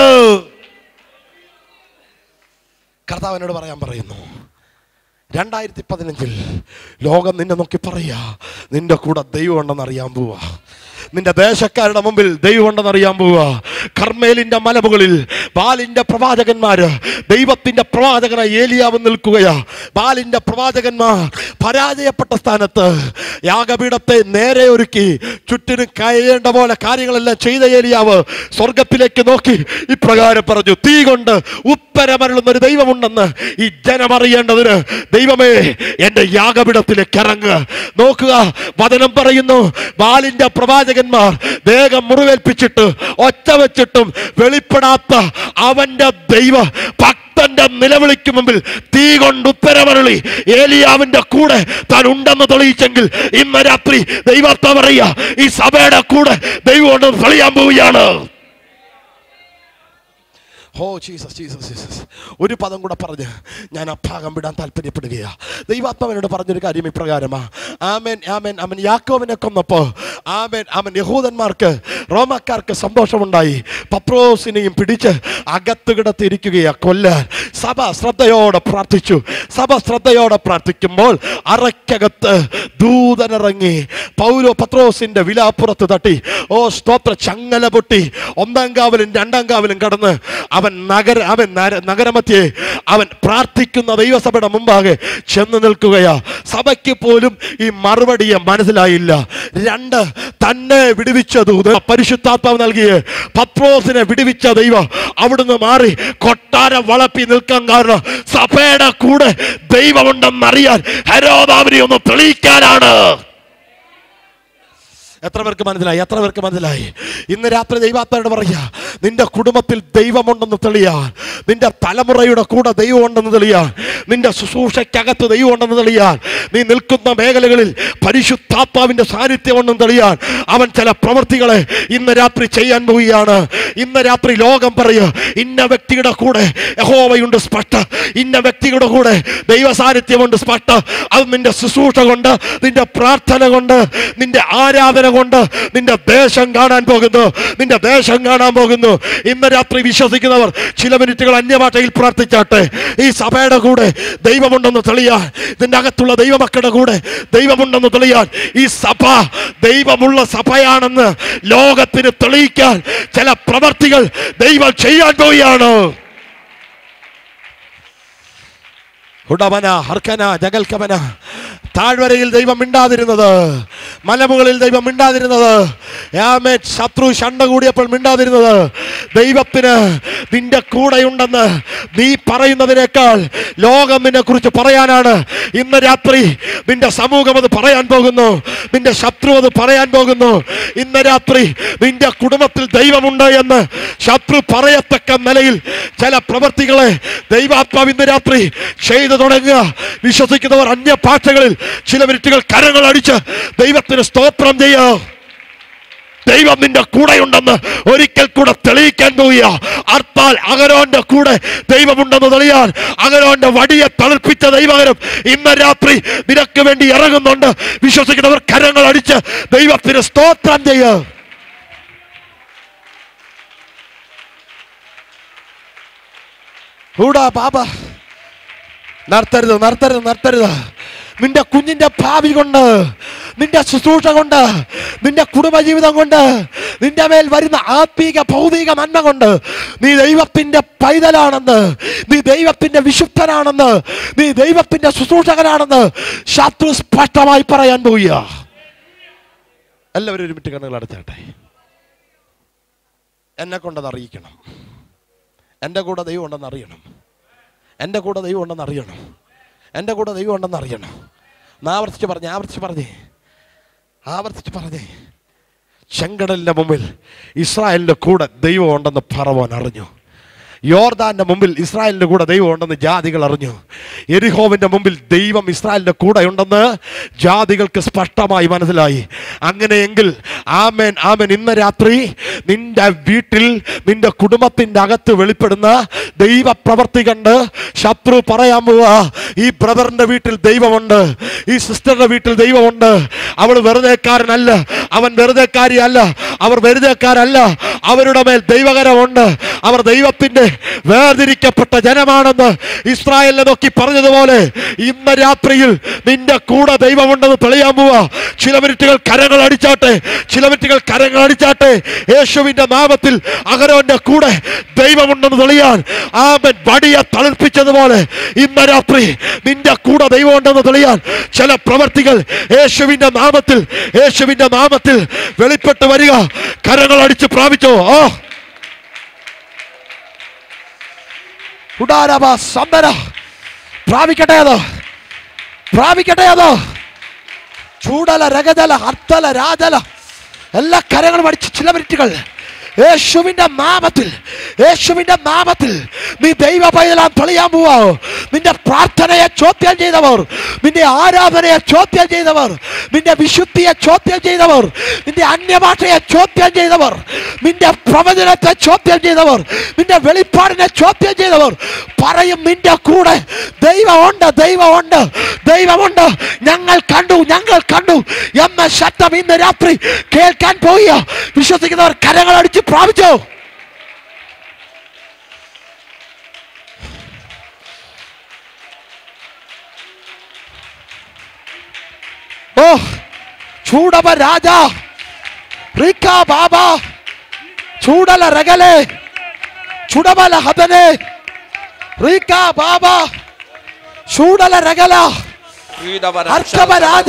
കർത്താവിനോട് പറയാൻ പറയുന്നു രണ്ടായിരത്തി പതിനഞ്ചിൽ ലോകം നിന്നെ നോക്കി പറയാ നിന്റെ കൂടെ ദൈവം ഉണ്ടെന്ന് അറിയാൻ പോവാ നിന്റെ ദേശക്കാരുടെ മുമ്പിൽ ദൈവം ഉണ്ടെന്ന് അറിയാൻ പോവാ കർമ്മേലിന്റെ മലമുകളിൽ ബാലിന്റെ പ്രവാചകന്മാര് ദൈവത്തിന്റെ പ്രവാചകനായി ഏലിയാവ് നിൽക്കുകയാ ബാലിന്റെ പ്രവാചകന്മാർ പരാജയപ്പെട്ട സ്ഥാനത്ത് യാഗപീഠത്തെ നേരെ ഒരുക്കി ചുറ്റിനും കഴിയേണ്ട പോലെ കാര്യങ്ങളെല്ലാം ചെയ്ത ഏലിയാവ് സ്വർഗത്തിലേക്ക് നോക്കി ഇപ്രകാരം പറഞ്ഞു തീ കൊണ്ട് ഉത്തരമരുളുന്ന ഒരു ദൈവമുണ്ടെന്ന് ഈ ജനം അറിയേണ്ടതിന് ദൈവമേ എന്റെ യാഗപീഠത്തിലേക്ക് ഇറങ്ങുക നോക്കുക വചനം പറയുന്നു ബാലിന്റെ പ്രവാചകന്മാർ ദേഹം മുറിവേൽപ്പിച്ചിട്ട് ഒച്ച വെച്ചിട്ടും വെളിപ്പെടാത്ത അവന്റെ ദൈവ ഭക്തന്റെ നിലവിളിക്ക് മുമ്പിൽ തീ കൊണ്ട് ഉത്തരമരളി ഏലിയാവിന്റെ കൂടെ താൻ ഉണ്ടെന്ന് തെളിയിച്ചെങ്കിൽ ഇന്ന് രാത്രി ദൈവത്തെ പറയുക ഈ സഭയുടെ കൂടെ ദൈവം ഉണ്ടെന്ന് തെളിയാൻ പോവുകയാണ് ഓ ജീസസ് ജീസസ് ജീസസ് ഒരു പദം കൂടെ പറഞ്ഞ് ഞാൻ ആ ഭാഗം വിടാൻ താല്പര്യപ്പെടുകയാ ദൈവാത്മാവിനോട് പറഞ്ഞൊരു കാര്യം ഇപ്രകാരമാ ആമേൻ ആമേൻ അവൻ യാക്കോവിനെ കൊന്നപ്പോ ആമേൻ അവൻ യഹൂദന്മാർക്ക് റോമക്കാർക്ക് സന്തോഷമുണ്ടായി പത്രോസിനെയും പിടിച്ച് അകത്ത് കിടത്തിയിരിക്കുകയാ കൊല്ലാൻ സഭ ശ്രദ്ധയോടെ പ്രാർത്ഥിച്ചു സഭ ശ്രദ്ധയോടെ പ്രാർത്ഥിക്കുമ്പോൾ അറയ്ക്കകത്ത് ദൂതനിറങ്ങി പൗലോ പത്രോസിന്റെ വിലാപ്പുറത്ത് തട്ടി ഓ സ്തോത്ര ചങ്ങല പൊട്ടി ഒന്നാം കാവലും രണ്ടാം കാവലും കടന്ന് അവൻ നഗര അവൻ നര- നഗരമധ്യേ അവൻ പ്രാർത്ഥിക്കുന്ന ദൈവസഭയുടെ മുമ്പാകെ ചെന്ന് നിൽക്കുകയാ സഭയ്ക്ക് പോലും ഈ മറുപടിയെ മനസ്സിലായില്ല രണ്ട് തന്നെ വിടുവിച്ച ദൂത് പരിശുദ്ധാത്മാവ് നൽകിയ പത്രോസിനെ വിടുവിച്ച ദൈവം അവിടുന്ന് മാറി കൊട്ടാരം വളപ്പി നിൽക്കാൻ കാരണം സഭയുടെ കൂടെ ദൈവമുണ്ടെന്നറിയാൻ ഹരോദാവിനെ ഒന്ന് തെളിയിക്കാനാണ് എത്ര പേർക്ക് മനസ്സിലായി എത്ര പേർക്ക് മനസ്സിലായി ഇന്ന് രാത്രി ദൈവാത്മാരോട് പറയുക നിന്റെ കുടുംബത്തിൽ ദൈവമുണ്ടെന്ന് തെളിയാൻ നിന്റെ തലമുറയുടെ കൂടെ ദൈവമുണ്ടെന്ന് തെളിയാൻ നിന്റെ ശുശ്രൂഷയ്ക്കകത്ത് ദൈവമുണ്ടെന്ന് തെളിയാൻ നീ നിൽക്കുന്ന മേഖലകളിൽ പരിശുദ്ധാത്മാവിന്റെ സാന്നിധ്യമുണ്ടെന്ന് തെളിയാൻ അവൻ ചില പ്രവൃത്തികളെ ഇന്ന് രാത്രി ചെയ്യാൻ പോവുകയാണ് ഇന്ന് രാത്രി ലോകം പറയുക ഇന്ന വ്യക്തിയുടെ കൂടെ യഹോവയുണ്ട് സ്പഷ്ട ഇന്ന വ്യക്തിയുടെ കൂടെ ദൈവ സാന്നിധ്യമുണ്ട് സ്പഷ്ട അത് നിന്റെ ശുശ്രൂഷ കൊണ്ട് നിന്റെ പ്രാർത്ഥന കൊണ്ട് നിന്റെ ആരാധന കൊണ്ട് നിന്റെ ദേശം കാണാൻ പോകുന്നു നിന്റെ ദേശം കാണാൻ പോകുന്നു ഇന്ന് രാത്രി വിശ്വസിക്കുന്നവർ ചില മിനിറ്റുകൾ അന്യഭാഷയിൽ പ്രാർത്ഥിച്ചാട്ടെ ഈ സഭയുടെ കൂടെ ദൈവമുണ്ടെന്ന് തെളിയാൻ ഇതിൻ്റെ അകത്തുള്ള ദൈവമക്കളുടെ കൂടെ ദൈവമുണ്ടെന്ന് തെളിയാൻ ഈ സഭ ദൈവമുള്ള സഭയാണെന്ന് ലോകത്തിന് തെളിയിക്കാൻ ചില പ്രവർത്തികൾ ദൈവം ചെയ്യാൻ പോവുകയാണ് ഉടമന ഹർക്കന ജഗൽക്കമന താഴ്വരയിൽ ദൈവം മിണ്ടാതിരുന്നത് മലമുകളിൽ ദൈവം മിണ്ടാതിരുന്നത് ആമേൻ ശത്രു ശണ്ട കൂടിയപ്പോൾ മിണ്ടാതിരുന്നത് ദൈവത്തിന് നിന്റെ കൂടെയുണ്ടെന്ന് നീ പറയുന്നതിനേക്കാൾ ലോകം നിന്നെ കുറിച്ച് പറയാനാണ് ഇന്ന് രാത്രി നിന്റെ സമൂഹം അത് പറയാൻ പോകുന്നു നിന്റെ ശത്രു അത് പറയാൻ പോകുന്നു ഇന്ന് രാത്രി നിന്റെ കുടുംബത്തിൽ ദൈവമുണ്ട് എന്ന് ശത്രു പറയത്തക്ക നിലയിൽ ചില പ്രവൃത്തികളെ ദൈവാത്മാവ് ഇന്ന് രാത്രി ചെയ്തു തുടങ്ങുക വിശ്വസിക്കുന്നവർ അന്യ ഭാഷകളിൽ ചില മിനിറ്റുകൾ കരങ്ങൾ അടിച്ച് ദൈവത്തിന് സ്തോത്രം ചെയ്യുക ദൈവം നിന്റെ കൂടെയുണ്ടെന്ന് ഒരിക്കൽ കൂടെ തെളിയിക്കാൻ പോവുക അർത്താൽ അകരോന്റെ കൂടെ ദൈവമുണ്ടെന്ന് തെളിയാൻ അകരോന്റെ വടിയെ തളിർപ്പിച്ച ദൈവകരം ഇന്ന് രാത്രി നിനക്ക് വേണ്ടി ഇറങ്ങുന്നുണ്ട് വിശ്വസിക്കുന്നവർ കരങ്ങൾ അടിച്ച് ദൈവത്തിന് സ്തോത്രം ചെയ്യുക കൂടാ ബാബ നടത്തരുത് നടത്തരുത് നടത്തരുത് നിന്റെ കുഞ്ഞിന്റെ ഭാവി കൊണ്ട് നിന്റെ ശുശ്രൂഷ കൊണ്ട് നിന്റെ കുടുംബജീവിതം കൊണ്ട് നിന്റെ മേൽ വരുന്ന ആത്മീക ഭൗതിക നന്മ കൊണ്ട് നീ ദൈവത്തിന്റെ പൈതലാണെന്ന് നീ ദൈവത്തിന്റെ വിശുദ്ധനാണെന്ന് നീ ദൈവത്തിന്റെ ശുശ്രൂഷകനാണെന്ന് ശത്രു സ്പഷ്ടമായി പറയാൻ പോവുക എല്ലാവരും ഒരു മിനിറ്റ് കണ്ണുകൾ അടച്ചാട്ടെ എന്നെ കൊണ്ടത് അറിയിക്കണം എൻ്റെ കൂടെ ദൈവം ഉണ്ടെന്ന് അറിയണം എൻ്റെ കൂടെ ദൈവം ഉണ്ടെന്ന് അറിയണം എൻ്റെ കൂടെ ദൈവം ഉണ്ടെന്ന് അറിയണം ഒന്ന് ആവർത്തിച്ച് പറഞ്ഞേ ആവർത്തിച്ച് പറഞ്ഞേ ആവർത്തിച്ച് പറഞ്ഞേ ചെങ്കടലിൻ്റെ മുമ്പിൽ ഇസ്രായേലിൻ്റെ കൂടെ ദൈവം ഉണ്ടെന്ന് പറവോൻ അറിഞ്ഞു യോർദാന്റെ മുമ്പിൽ ഇസ്രായേലിന്റെ കൂടെ ദൈവം ഉണ്ടെന്ന് ജാതികൾ അറിഞ്ഞു എരിഹോവിന്റെ മുമ്പിൽ ദൈവം ഇസ്രായേലിന്റെ കൂടെ ഉണ്ടെന്ന് ജാതികൾക്ക് സ്പഷ്ടമായി മനസ്സിലായി അങ്ങനെയെങ്കിൽ ആമേൻ ആമേൻ ഇന്ന് രാത്രി നിന്റെ വീട്ടിൽ നിന്റെ കുടുംബത്തിന്റെ അകത്ത് വെളിപ്പെടുന്ന ദൈവപ്രവർത്തി കണ്ട് ശത്രു പറയാൻ പോവാ ഈ ബ്രദറിന്റെ വീട്ടിൽ ദൈവമുണ്ട് ഈ സിസ്റ്ററുടെ വീട്ടിൽ ദൈവമുണ്ട് അവൾ വെറുതെക്കാരനല്ല അവൻ വെറുതെക്കാരിയല്ല അവർ വെറുതെക്കാരല്ല അവരുടെ മേൽ ദൈവകരമുണ്ട് അവർ ദൈവത്തിന്റെ വേർതിരിക്കപ്പെട്ട ജനമാണെന്ന് ഇസ്രായേലിനെ നോക്കി പറഞ്ഞതുപോലെ ഇന്ന് രാത്രിയിൽ നിന്റെ കൂടെ ദൈവമുണ്ടെന്ന് തെളിയാൻ പോവാ ചില മിനിറ്റുകൾ കരങ്ങൾ അടിച്ചാട്ടെ ചില മിനിറ്റുകൾ കരങ്ങൾ അടിച്ചാട്ടെ യേശുവിന്റെ നാമത്തിൽ അകരോന്റെ കൂടെ ദൈവമുണ്ടെന്ന് തെളിയാൻ ആമൻ വടിയെ തളിർപ്പിച്ചതുപോലെ ഇന്ന് രാത്രി നിന്റെ കൂടെ ദൈവമുണ്ടെന്ന് തെളിയാൻ ചില പ്രവർത്തികൾ യേശുവിന്റെ നാമത്തിൽ യേശുവിന്റെ നാമത്തിൽ വെളിപ്പെട്ട് വരിക കരങ്ങൾ അടിച്ച് പ്രാപിച്ചോ ഓ ഉടാരവ സന്ദന പ്രാപിക്കട്ടെ അത് പ്രാപിക്കട്ടെ അത് ചൂടല രഗജല അർത്തല രാജല എല്ലാ കരങ്ങളും അടിച്ച് ചില മിനിറ്റുകൾ യേശുവിന്റെ നാമത്തിൽ യേശുവിന്റെ നാമത്തിൽ നീ ദൈവ പൈതലാൻ തെളിയാൻ പോവാ നിന്റെ പ്രാർത്ഥനയെ ചോദ്യം ചെയ്തവർ നിന്റെ ആരാധനയെ ചോദ്യം ചെയ്തവർ നിന്റെ വിശുദ്ധിയെ ചോദ്യം ചെയ്തവർ നിന്റെ അന്യഭാഷയെ ചോദ്യം ചെയ്തവർ നിന്റെ പ്രവചനത്തെ ചോദ്യം ചെയ്തവർ നിന്റെ വെളിപ്പാടിനെ ചോദ്യം ചെയ്തവർ പറയും നിന്റെ കൂടെ ദൈവമുണ്ട് ദൈവമുണ്ട് ദൈവമുണ്ട് ഞങ്ങൾ കണ്ടു ഞങ്ങൾ കണ്ടു എന്ന ശബ്ദം ഇന്ന് രാത്രി കേൾക്കാൻ പോയ വിശ്വസിക്കുന്നവർ കരങ്ങൾ അടിച്ച് പ്രാപിച്ചോ ഓ ചൂടവ രാജ റിക്ക ബാബ ചൂടല രഗലെ ചുടബല ഹതനെ റിക്ക ബാബ ചൂടല രഗല അർക്കബ രാജ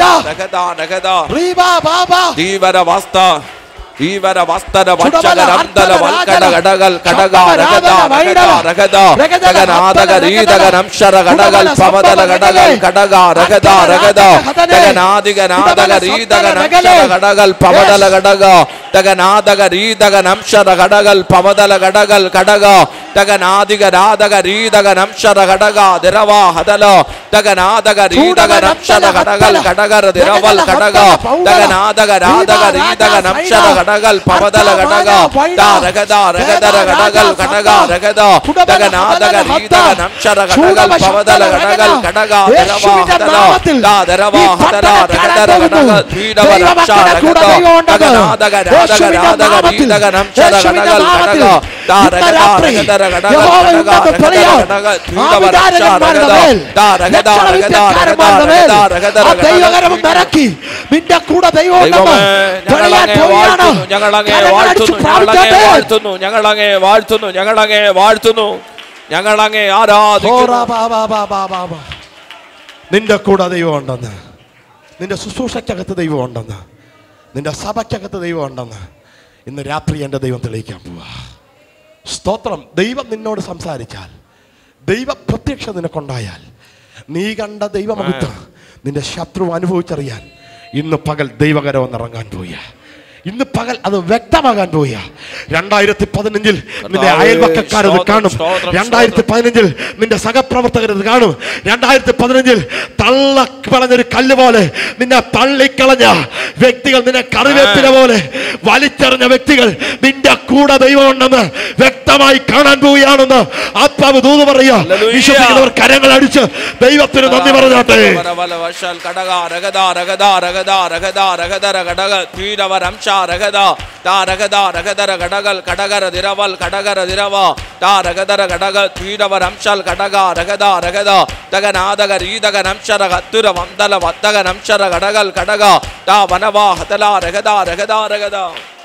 റീബ ബാബ ധീവര വസ്ത ധീവര വസ്തര ചുടബല വക്ഷകരന്തല ഹർത്തല വൽക്കട രാജ. കടകൾ കടക ശബ്ദ രഗത രാജന വൈഡവ. രഗത രഗത രഗനാദക ഹത്തല രീതക രഗത. നംശര കടകൾ ചുടബല പവതല സമ്പദ കടകൾ രഗലെ. കടക രഗത അർക്കബ രഗത രാജ ഹതനെ. രഗനാദിക നാദക ചുടബല രീതക സമ്പദ നംശര രഗലെ. കടകൾ പവതല Yes. കടക തകനാദക രീതക നംശര കടകൾ പവതല കടകൾ കടക തകനാദിക രാധക രീതക നംശര കടക ദിരവ ഹതല തകനാദക രീതക നംശര കടകൾ കടകര ദിരവൽ കടക തകനാദക രാധക രീതക നംശര കടകൾ പവതല കടക രഗത രഗതര കടകൾ കടക രഗത തകനാദക രീതക നംശര കടകൾ പവതല കടകൾ കടക ദിരവ ഹതല ദരവ ഹതല രഗതര കടകൾ ധീരവ നംശ രഗത തകനാദക രാധക രാധക രീതക നംശര കടകൾ കടക താരഗത രഗതര കടകൾ കടക രഗതര കടക ധീരവ നംശ രഗത താരഗത രഗത രഗത രഗത രഗതര ദൈവകരവും കടകൾ നിറക്കി നിന്റെ കൂടെ ദൈവം ദൈവമേ ഞങ്ങളങ്ങേ വാഴ്ത്തുന്നു ഞങ്ങളങ്ങേ വാഴ്ത്തുന്നു ഞങ്ങളങ്ങേ വാഴ്ത്തുന്നു ഞങ്ങളങ്ങേ വാഴ്ത്തുന്നു ഞങ്ങളങ്ങേ വാഴ്ത്തുന്നു ഞങ്ങളങ്ങേ ആരാധിക്കുന്നു നിന്റെ കൂടെ ദൈവം ഉണ്ടെന്ന് നിന്റെ ശുശ്രൂഷയ്ക്കകത്ത് ദൈവം ഉണ്ടെന്ന് നിന്റെ സഭയ്ക്കകത്ത് ദൈവം ഉണ്ടെന്ന് ഇന്ന് രാത്രി എൻ്റെ ദൈവം തെളിയിക്കാൻ പോവാ സ്തോത്രം ദൈവം നിന്നോട് സംസാരിച്ചാൽ ദൈവ പ്രത്യക്ഷ നിനക്കുണ്ടായാൽ നീ കണ്ട ദൈവമഹത്വം നിന്റെ ശത്രു അനുഭവിച്ചറിയാൻ ഇന്ന് പകൽ ദൈവകരം ഒന്നിറങ്ങാൻ പോയ ഇന്ന് പകൽ അത് വ്യക്തമാകാൻ പോയ രണ്ടായിരത്തി പതിനഞ്ചിൽ നിന്റെ കർത്താവേ, അയൽവക്കക്കാരത് സ്തോത്രം, കാണും സ്തോത്രം, രണ്ടായിരത്തി പതിനഞ്ചിൽ നിന്റെ സഹപ്രവർത്തകരത് കാണും രണ്ടായിരത്തി പതിനഞ്ചിൽ തള്ളക്കളഞ്ഞൊരു കല്ല് പോലെ നിന്നെ തള്ളിക്കളഞ്ഞ വ്യക്തികൾ നിന്നെ കറിവേപ്പില പോലെ വലിച്ചെറിഞ്ഞ വ്യക്തികൾ നിന്റെ കൂടെ ദൈവമുണ്ടെന്ന് വ്യക്തമായി കാണാൻ പോവുകയാണെന്ന് ആത്മാവ് ദൂത് പറയുക ഹല്ലേലൂയ. വിശ്വസിക്കുന്നവർ കരങ്ങൾ അടിച്ച് ദൈവത്തിന് നന്ദി പറഞ്ഞാട്ടെ വശാൽ കടക രഗത രഗത രഗത രഗത രഗതര കടക ധീരവ രംശ രഗത താ രഗത രഗതര കടകൾ കടകര ദിരവൽ കടകര ദിരവ താ രഗതര കടക ധീരവ രംശൽ കടക രഗത രഗത തകനാദക രീതക നംശര ഹത്തുര വന്ദല വത്തക നംശര കടകൾ കടക താ വനവ ഹതല രഗത രഗത രഗത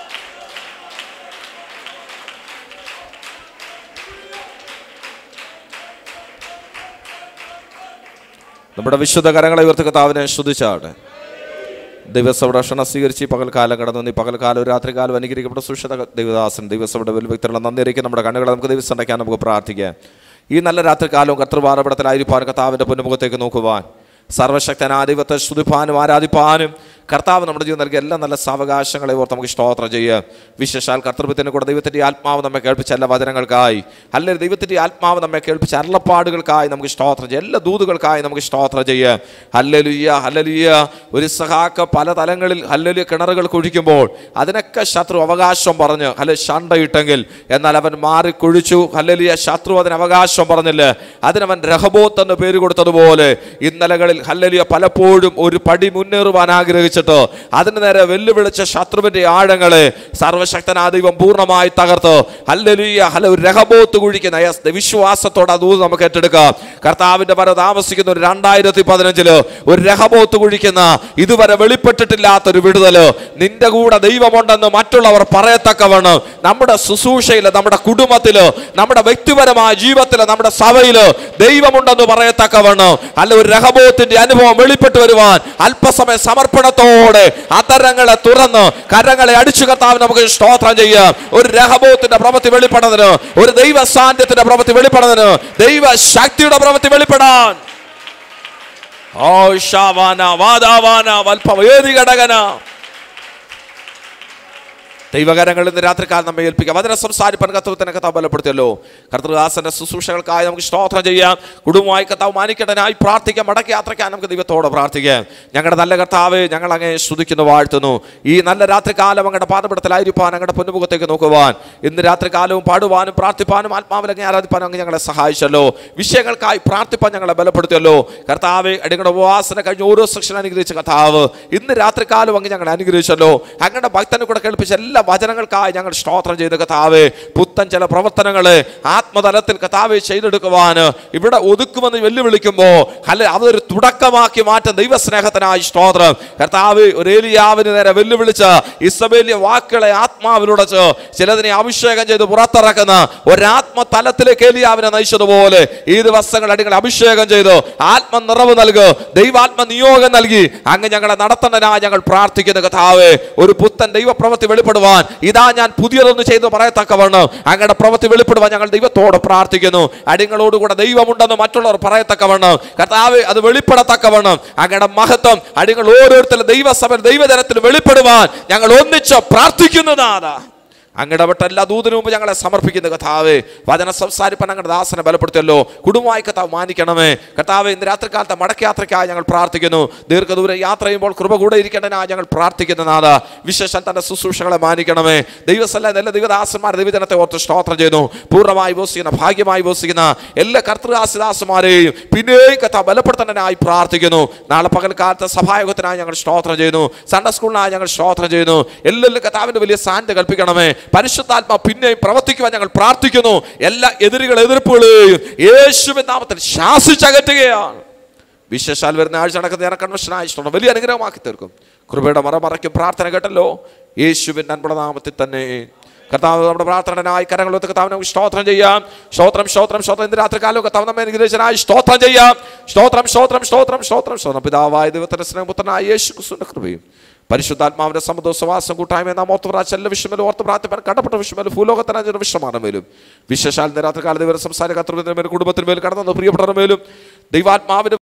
നമ്മുടെ വിശുദ്ധ കരങ്ങളെ ഉയർത്തി കർത്താവിനെ ശ്രുതിച്ചാട്ടെ ദൈവസഭയുടെ ക്ഷണം സ്വീകരിച്ച് ഈ പകൽക്കാലം കടന്നു ഈ പകൽക്കാലം രാത്രികാലം അനുകരിക്കപ്പെട്ട സുഷിത ദൈവദാസൻ ദൈവസഭയുടെ വ്യക്തികളുടെ നന്ദിയിരിക്കും നമ്മുടെ കണ്ണുകളെ നമുക്ക് ദൈവം അടയ്ക്കാൻ നമുക്ക് പ്രാർത്ഥിക്കാം ഈ നല്ല രാത്രികാലവും കർത്തൃവാരപടത്തിലായിരിക്കാൻ കർത്താവിൻ്റെ പൊന്നുമുഖത്തേക്ക് നോക്കുവാൻ സർവശക്തനാധിപത്തെ സ്തുതിപ്പാനും ആരാധിപ്പാനും കർത്താവ് നമ്മുടെ ജീവിതം നൽകിയ എല്ലാ നല്ല സാവകാശങ്ങളെ ഓർത്ത് നമുക്ക് സ്തോത്രം ചെയ്യുക വിശേഷാൽ കർത്തൃത്വത്തിന് കൂടെ ദൈവത്തിൻ്റെ ആത്മാവ് നമ്മെ കേൾപ്പിച്ച എല്ലാ വചനങ്ങൾക്കായി അല്ലെങ്കിൽ ദൈവത്തിൻ്റെ ആത്മാവ് നമ്മെ കേൾപ്പിച്ച അരുളപ്പാടുകൾക്കായി നമുക്ക് സ്തോത്രം ചെയ്യുക എല്ലാ ദൂതുകൾക്കായി നമുക്ക് സ്തോത്രം ചെയ്യുക ഹല്ലലുയ്യ ഹല്ലലുയ്യ ഒരു സഹാക്ക പല തലങ്ങളിൽ ഹല്ലലുയ കിണറുകൾ കുഴിക്കുമ്പോൾ അതിനൊക്കെ ശത്രു അവകാശം പറഞ്ഞ് ഹല്ല ഷണ്ടയിട്ടെങ്കിൽ എന്നാൽ അവൻ മാറി കുഴിച്ചു ഹല്ലലിയ ശത്രു അതിന് അവകാശം പറഞ്ഞില്ല അതിനവൻ രഹബോത്ത് എന്ന് പേര് കൊടുത്തതുപോലെ ഇന്നലകളിൽ ഹല്ലലിയ പലപ്പോഴും ഒരു പടി മുന്നേറുവാൻ ആഗ്രഹിച്ചിട്ട് അതിന് നേരെ വെല്ലുവിളിച്ച ശത്രുവിന്റെ ആഴങ്ങളെ സർവശക്തനാ ദൈവം പൂർണ്ണമായി തകർത്ത് ഹല്ലലിയ ഹല ഒരു രഹബോത്ത് കുഴിക്കുന്ന yes, വിശ്വാസത്തോടെ അത് നമുക്ക് ഏറ്റെടുക്കാം കർത്താവിന്റെ വര താമസിക്കുന്ന ഒരു രണ്ടായിരത്തി പതിനഞ്ചില് ഒരു രഹബോത്ത് കുഴിക്കുന്ന ഇതുവരെ വെളിപ്പെട്ടിട്ടില്ലാത്ത ഒരു വിടുതല് നിന്റെ കൂടെ ദൈവമുണ്ടെന്ന് മറ്റുള്ളവർ പറയത്തക്കവണ്ണം നമ്മുടെ ശുശ്രൂഷയില് നമ്മുടെ കുടുംബത്തില് നമ്മുടെ വ്യക്തിപരമായ ജീവിതത്തില് നമ്മുടെ സഭയില് ദൈവമുണ്ടെന്ന് പറയത്തക്കവണ്ണം അല്ല ഒരു രഹബോത്തിന്റെ അനുഭവം വെളിപ്പെട്ടു വരുവാൻ അല്പസമയം സമർപ്പണത്തോടെ അതരങ്ങളെ തുറന്ന് കരങ്ങളെ അടിച്ചു കത്താൻ നമുക്ക് സ്തോത്രം ചെയ്യാം ഒരു രഹബോത്തിന്റെ പ്രവൃത്തി വെളിപ്പെടുന്നതിന് ഒരു ദൈവ സാന്നിധ്യത്തിന്റെ പ്രവൃത്തി വെളിപ്പെടുന്നതിന് ദൈവ ശക്തിയുടെ പ്രവൃത്തി വെളിപ്പെടാൻ ഓ ശാവാന വാദാവാന വൽപ്പവേദി ഘടകന ദൈവകരങ്ങളിൽ നിന്ന് രാത്രിക്കാലം നമ്മെ ഏൽപ്പിക്കാം അതിനെ സംസാരിപ്പാൻ കർത്തവത്തിനെ കഥാവ് ബലപ്പെടുത്തിയല്ലോ കർത്തൃദാസന്റെ ശുശ്രൂഷകൾക്കായി നമുക്ക് സ്തോത്രം ചെയ്യാം കുടുംബമായി കർത്താവ് മാനിക്കടനായി പ്രാർത്ഥിക്കാം മടക്കി യാത്രയ്ക്കാൻ നമുക്ക് ദൈവത്തോട് പ്രാർത്ഥിക്കാം ഞങ്ങളുടെ നല്ല കർത്താവ് ഞങ്ങൾ അങ്ങേ ശ്രുതിക്കുന്നു വാഴ്ത്തുന്നു ഈ നല്ല രാത്രികാലം അങ്ങയുടെ പാതപടത്തിലായിരിക്കാൻ അങ്ങയുടെ പൊന്നുമുഖത്തേക്ക് നോക്കുവാൻ ഇന്ന് രാത്രികാലവും പാടുവാനും പ്രാർത്ഥിപ്പാനും ആത്മാവിലങ്ങെ ആരാധിപ്പാനും അങ്ങ് ഞങ്ങളെ സഹായിച്ചല്ലോ വിഷയങ്ങൾക്കായി പ്രാർത്ഥിപ്പാൻ ഞങ്ങളെ ബലപ്പെടുത്തിയല്ലോ കർത്താവ് അടിയുടെ ഉപവാസന കഴിഞ്ഞ ഓരോ സെക്ഷൻ അനുഗ്രഹിച്ച കർത്താവ് ഇന്ന് രാത്രികാലം അങ്ങ് ഞങ്ങളെ അനുഗ്രഹിച്ചല്ലോ അങ്ങയുടെ ഭക്തനെ കൂടെ കേൾപ്പിച്ച എല്ലാ വചനങ്ങൾക്കായി ഞങ്ങൾ സ്തോത്രം ചെയ്ത് കഥാവേ പുത്തൻ ചില പ്രവർത്തനങ്ങളെ ആത്മതലത്തിൽ കഥാവെ ചെയ്തെടുക്കുവാൻ ഇവിടെ ഒതുക്കുമെന്ന് വെല്ലുവിളിക്കുമ്പോൾ അല്ലെ അതൊരു തുടക്കമാക്കി മാറ്റം ദൈവസ്നേഹത്തിനായി സ്തോത്രം കർത്താവ് ഒരു ഏലിയാവിന് നേരെ വെല്ലുവിളിച്ച് ഇസബേലിയ വാക്കുകളെ ആത്മാവിലുടച്ച് ചിലതിനെ അഭിഷേകം ചെയ്ത് പുറത്തിറക്കുന്ന ഒരാത്മതലത്തിലേക്ക് ഏലിയാവിനെ നയിച്ചതുപോലെ ഈ ദിവസങ്ങൾ അടികൾ അഭിഷേകം ചെയ്ത് ആത്മ നിറവ് നൽകു ദൈവാത്മ നിയോഗം നൽകി അങ്ങ് ഞങ്ങളെ നടത്തേണ്ടതിനായി ഞങ്ങൾ പ്രാർത്ഥിക്കുന്ന കഥാവേ ഒരു പുത്തൻ ദൈവപ്രവൃത്തി വെളിപ്പെടുവാൻ ഇതാ ഞാൻ പുതിയതൊന്ന് ചെയ്ത് പറയത്തക്കവണ്ണം അങ്ങയുടെ പ്രവൃത്തി വെളിപ്പെടുവാൻ ഞങ്ങൾ ദൈവത്തോട് പ്രാർത്ഥിക്കുന്നു അടിങ്ങളോടുകൂടെ ദൈവമുണ്ടെന്ന് മറ്റുള്ളവർ പറയത്തക്കവണ്ണം കർത്താവ് അത് വെളിപ്പെടത്തക്കവണ്ണം അങ്ങയുടെ മഹത്വം അടിങ്ങൾ ഓരോരുത്തരും ദൈവസഭ ദൈവജനത്തിൽ വെളിപ്പെടുവാൻ ഞങ്ങൾ ഒന്നിച്ച് പ്രാർത്ഥിക്കുന്നതാണ് അങ്ങിടപെട്ട എല്ലാ ദൂതിനു മുമ്പ് ഞങ്ങളെ സമർപ്പിക്കുന്ന കഥാവേ വചന സംസാരിപ്പാൻ ഞങ്ങളുടെ ദാസനെ ബലപ്പെടുത്തിയല്ലോ കുടുംബമായി കഥാവ് മാനിക്കണമേ കർത്താവ് ഇന്ന് രാത്രികാലത്തെ മടക്കയാത്രയ്ക്കായി ഞങ്ങൾ പ്രാർത്ഥിക്കുന്നു ദീർഘദൂര യാത്ര ചെയ്യുമ്പോൾ കൃപ കൂടെ ഇരിക്കേണ്ടതിനായി ഞങ്ങൾ പ്രാർത്ഥിക്കുന്ന നാഥ വിശേഷം തന്റെ ശുശ്രൂഷകളെ മാനിക്കണമേ ദൈവസല്ല എല്ലാ ദൈവദാസന്മാർ ദൈവജനത്തെ ഓർത്ത് സ്തോത്രം ചെയ്യുന്നു പൂർണ്ണമായി വസിക്കുന്ന ഭാഗ്യമായി വസിക്കുന്ന എല്ലാ കർത്തൃദാസിദാസന്മാരെയും പിന്നെയും കഥ ബലപ്പെടുത്തേണ്ടതിനായി പ്രാർത്ഥിക്കുന്നു നാളെ പകൽക്കാലത്തെ സഭായോഗത്തിനായി ഞങ്ങൾ സ്തോത്രം ചെയ്യുന്നു സൺഡേ സ്കൂളിനായി ഞങ്ങൾ സ്തോത്രം ചെയ്യുന്നു എല്ലാവരും കഥാവിന്റെ വലിയ സാന്ത കൽപ്പിക്കണമേ പരിശുദ്ധാത്മ പിന്നെയും പ്രവർത്തിക്കുവാൻ ഞങ്ങൾ പ്രാർത്ഥിക്കുന്നു എല്ലാ എതിരുകൾ എതിർപ്പുകളെയും യേശുവിൻ നാമത്തിൽ ശാസിച്ചകറ്റുകയാണ് വിശേഷാൽ വരുന്ന ആഴ്ച നടക്കുന്ന ഏറെ കൺവെൻഷനായിട്ടുണ്ട് വലിയ അനുഗ്രഹമാക്കി തീർക്കും കൃപയുടെ മറ മറയ്ക്കും പ്രാർത്ഥന കേട്ടല്ലോ യേശുവിൻ അൻപട നാമത്തിൽ തന്നെ കർത്താവ് നമ്മുടെ പ്രാർത്ഥനനായി കരങ്ങളൊത്ത് കർത്താവിനെ നമുക്ക് സ്തോത്രം ചെയ്യാം സ്തോത്രം സ്തോത്രം സ്തോത്രം ഇന്ന് രാത്രികാലം കർത്താവ് നമ്മെ അനുഗ്രഹിച്ചനായി സ്തോത്രം ചെയ്യാം സ്തോത്രം സ്തോത്രം സ്തോത്രം സ്തോത്രം സ്തോത്രം പിതാവായ ദൈവത്തിന്റെ സ്നേഹപുത്രനായ യേശു ക്രിസ്തുവിന്റെ കൃപയും പരിശുദ്ധാത്മാവിന്റെ സമ്മതോസവാസം കൂട്ടായ്മ നാം ഓർത്ത് പ്രാച്ചല്ല വിഷമലും ഓർത്ത് പ്രാർത്ഥിപ്പാൻ കടപ്പെട്ട വിഷമലും ഭൂലോകത്തിനായ വിഷമാണ് മേലും വിശേഷാൽ രാത്രികാല ദൈവം സംസാര കർത്തൃ കുടുംബത്തിന് മേൽ കടന്നു പ്രിയപ്പെട്ടവരുടെ മേലും ദൈവാത്മാവിന്റെ